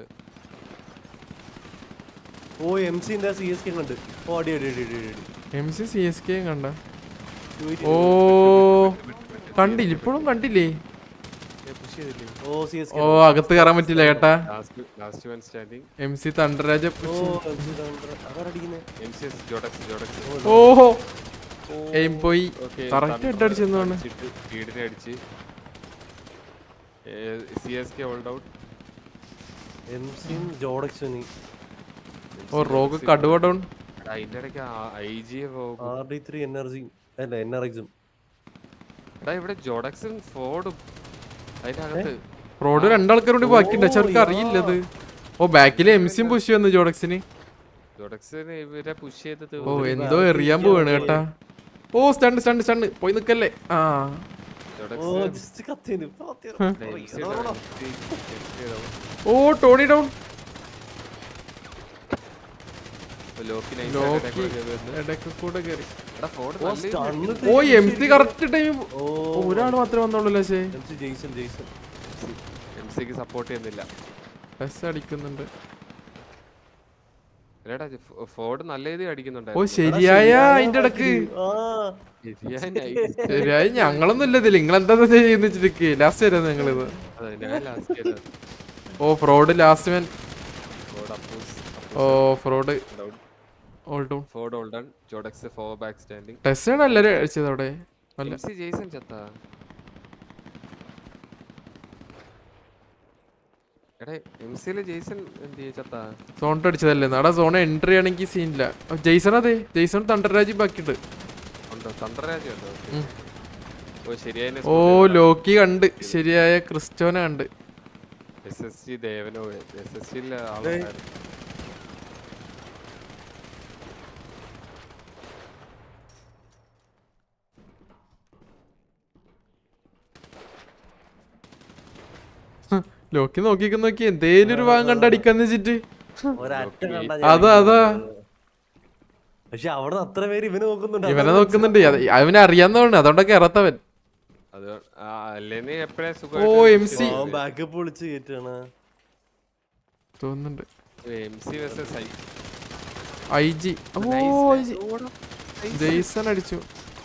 ഓ എം സിന്റെ സി എസ് കെ കണ്ട് ഓ അടി അടി അടി അടി അടി M C C S K കണ്ട Wait, ഓ കണ്ടില്ല ഇപ്പോഴും കണ്ടില്ലേ പുഷ് ചെയ്തില്ലേ ഓ സി എസ് ഓ കെ അകത്ത് കയറാൻ പറ്റില്ല കേട്ടാ last last one standing M C തണ്ടരാജ ഓ എം സി അതാരടിക്കുന്നേ എം സി എസ് ജോഡക്സ് ജോഡക്സ് ഓഹോ എയിം പോയി ഓക്കെ കറക്റ്റ് ഹെഡ് അടിച്ചെന്നാണ് സ്പീഡിനെ അടിച്ച് C S K all out M സിയും ജോഡക്സണി ഓ റോഗ് കടുവ ഡൗൺ അതിന്റെ ഇടയ്ക്ക് ഐ ജി പോകും ആർ ഡി ത്രീ എനർജിയും അല്ല എൻ ആർ എക്സും എടാ ഇവിടെ ജോഡക്സും ഫോർഡും അതിനകത്ത് റോഡ് രണ്ടാൾക്കാർ കൂടി ബാക്കിയുണ്ട് പക്ഷെ അവർക്ക് അറിയില്ലത് ഓ ബാക്കിൽ എം സിയും പുഷ് വന്നു ജോഡക്സിന് ജോഡക്സിന് ഇവരെ പുഷ് ചെയ്തത് ഓ എന്തോ എറിയാൻ പോവാണ് കേട്ടാ ഓ സ്റ്റണ്ട് സ്റ്റണ്ട് സ്റ്റണ്ട് പോയി നിക്കല്ലേ ആ ഓ ജസ്റ്റ് കത്തിന് ഓ ടോണി ഡൗൺ ലോക്കി ലോക്കി ഇടയ്ക്ക് കൂടെ കയറി ഫോർഡ് ഓ എം സി കറക്റ്റ് ടൈം ഓ ഒരാൾ മാത്രമേ വന്നോളൂ പക്ഷേ M C Jason Jason M സിക്ക് സപ്പോർട്ട് ചെയ്യുന്നില്ല ബസ് അടിക്കുന്നുണ്ട് എടാ ഫോർഡ് നല്ല രീതിയിൽ ഓ അടിക്കുന്നുണ്ടായിരുന്നു ശരിയായ അതിന്റെ ഇടക്ക് ആ ശരിയായി. ശരിയായി ഞങ്ങളൊന്നും ഇല്ല ഇതിൽ നിങ്ങൾ എന്താ ചെയ്യുന്ന വെച്ചിട്ട് ലാസ്റ്റ് വരാം നിങ്ങളിത് അതെ, ഞാൻ last ചെയ്തത്. ഓ ഫ്രോഡ് ലാസ്റ്റ് മാൻ ഫോർഡ് അപ്പൂസ്, ഓ fraud down. All down Ford all done ജോഡക്സ് ഫോർ ബാക്ക് സ്റ്റാൻഡിങ് ടെസ്റ്റ് ആണ് എല്ലാരും അടിച്ചത് അവിടെ അല്ല എം സി ജെയ്സൺ ചത്താ എടാ എം സിയിലെ ജെയ്സൺ എന്ത് ചെയ്യ ചത്താ സോൺ അടിച്ചതല്ലേ നാടെ സോൺ എൻട്രി ആണെങ്കിൽ സീനില്ല ജെയ്സൺ അതെ ജെയ്സൺ തണ്ടർരാജ് ബാക്കിയുണ്ട് ഉണ്ടോ തന്ത്രരാജ് ഉണ്ടോ ഉം. ഓ ശരിയായ ഓ ലോക്കി കണ്ട് ശരിയായ ക്രിസ്റ്റോന കണ്ട് എസ് എസ് ജി ദേവനോ എസ് എസ് ജിയിലെ ആളുണ്ടായിരുന്നു ലോക്കി നോക്കിക്ക് നോക്കി എന്തേലും ഒരു ഭാഗം കണ്ടടിക്കാന്ന് വെച്ചിട്ട് ഒരറ്റ കണ്ടാ അതാ അതാ പക്ഷെ അവിടെ അത്ര പേര് ഇവന് നോക്കുന്നുണ്ട് ഇവനെ നോക്കുന്നുണ്ട് അത് അവനെ അറിയാന്നതാണ് അതുകൊണ്ടൊക്കെ ഇറത്തവൻ അത് ആ, അല്ലേന്ന് എപ്പോഴേ ഓ, MC. ബാക്കപ്പ് വിളിച്ച് കയറ്റാണ് തോന്നുന്നുണ്ട് M C versus I I G ഓ ഐ ജി ജെയ്സൺ അടിച്ചു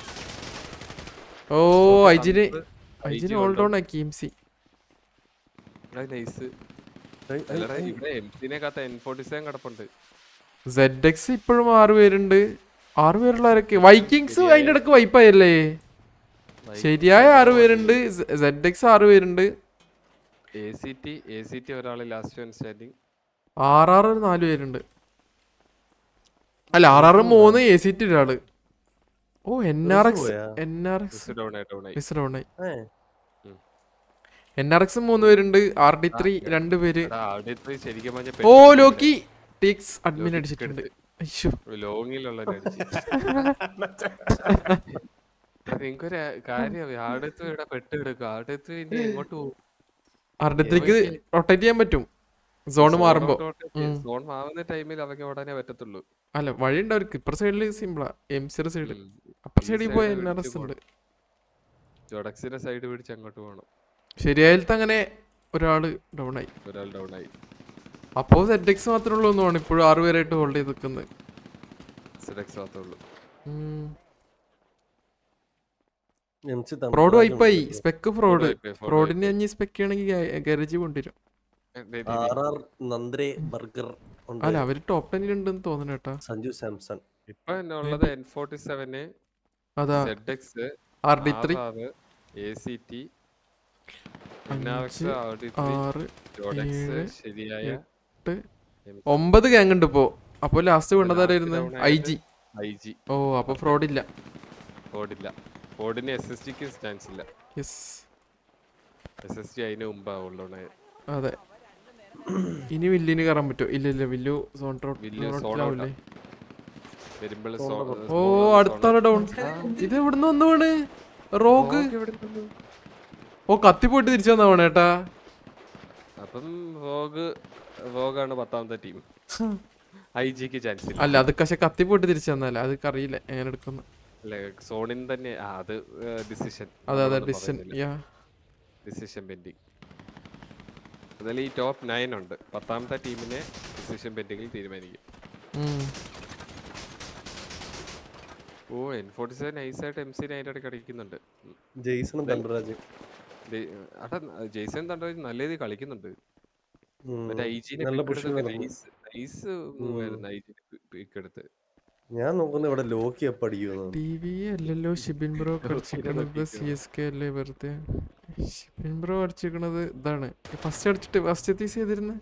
ഓ ഐജിന് ഐജിന് ഓൾ ഡൗൺ ആക്കി എം സി നൈസ് അല്ലടാ ഇവിടെ എം സിനെ കാത്ത എൻ ഫോർട്ടി സെവൻ കിടപ്പുണ്ട് സെഡ് എക്സ് ഇപ്പോഴും ആറ് പേരുണ്ട് ആറ് പേരുള്ളവരൊക്കെ വൈക്കിങ്സ് അതിന്റെ ഇടക്ക് വൈപ്പായല്ലേ ശരിയായ ആറ് പേരുണ്ട് സെഡ് എക്സ് ആറ് പേരുണ്ട് A C T A C T ഒരാൾ last one standing R R നാല് പേരുണ്ട് അല്ല ആർ ആർ മൂന്ന് എ സി ടി ഒരാള് ഓ എൻ ആർ എക്സ് പോയാ? എൻ ആർ എക്സ് ഡൗൺ ആയി ഡൗൺ ആയി മിസ് ഡൗൺ ആയി ഏ എൻ ആർ എക്സ് മൂന്ന് പേരുണ്ട് ആർ ഡി ത്രീ രണ്ട് പേര് എടാ, അവിടെ ഇത്രയും ശരിക്കും പറഞ്ഞ ഓ ലോക്കി ടിക്സ് അഡ്മിൻ അടിച്ചിട്ടുണ്ട് അയ്യോ ലോങ്ങിലുള്ള നിങ്ങക്കൊരു കാര്യം ആടത്ത് ഇവിടെ പെട്ട് കിടക്കുക ആടത്ത് ഇനി എങ്ങോട്ട് പോകും ആർ ഡി ത്രീക്ക് റൊട്ടേറ്റ് ചെയ്യാൻ പറ്റും സോൺ മാറുമ്പോ ഉം. സോൺ മാറുന്ന ടൈമിൽ അവർക്ക് ഓടാനേ പറ്റത്തുള്ളൂ അല്ല വഴി ഉണ്ട് അവർക്ക് ഇപ്പുറ സൈഡിൽ സിമ്പിളാ എം സിയുടെ സൈഡ് ഉം. അപ്പുറ ഈ സൈഡിൽ side പോയ പിടിച്ച് എൻ ആർ എസ് ഉണ്ട് ജോഡക്സിന്റെ സൈഡ് പിടിച്ച് അങ്ങോട്ട് പോകണം ശരിയായാലത്തെ അങ്ങനെ ഒരാള് ഡൗൺ ആയി ഒരാൾ ഡൗൺ ആയി അപ്പോ സെഡ് എക്സ് മാത്രമേ ഉള്ളൂ എന്നാണ് ഇപ്പോഴും ആറ് പേരായിട്ട് ഹോൾഡ് ചെയ്ത് നിൽക്കുന്നത് സിഡക്സ് മാത്രമേ ഉള്ളൂ എം സി ഫ്രോഡ് വൈപ്പായി സ്പെക്ക് ഫ്രോഡ് wipe ആയി, fraud ഫ്രോഡിന് അഞ്ഞ് സ്പെക്ക് ആണെങ്കിൽ ഗരജ് കൊണ്ടുവരും ഏ, ദേ, ദേ, ആർ ആർ നന്ദ്രെ ബർഗർ ഉണ്ട് അല്ല അവര് ടോപ്പ് ടെന്നിൽ ഉണ്ടെന്ന് തോന്നുന്നു കേട്ടാ സഞ്ജു സാംസൺ ഇപ്പൊ എന്നെ ഉള്ളത് എൻ ഫോർട്ടി സെവന് അതാ Z X R D three A C T അഞ്ച്, ആറ് ജോഡക്സ് ഏഴ്, ശരിയായ എട്ട് ഒമ്പത് ഗ്യാങ് ഉണ്ട് ഇപ്പോ അപ്പൊ ലാസ്റ്റ് കൊണ്ടതാരായിരുന്നു down ഐ ആയത് ജി ഐ ജി ഓ അപ്പൊ ഫ്രോഡ് ഇല്ല ഫോർഡില്ല ഫോർഡിന് എസ് എസ് ടിക്ക് സ്റ്റാൻസ് ഇല്ല യെസ് എസ് എസ് ടി അതിന് മുമ്പാ ഉള്ളതാണ് അതെ ഇനി വില്ലിന് കയറാൻ പറ്റുമോ ഇല്ല ഇല്ല വില്ലു സോൺ വില്ലു zone റോട്ടിലാവില്ലേ വരുമ്പോൾ ഓ അടുത്താളെ ഡൗൺ ഇത് എവിടുന്ന് വന്നു വീണ് റോഗ് ഓ കത്തി പോയിട്ട് തിരിച്ചു വന്നാ വേണേ ഏട്ടാ അപ്പം വോഗ് വോഗാണ് പത്താമത്തെ ടീം ഐ ജിക്ക് ചാൻസ് ഇല്ല അല്ല അത് പക്ഷെ കത്തി പോയിട്ട് തിരിച്ചു വന്നല്ല അത് അറിയില്ല എങ്ങനെ എടുക്കുന്നു അല്ലെ സോണിൻ തന്നെ ആ അത് ഡിസിഷൻ അതെ അതെ ഡിസിഷൻ യാ ഡിസിഷൻ പെൻഡിങ് അതിൽ ഈ ടോപ്പ് നയൻ ഉണ്ട് പത്താമത്തെ ടീമിനെ ഡിസിഷൻ പെൻഡിങ്ങിൽ തീരുമാനിക്കും ഉം. ഓ എൻ ഫോർട്ടി സെവൻ നൈസായിട്ട് എം സി അതിൻ്റെ ഇടയ്ക്ക് അടിക്കുന്നുണ്ട് ഉം. ജെയ്സണും തണ്ടരാജ് ദേ- അടാ ജെയ്സൺ തണ്ടോ നല്ല രീതിയിൽ കളിക്കുന്നുണ്ട് ഉം. മറ്റേ ഐ ജിനെ നല്ല പിക്ക് പൊസിഷൻ എടുത്തൊക്കെ നൈസ് നൈസ് മൂവ് ആയിരുന്നു ഐ ജിനെ പിക്ക് എടുത്ത് ഞാൻ നോക്കുന്ന ഇവിടെ ലോക്കി എപ്പ അടിക്കുന്നു ടി വി അല്ലല്ലോ ഷിബിൻ ബ്രോ കളിച്ചിരിക്കണത് സി എസ് കെ അല്ലേ വെറുതെ ഷിബിൻ ബ്രോ അടിച്ചിരിക്കണത് ഇതാണ് ഫസ്റ്റ് അടിച്ചിട്ട് ഫസ്റ്റ് എത്തീസ് ചെയ്തിരുന്നു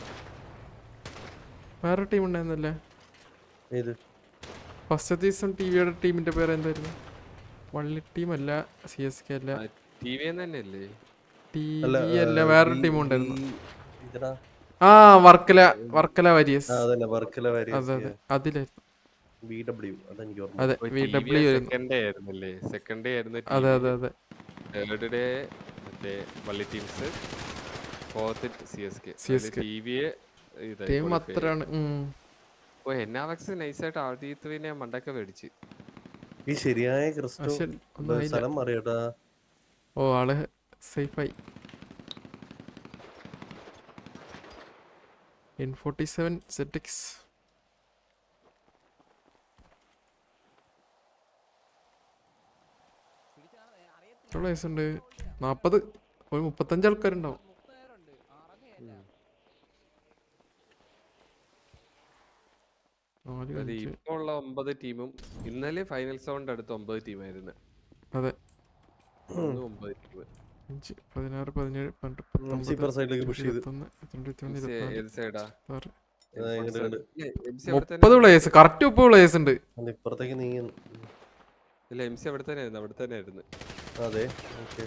വേറെ ടീം ഉണ്ടായിരുന്നല്ലേ ഏത് ഫസ്റ്റ് എത്തീസും ടി വിയുടെ ടീമിന്റെ പേര് എന്തായിരുന്നു വള്ളി ടീം അല്ല സി എസ് കെ അല്ല ടി വി തന്നെയല്ലേ ടി അല്ല വി അല്ല ആ, വേറെ ഈ- ടീം ഉണ്ടായിരുന്നു ഈ- ഇതെടാ. ആ വർക്കല വർക്കല വാരിയസ് ആ, അതന്നെ വർക്കല അതെ അതെ അതിലായിരുന്നു ബി ഡബ്ല്യു അതെനിക്ക് ഓർമ്മ അതെ വി ഡബ്ല്യു ആയിരുന്നു സെക്കൻഡ് ഡേ ആയിരുന്നല്ലേ സെക്കൻഡ് ഡേ ആയിരുന്നു അതെ അതെ അതെ തേർഡ് ഡേ മറ്റേ വള്ളി teams fourth C S K CSK. T വിയെ ടീം അത്രയാണ് ഉം. ഓ എന്നാവക്സ് നൈസായിട്ട് ആദ്യത്വനെ മണ്ടൊക്കെ മേടിച്ച് ഈ ശരിയായ ക്രിസ്റ്റോ പക്ഷെ ഒന്നും ആയില്ല സ്ഥലം അറിയട്ടാ ഓ ആള് സേഫായി എൻ ഫോർട്ടി സെവൻ സെറ്റിക്സ് എത്ര വയസ്സുണ്ട് നാപ്പത് ഒരു മുപ്പത്തഞ്ച് ആൾക്കാരുണ്ടാവും നാല് അത് അഞ്ച് ഇപ്പൊ ഉള്ള ഒമ്പത് ടീമും ഇന്നലെ ഫൈനൽ സൗണ്ട് അടുത്ത ഒമ്പത് ടീമായിരുന്നു അതെ ഇന്ന് ഒമ്പത് ടീം അഞ്ച് പതിനാറ് പതിനേഴ് പന്ത്രണ്ട് MC ഇപ്പുറ സൈഡിലേക്ക് പുഷ് ചെയ്ത് ഇരുപത്തൊന്ന് ഇരുപത്തിരണ്ട് ഇരുപത്തിമൂന്ന് ഇരുപത്തിനാല് ഏത് സൈഡാ ആറ് ആ, ഇങ്ങട് ഇങ്ങട്. മുപ്പത് പ്ലേയേഴ്സ് കറക്റ്റ് മുപ്പത് പ്ലേയേഴ്സ് ഉണ്ട് അത് ഇപ്പുറത്തേക്ക് നീങ്ങി ഇല്ല എം സി അവിടെ തന്നെ ആയിരുന്നു അവിടെ തന്നെ ആയിരുന്നു അതെ ഓക്കെ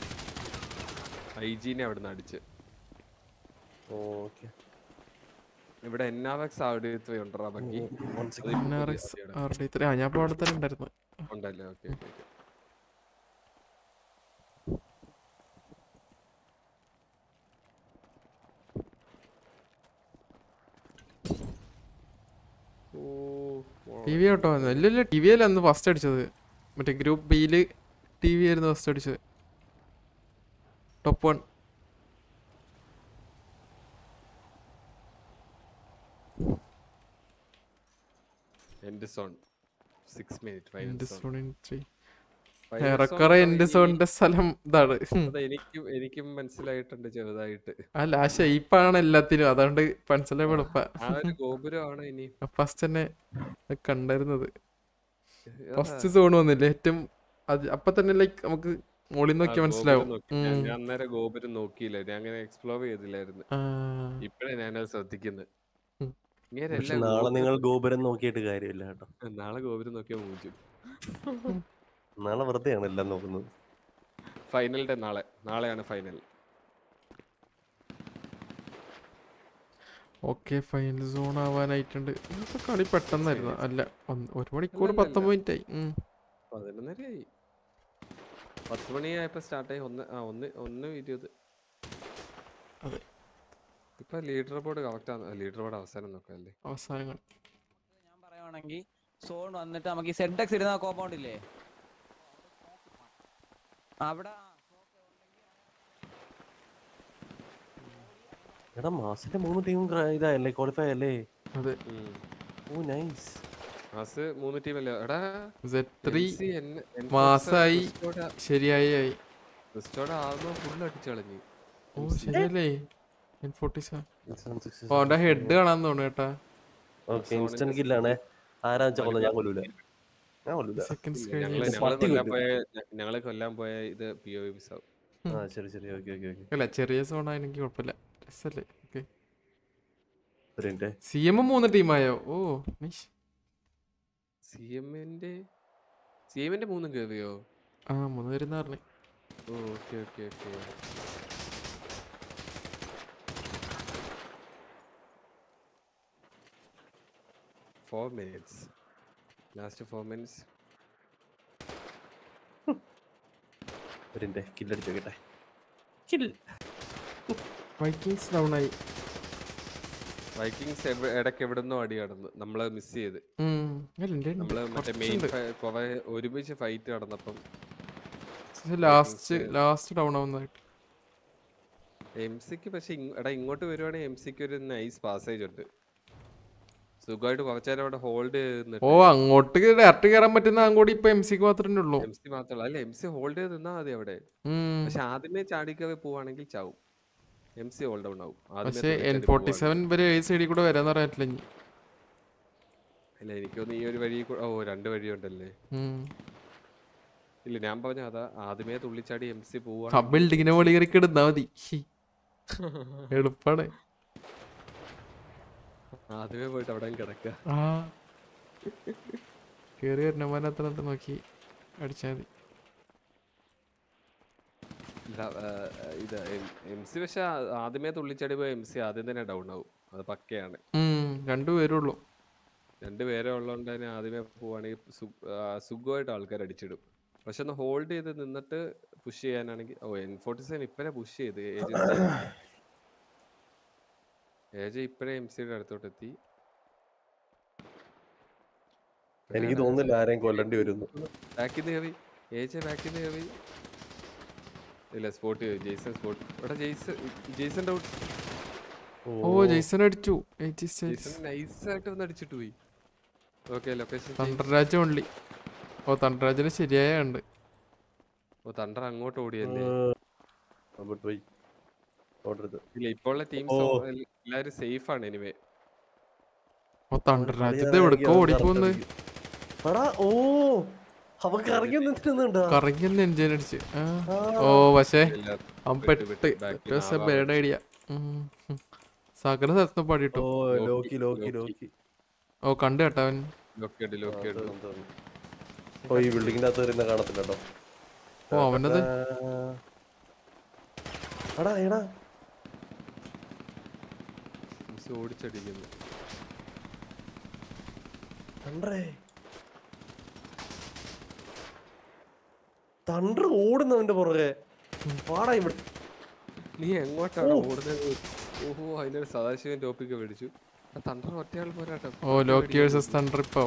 ഐ ജിനെ അവിടെ നിന്ന് അടിച്ച് ഓക്കെ ഇവിടെ എന്നാവക്സ് അവിടെ ഉണ്ടോ ബാക്കി അത് ഇപ്പൊ പുതിയ NRX കഥയാണ്. ആരുടെ ഇത്ര ആ ഞാൻ ഇപ്പോൾ അവിടെ തന്നെ ഉണ്ടായിരുന്നു ഉണ്ടല്ലേ ഓക്കെ ഓക്കെ ഓ ടി വി ആട്ടോ ഇല്ല ഇല്ല ടി വി അല്ല അന്ന് ഫസ്റ്റ് അടിച്ചത് മറ്റേ ഗ്രൂപ്പ് ബിയില് ടി വി ആയിരുന്നു ഫസ്റ്റ് അടിച്ചത് top one end zone six minute final എന്റെ സോൺ സോണിൻ ത്രീ Final ഏറെക്കുറെ zone എന്റെ ഈ- സോണിന്റെ സ്ഥലം ഇതാണ് ഉം. അത് എനിക്കും എനിക്കും മനസ്സിലായിട്ടുണ്ട് ചെറുതായിട്ട് അല്ല ആ ഷെയ്പ്പാണ് എല്ലാത്തിനും അതുകൊണ്ട് മനസ്സിലായി എളുപ്പ ആ ഒരു ഗോപുരമാണ് ഇനി ഫസ്റ്റ് തന്നെ അത് കണ്ടായിരുന്നത് അതാ, ഫസ്റ്റ് സോൺ വന്നില്ലേ ഏറ്റവും അത് അപ്പൊ തന്നെ ലൈക്ക് നമുക്ക് മുകളിൽ ആ നോക്കി ഗോപുരം മനസ്സിലാവും നോക്കി. ഞാൻ- ഉം. ഞാൻ അന്നേരം ഗോപുരം നോക്കിയില്ല ഞാൻ അങ്ങനെ എക്സ്പ്ലോർ ചെയ്തില്ലായിരുന്നു ആ, ഇപ്പഴാ ഞാനത് ശ്രദ്ധിക്കുന്നത് ഉം. ഇങ്ങനെ പക്ഷെ എല്ലാം നാളെ ഗോപുരം- നിങ്ങൾ ഗോപുരം നോക്കിയിട്ട് കാര്യമില്ല കേട്ടോ നാളെ ഗോപുരം നോക്കിയാൽ മൂഞ്ചും നാളെ വെറുതെയാണ് എല്ലാം നോക്കുന്നത് ഫൈനൽ ഡേ നാളെ നാളെയാണ് ഫൈനൽ ഓക്കെ ഫൈനൽ സോൺ ആവാനായിട്ടുണ്ട് ഇതൊക്കെ കളി പെട്ടെന്നായിരുന്നു അല്ല ഒന്ന്- ഒരു മണിക്കൂർ അല്ലല്ല. പത്തൊമ്പത് മിനിറ്റ് ആയി ഉം. പതിനൊന്നരയായി പത്ത് മണിയായപ്പോ സ്റ്റാർട്ടായി ഒന്ന് ആ ഒന്ന് ഒന്ന് ഇരുപത് അതെ. ഇപ്പൊ ലീഡർ ബോർഡ് കറക്റ്റ് ആണ് ലീഡർ ബോർഡ് അവസാനം നോക്കാം അല്ലേ അവസാനങ്ങൾ ഞാൻ പറയുവാണെങ്കിൽ സോൺ വന്നിട്ട് നമുക്ക് ഈ സെഡ് എക്സ് ഇടുന്ന കോമ്പൗണ്ട് ഇല്ലേ അവിടെ ആ, എടാ മാസത്തെ മൂന്ന് ടീമും ഇതായല്ലേ ക്വാളിഫൈ അല്ലേ അതെ ഉം. ഓ നൈസ് മാസ് മൂന്ന് ടീമല്ലേ എടാ Z three MC N- N മാസായി. ക്രിസ്റ്റോടെ- ശരിയായി ആയി ക്രിസ്റ്റോടെ ആവുമ്പോ ഫുൾ അടിച്ചു കളഞ്ഞു ഓ ശരിയല്ലേ എൻ ഫോർട്ടി സെവൻ ഓ അവന്റെ ഹെഡ് കാണാൻ തോന്നുന്നു കേട്ടാ ഓക്കെ ഇൻസ്റ്റന്റ് കില്ലാണേ ആരാ വെച്ചാ കൊല്ലാം ഞാൻ കൊല്ലൂല ഞാൻ കൊല്ലൂല സെക്കൻഡ്സ് ഞങ്ങള് കഴിഞ്ഞ് ഞങ്ങള് പട്ടി കൊല്ലാൻ കൊല്ലും. പോയ ഞ- ഞങ്ങള് കൊല്ലാൻ പോയ ഇത് പി ഒ മിസ് ആവും ആ ശരി ശരി ഓക്കെ ഓക്കെ ഓക്കെ അല്ല ചെറിയ സോൺ ആണെങ്കിൽ കുഴപ്പമില്ല രസല്ലേ ഓക്കെ ഒരു മിനിറ്റ് സി എം മൂന്ന് ടീമായോ ഓ നൈസ് സി എമ്മിന്റെ സി എമ്മിന്റെ മൂന്നും കേറിയോ ആ മൂന്ന് പേരെന്ന് പറഞ്ഞു ഓ okay okay okay four minutes last four minutes ഒരു കില്ലടിച്ച് നോക്കട്ടെ വൈക്കിങ്സ് ഡൗൺ ആയി വൈക്കിങ്സ് ഇടയ്ക്ക് എവിടുന്നോ അടി കടന്നു നമ്മളെ മിസ് ചെയ്ത് ഉം. അല്ല, എൻ്റെ ഉണ്ട്. നമ്മള് മറ്റേ മെയിൻ കുറച്ചുണ്ട്. കുറെ ഒരുമിച്ച് ഫൈറ്റ് നടന്നപ്പം പക്ഷെ ലാസ്റ്റ് Vikings. ലാസ്റ്റ് ഡൗൺ ആവുന്നതായിട്ട് എം സിക്ക് പക്ഷെ ഇങ്- എടാ ഇങ്ങോട്ട് വരുവാണെങ്കിൽ എം സിക്ക് ഒരു നൈസ് പാസേജ് ഉണ്ട് സുഖമായിട്ട് കുറച്ചേരം അവിടെ ഹോൾഡ് ഓ അങ്ങോട്ട് ഡയറക്റ്റ് കയറാൻ പറ്റുന്ന അങ്ങോട്ട് ഇപ്പൊ എം സിക്ക് മാത്രമേ ഉള്ളൂ എം സി മാത്രമല്ല അല്ല എം സി ഹോൾഡ് ചെയ്ത് നിന്നാ മതി അവിടെ ഉം. പക്ഷെ ആദ്യമേ ചാടിക്കറി പോവാണെങ്കിൽ ചാവും എം സി ഹോൾഡ് ഡൗൺ ആവും ആദ്യമേ പക്ഷെ എൻ തുള്ളിച്ചാടി ഫോർട്ടി പോവാണെങ്കിൽ. സെവൻ വരെ ഏത് സൈഡിൽ കൂടെ വരാന്ന് പറയാൻ പറ്റില്ല ഇനി. ഇല്ല എനിക്ക് തോന്നുന്നു ഈ ഒരു വഴി കൂ- ഓ രണ്ട് വഴിയുണ്ടല്ലേ ഉം. ഇല്ല ഞാൻ പറഞ്ഞ അതാ ആദ്യമേ തുള്ളിച്ചാടി എം സി ആ പോവാ ബിൽഡിങ്ങിനെ മുകളിൽ കയറി കിടന്നാ മതി ഹി. എളുപ്പാണ് ആദ്യമേ പോയിട്ട് അവിടെ കിടക്കുക ആ കേറി വരണമാനത്ര നോക്കി അടിച്ചാ മതി ഇല്ല, ആ, ഇത് എം സി പക്ഷെ ആ- ആദ്യമേ തുള്ളിച്ചാടി പോയ എം സി ആദ്യം തന്നെ ഡൗൺ ആവും അത് പക്കയാണ് ഉം, രണ്ടുപേരേ ഉള്ളൂ രണ്ടുപേരെ ഉള്ളതുകൊണ്ട് തന്നെ ആദ്യമേ പോവാണെങ്കിൽ സു- ആ, സുഖമായിട്ട് ആൾക്കാർ അടിച്ചിടും പക്ഷെ ഒന്ന് ഹോൾഡ് ചെയ്ത് നിന്നിട്ട് പുഷ് ചെയ്യാനാണെങ്കിൽ ഓ എൻ ഫോർട്ടി സെവൻ ഇപ്പഴേ പുഷ് ചെയ്ത് ഏജ് ഇപ്പഴേ എം സിയുടെ അടുത്തോട്ട് എത്തി എനിക്ക് തോന്നുന്നില്ല ആരെയും കൊല്ലേണ്ടി വരുന്നു ബാക്കിൽ നിന്ന് കയറി ഏജ് ബാക്കിൽ നിന്ന് കയറി ഇല്ല സ്പോട്ട് ജെയ്സൺ സ്പോട്ട് ഇവിടെ ജെയ്സൺ ജെയ്സൺ ഡൗട്ട് ഓ ജെയ്സൺ അടിച്ചു ജെയ്സൺ നൈസായിട്ട് വന്ന് അടിച്ചിട്ട് പോയി ഓക്കെ ലൊക്കേഷൻ തണ്ടർരാജ് ഓൺലി ഓ തണ്ടർരാജിന് ശരിയായ ഉണ്ട് ഓ തണ്ടർ അങ്ങോട്ട് ഓടിയല്ലേ അങ്ങോട്ട് പോയി ഓർഡർ ചെയ്ത് ഇല്ല ഇപ്പോൾ ഉള്ള ടീംസ് ഓ. എല്ലാരും സേഫ് ആണ് എനിവേ ഓ തണ്ടർരാജ് ഇത് എവിടക്കോ ഓടിപ്പോന്ന് എടാ ഓ അവക്ക് ഇറങ്ങി നിന്നിട്ടുണ്ടോ കറങ്ങി എൻജിൻ അടിച്ച് ആ. ഓ പക്ഷേ അവൻ വിട്ട് വിട്ട് പെട്ട് back ൽ പക്ഷേ ആവാം. ബേഡ് ഐഡിയ സകല സ്ഥലത്ത് പാടിട്ടു ഓ ലോക്കി ലോക്കി ലോക്കി ഓ കണ്ടു കേട്ടോ അവൻ ലോക്കേഡ് ലോക്കേഡ് ഓ ഈ ബിൽഡിങ്ങിന്റെ അകത്ത് വരുന്ന കാണത്തില്ല കേട്ടോ ഓ അവനത് എടാ എടാ ഓടിച്ചടിക്കുന്നു തണ്ടറേ തണ്ടർ ഓടുന്നവന്റെ പുറകെ പാടാ ഇവിടെ നീ എങ്ങോട്ടാണ് ഓടുന്നത് ഓഹോ അതിനൊരു സദാശിവൻ ടോപ്പിക്ക് മേടിച്ചു തണ്ടർ ഒറ്റയാൾ പോരാട്ടം ഓ ലോക്കി വേഴ്സസ് തണ്ടർ ഇപ്പൊ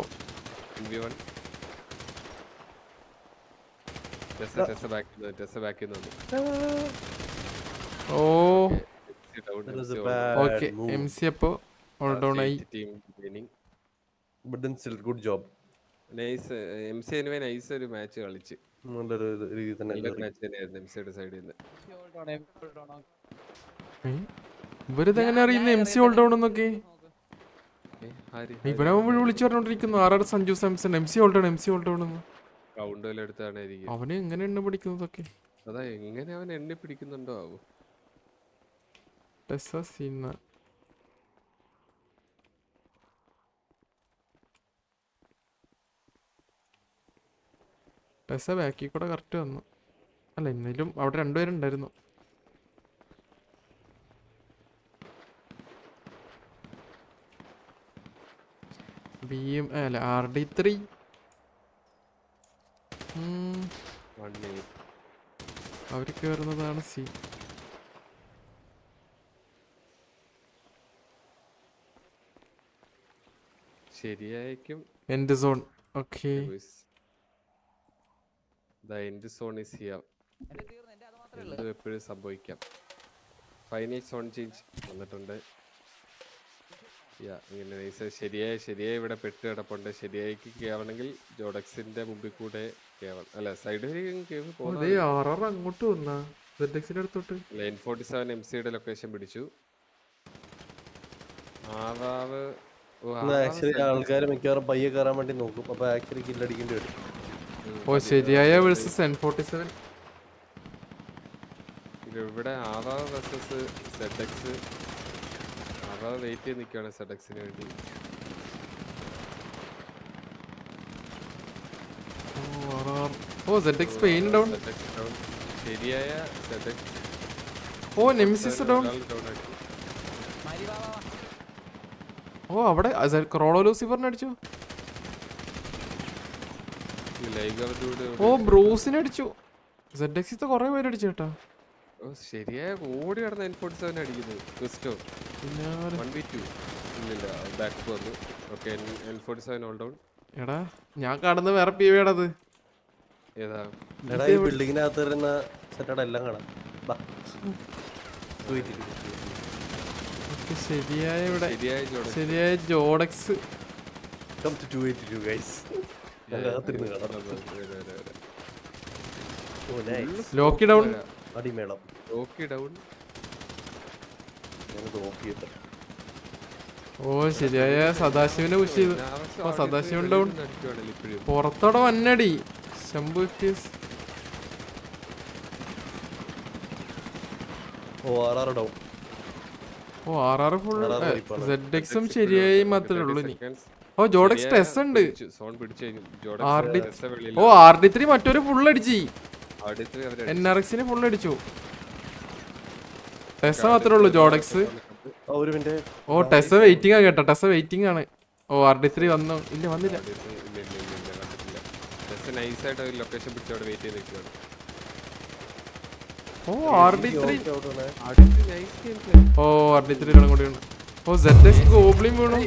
ടെസ്സ ടെസ്സ ബാക്ക് ടെസ്സ ബാക്കിൽ നിന്ന് ഓ That is a bad okay move. M C അപ്പോ ഓൾ ഡൗൺ ആയി team winning But then still good job. Nice M C anyway nice ഒരു മാച്ച് കളിച്ച് നല്ലൊരു ഇത് രീതി തന്നെ നല്ലൊരു കേറി. മാച്ച് തന്നെയായിരുന്നു എം സിയുടെ സൈഡിൽ നിന്ന് ഏ? ഇവരിതെങ്ങനെ അറിയുന്ന എം സി ഓൾ ഡൗൺ എന്നൊക്കെ ഏ, ആര് ഇവനെ വിളിച്ചു പറഞ്ഞോണ്ടിരിക്കുന്നു ആറാറ് Sanju Samson M C all down M C all down എന്ന് റൗണ്ട് വല്ല എടുത്താണ് ഇരിക്കുന്നത് അവനെ എങ്ങനെ എണ്ണ പിടിക്കുന്നതൊക്കെ അതാ എങ്ങനെ അവൻ എണ്ണി പിടിക്കുന്നുണ്ടോ ആവോ ടെസ്സ സീന ടെസ്സ ബാക്കിൽ കൂടെ കറക്റ്റ് വന്നു അല്ല എന്നാലും അവിടെ രണ്ടുപേരുണ്ടായിരുന്നു ബി എം അല്ല R D three one eight അവർ കയറുന്നതാണ് സി ശരിയായിരിക്കും end zone okay the end zone is here എന്തും എപ്പോഴും സംഭവിക്കാം ഫൈനൽ സോൺ ചേഞ്ച് വന്നിട്ടുണ്ട് യാ ഇങ്ങനെ നൈസ് ശരിയായ ശരിയായി ഇവിടെ പെട്ട് കിടപ്പുണ്ട് ശരിയായിക്ക് കേവണമെങ്കിൽ ജോഡക്സിന്റെ മുമ്പിൽ കൂടെ കേവണം അല്ല സൈഡ് വരെയും കേവ് അതെ ആർ ആർ അങ്ങോട്ട് വന്നാ സെഡെക്സിന്റെ അടുത്തോട്ട് ലൈൻ ഫോർട്ടി സെവൻ എം സിയുടെ ലൊക്കേഷൻ പിടിച്ചു ആവാവ് ഓ, എന്നാ ആവാവ് ആക്ച്വലി side- ആൾക്കാർ മിക്കവാറും പയ്യെ കയറാൻ വേണ്ടി നോക്കും അപ്പൊ ആക്ച്വലി കില്ലടിക്കേണ്ടി വരും ഉം, ഓ പതിയെ ശരിയായ ആവാവ് വേഴ്സസ് എൻ ഫോർട്ടി സെവൻ ഇത് ഇവിടെ ആവാവ് വേഴ്സസ് സെഡക്സ് ആവാവ് വെയിറ്റ് ചെയ്ത് നിൽക്കുകയാണ് സെഡക്സിന് വേണ്ടി ഓ Z X pain down ZX down. ശരിയായ ZX ഓ നെമിസിസ് ഡൗൺ ഒരാൾ down ആക്കി. ഓ അവിടെ ക്രോളോ ലൂസിഫറിനെ അടിച്ചു ലൈഗർ ഡൂഡ് ഓ ബ്രൂസിനെ അടിച്ചു സെഡ് എക്സിത്തെ കുറെ പേര് അടിച്ചു കേട്ടാ ഓ ശരിയായ ഓടി കിടന്ന എൻ ഫോർട്ടി സെവൻ അടിക്കുന്നത് ക്രിസ്റ്റോ പിന്നെ ആര്? വൺ ബി ടു ഇല്ലില്ല ബാക്ക് വന്നു okay N forty seven all down എടാ ഞാൻ കാണുന്ന വേറെ പി വേടത് ഏതാ എടാ ഈ ബിൽഡിങ്ങിനകത്ത് വരുന്ന സെറ്റോടെ എല്ലാം കാണാം ബാ. Wait ഇരി. ശരിയായ ഇവിടെ ശരിയായ ജോഡൻ ശരിയായ ജോഡക്സ് Come to 282 guys. ഞാൻ കാത്തിരുന്ന് കാണാം. ഓ, nice. ലോക്കി ഡൗൺ അടിമേളം ഓക്കെ ഡൗൺ ഞാനത് ഓഫ് ചെയ്തിട്ട് ഓ ശരിയായ സദാശിവനെ പുഷ് ചെയ്തു ഓ സദാശിവൻ ഡൗൺ ഇപ്പോഴും പുറത്തോടെ വന്നടി ശംഭു എഫ്റ്റിഎസ് ഓ ആർ ആർ ഡൗൺ ഓ ആർ ആർ ഫുൾ RR പോയിപ്പാണ്. സെഡ് എക്സും ശരിയായി മാത്രമേ ഉള്ളൂ ഇനി ഓ ജോഡക്സ് ടെസ് ഉണ്ട് സോൺ പിടിച്ചു ആർ ഡി ജോഡൻ ഓ ആർ ഡി ത്രീ മറ്റൊരു ഫുൾ അടിച്ച് അടുത്ത് അവര് എൻ ആർ എക്സിന് ഫുൾ അടിച്ചു ടെസ് മാത്രമേ ഉള്ളൂ ജോഡക്സ് ആ ഒരു മിനിറ്റ് ഓ ടെസ് വെയിറ്റിംഗ് ആ കേട്ടോ ടെസ് വെയിറ്റിംഗ് ആണ് ഓ ആർ ഡി ത്രീ വന്നു ഇല്ല വന്നില്ല അടുത്ത് ഇല്ല ഇല്ല ഇല്ല ഇല്ല കണ്ടിട്ടില്ല ജസ്റ്റ് നൈസായിട്ട് ഒരു ലൊക്കേഷൻ പിടിച്ച് അവിടെ വെയിറ്റ് ചെയ്ത് നിൽക്കുകയാണ് ഓ ആർ ഡി ത്രീ അടുത്ത് നൈസ് ഗെയിം പ്ലേ ഓ ആർ ഡി ത്രീ കൂടി ഉണ്ട് ഓ സെഡ് എക്സ് ഗോബ്ലിൻ വീണു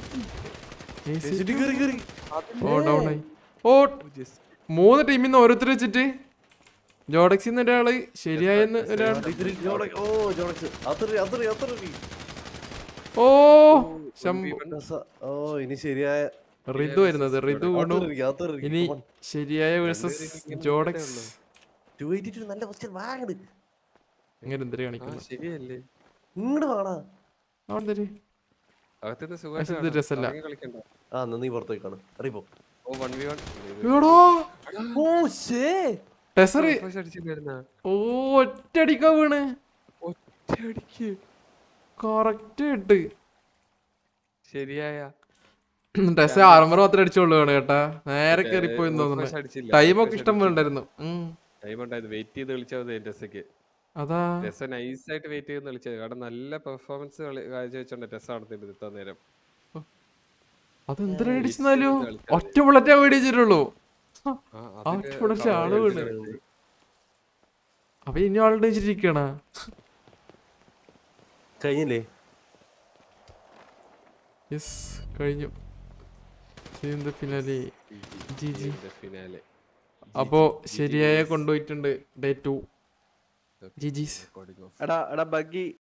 ഓ ഡൗൺ ആയി ഓ മൂന്ന് ടീമിൽ നിന്ന് ഓരോരുത്തർ വെച്ചിട്ട് ജോഡക്സിൽ നിന്ന് ഒരാള് ശരിയായെന്ന് ഒരാൾ ഓ ജോണക്സ് അത്ര അത്ര അത്ര ഓ ശംഭു ഓ ഇനി ശരിയായ റിതു വരുന്നത് റിതു വീണു അത്ര ഇനി ശരിയായ വേഴ്സസ് ജോഡക്സ് ടു എയ്റ്റി ടു നല്ല ക്വസ്റ്റ്യൻ വാങ്ങട് ഇങ്ങനെ എന്തിനു ആ കാണിക്കുന്നു ശരിയല്ലേ ഇങ്ങോട്ട് വാടാ അവിടെ എന്തിന്? അകത്തുനിന്ന് പക്ഷെ ഇത് സുഖമായിട്ട് രസല്ല. കളിക്കണ്ട ആ എന്നാ നീ പുറത്തേക്ക് കാണും അറിയിപ്പോ ഓ വൺ വി വൺ എടോ ഓ ശേ ടെസറ് അടിച്ചിരുന്ന ഓ ഒറ്റടിക്കാ വീണ് ഒറ്റയടിക്ക് കറക്റ്റ് ഇട്ട് ശരിയായ ടെസ് ആർമർ മാത്രമേ അടിച്ചോളൂ വേണം കേട്ടാ നേരെ കയറിപ്പോയി തോന്നുന്നു ടൈമൊക്കെ ഇഷ്ടം പോലെ ഉണ്ടായിരുന്നു ഉം. ടൈം ഉണ്ടായത് വെയിറ്റ് ചെയ്ത് കളിച്ചാൽ മതി ടെസ്സൊക്കെ അതാ ടെസ്സ നൈസ് ആയിട്ട് വെയിറ്റ് ചെയ്ത് കളിച്ചത് കാരണം നല്ല പെർഫോമൻസ് കാഴ്ചവെച്ചോണ്ട് ടെസ് നടത്തിയിട്ട് ഇത്ര നേരം അതെന്തിനാ അടിച്ചെന്നാലോ ഒറ്റ ബുള്ളറ്റാ മേടിച്ചിട്ടുള്ളൂ ആ, ആ അതില് ഒറ്റ ബുള്ളറ്റ് ആള് cover വീണ് ചെയ്തിട്ടുണ്ട്. അപ്പൊ ഇനി ആളുടെ വെച്ചിരിക്കണ കഴിഞ്ഞില്ലേ യെസ് കഴിഞ്ഞു ഫിനാലി ജി ജി ഇതിന്റെ finale. അപ്പോ ശരിയായ കൊണ്ടുപോയിട്ടുണ്ട് ഡേ ടു ജി ജീസ് Recording of എടാ എടാ ബഗ്ഗി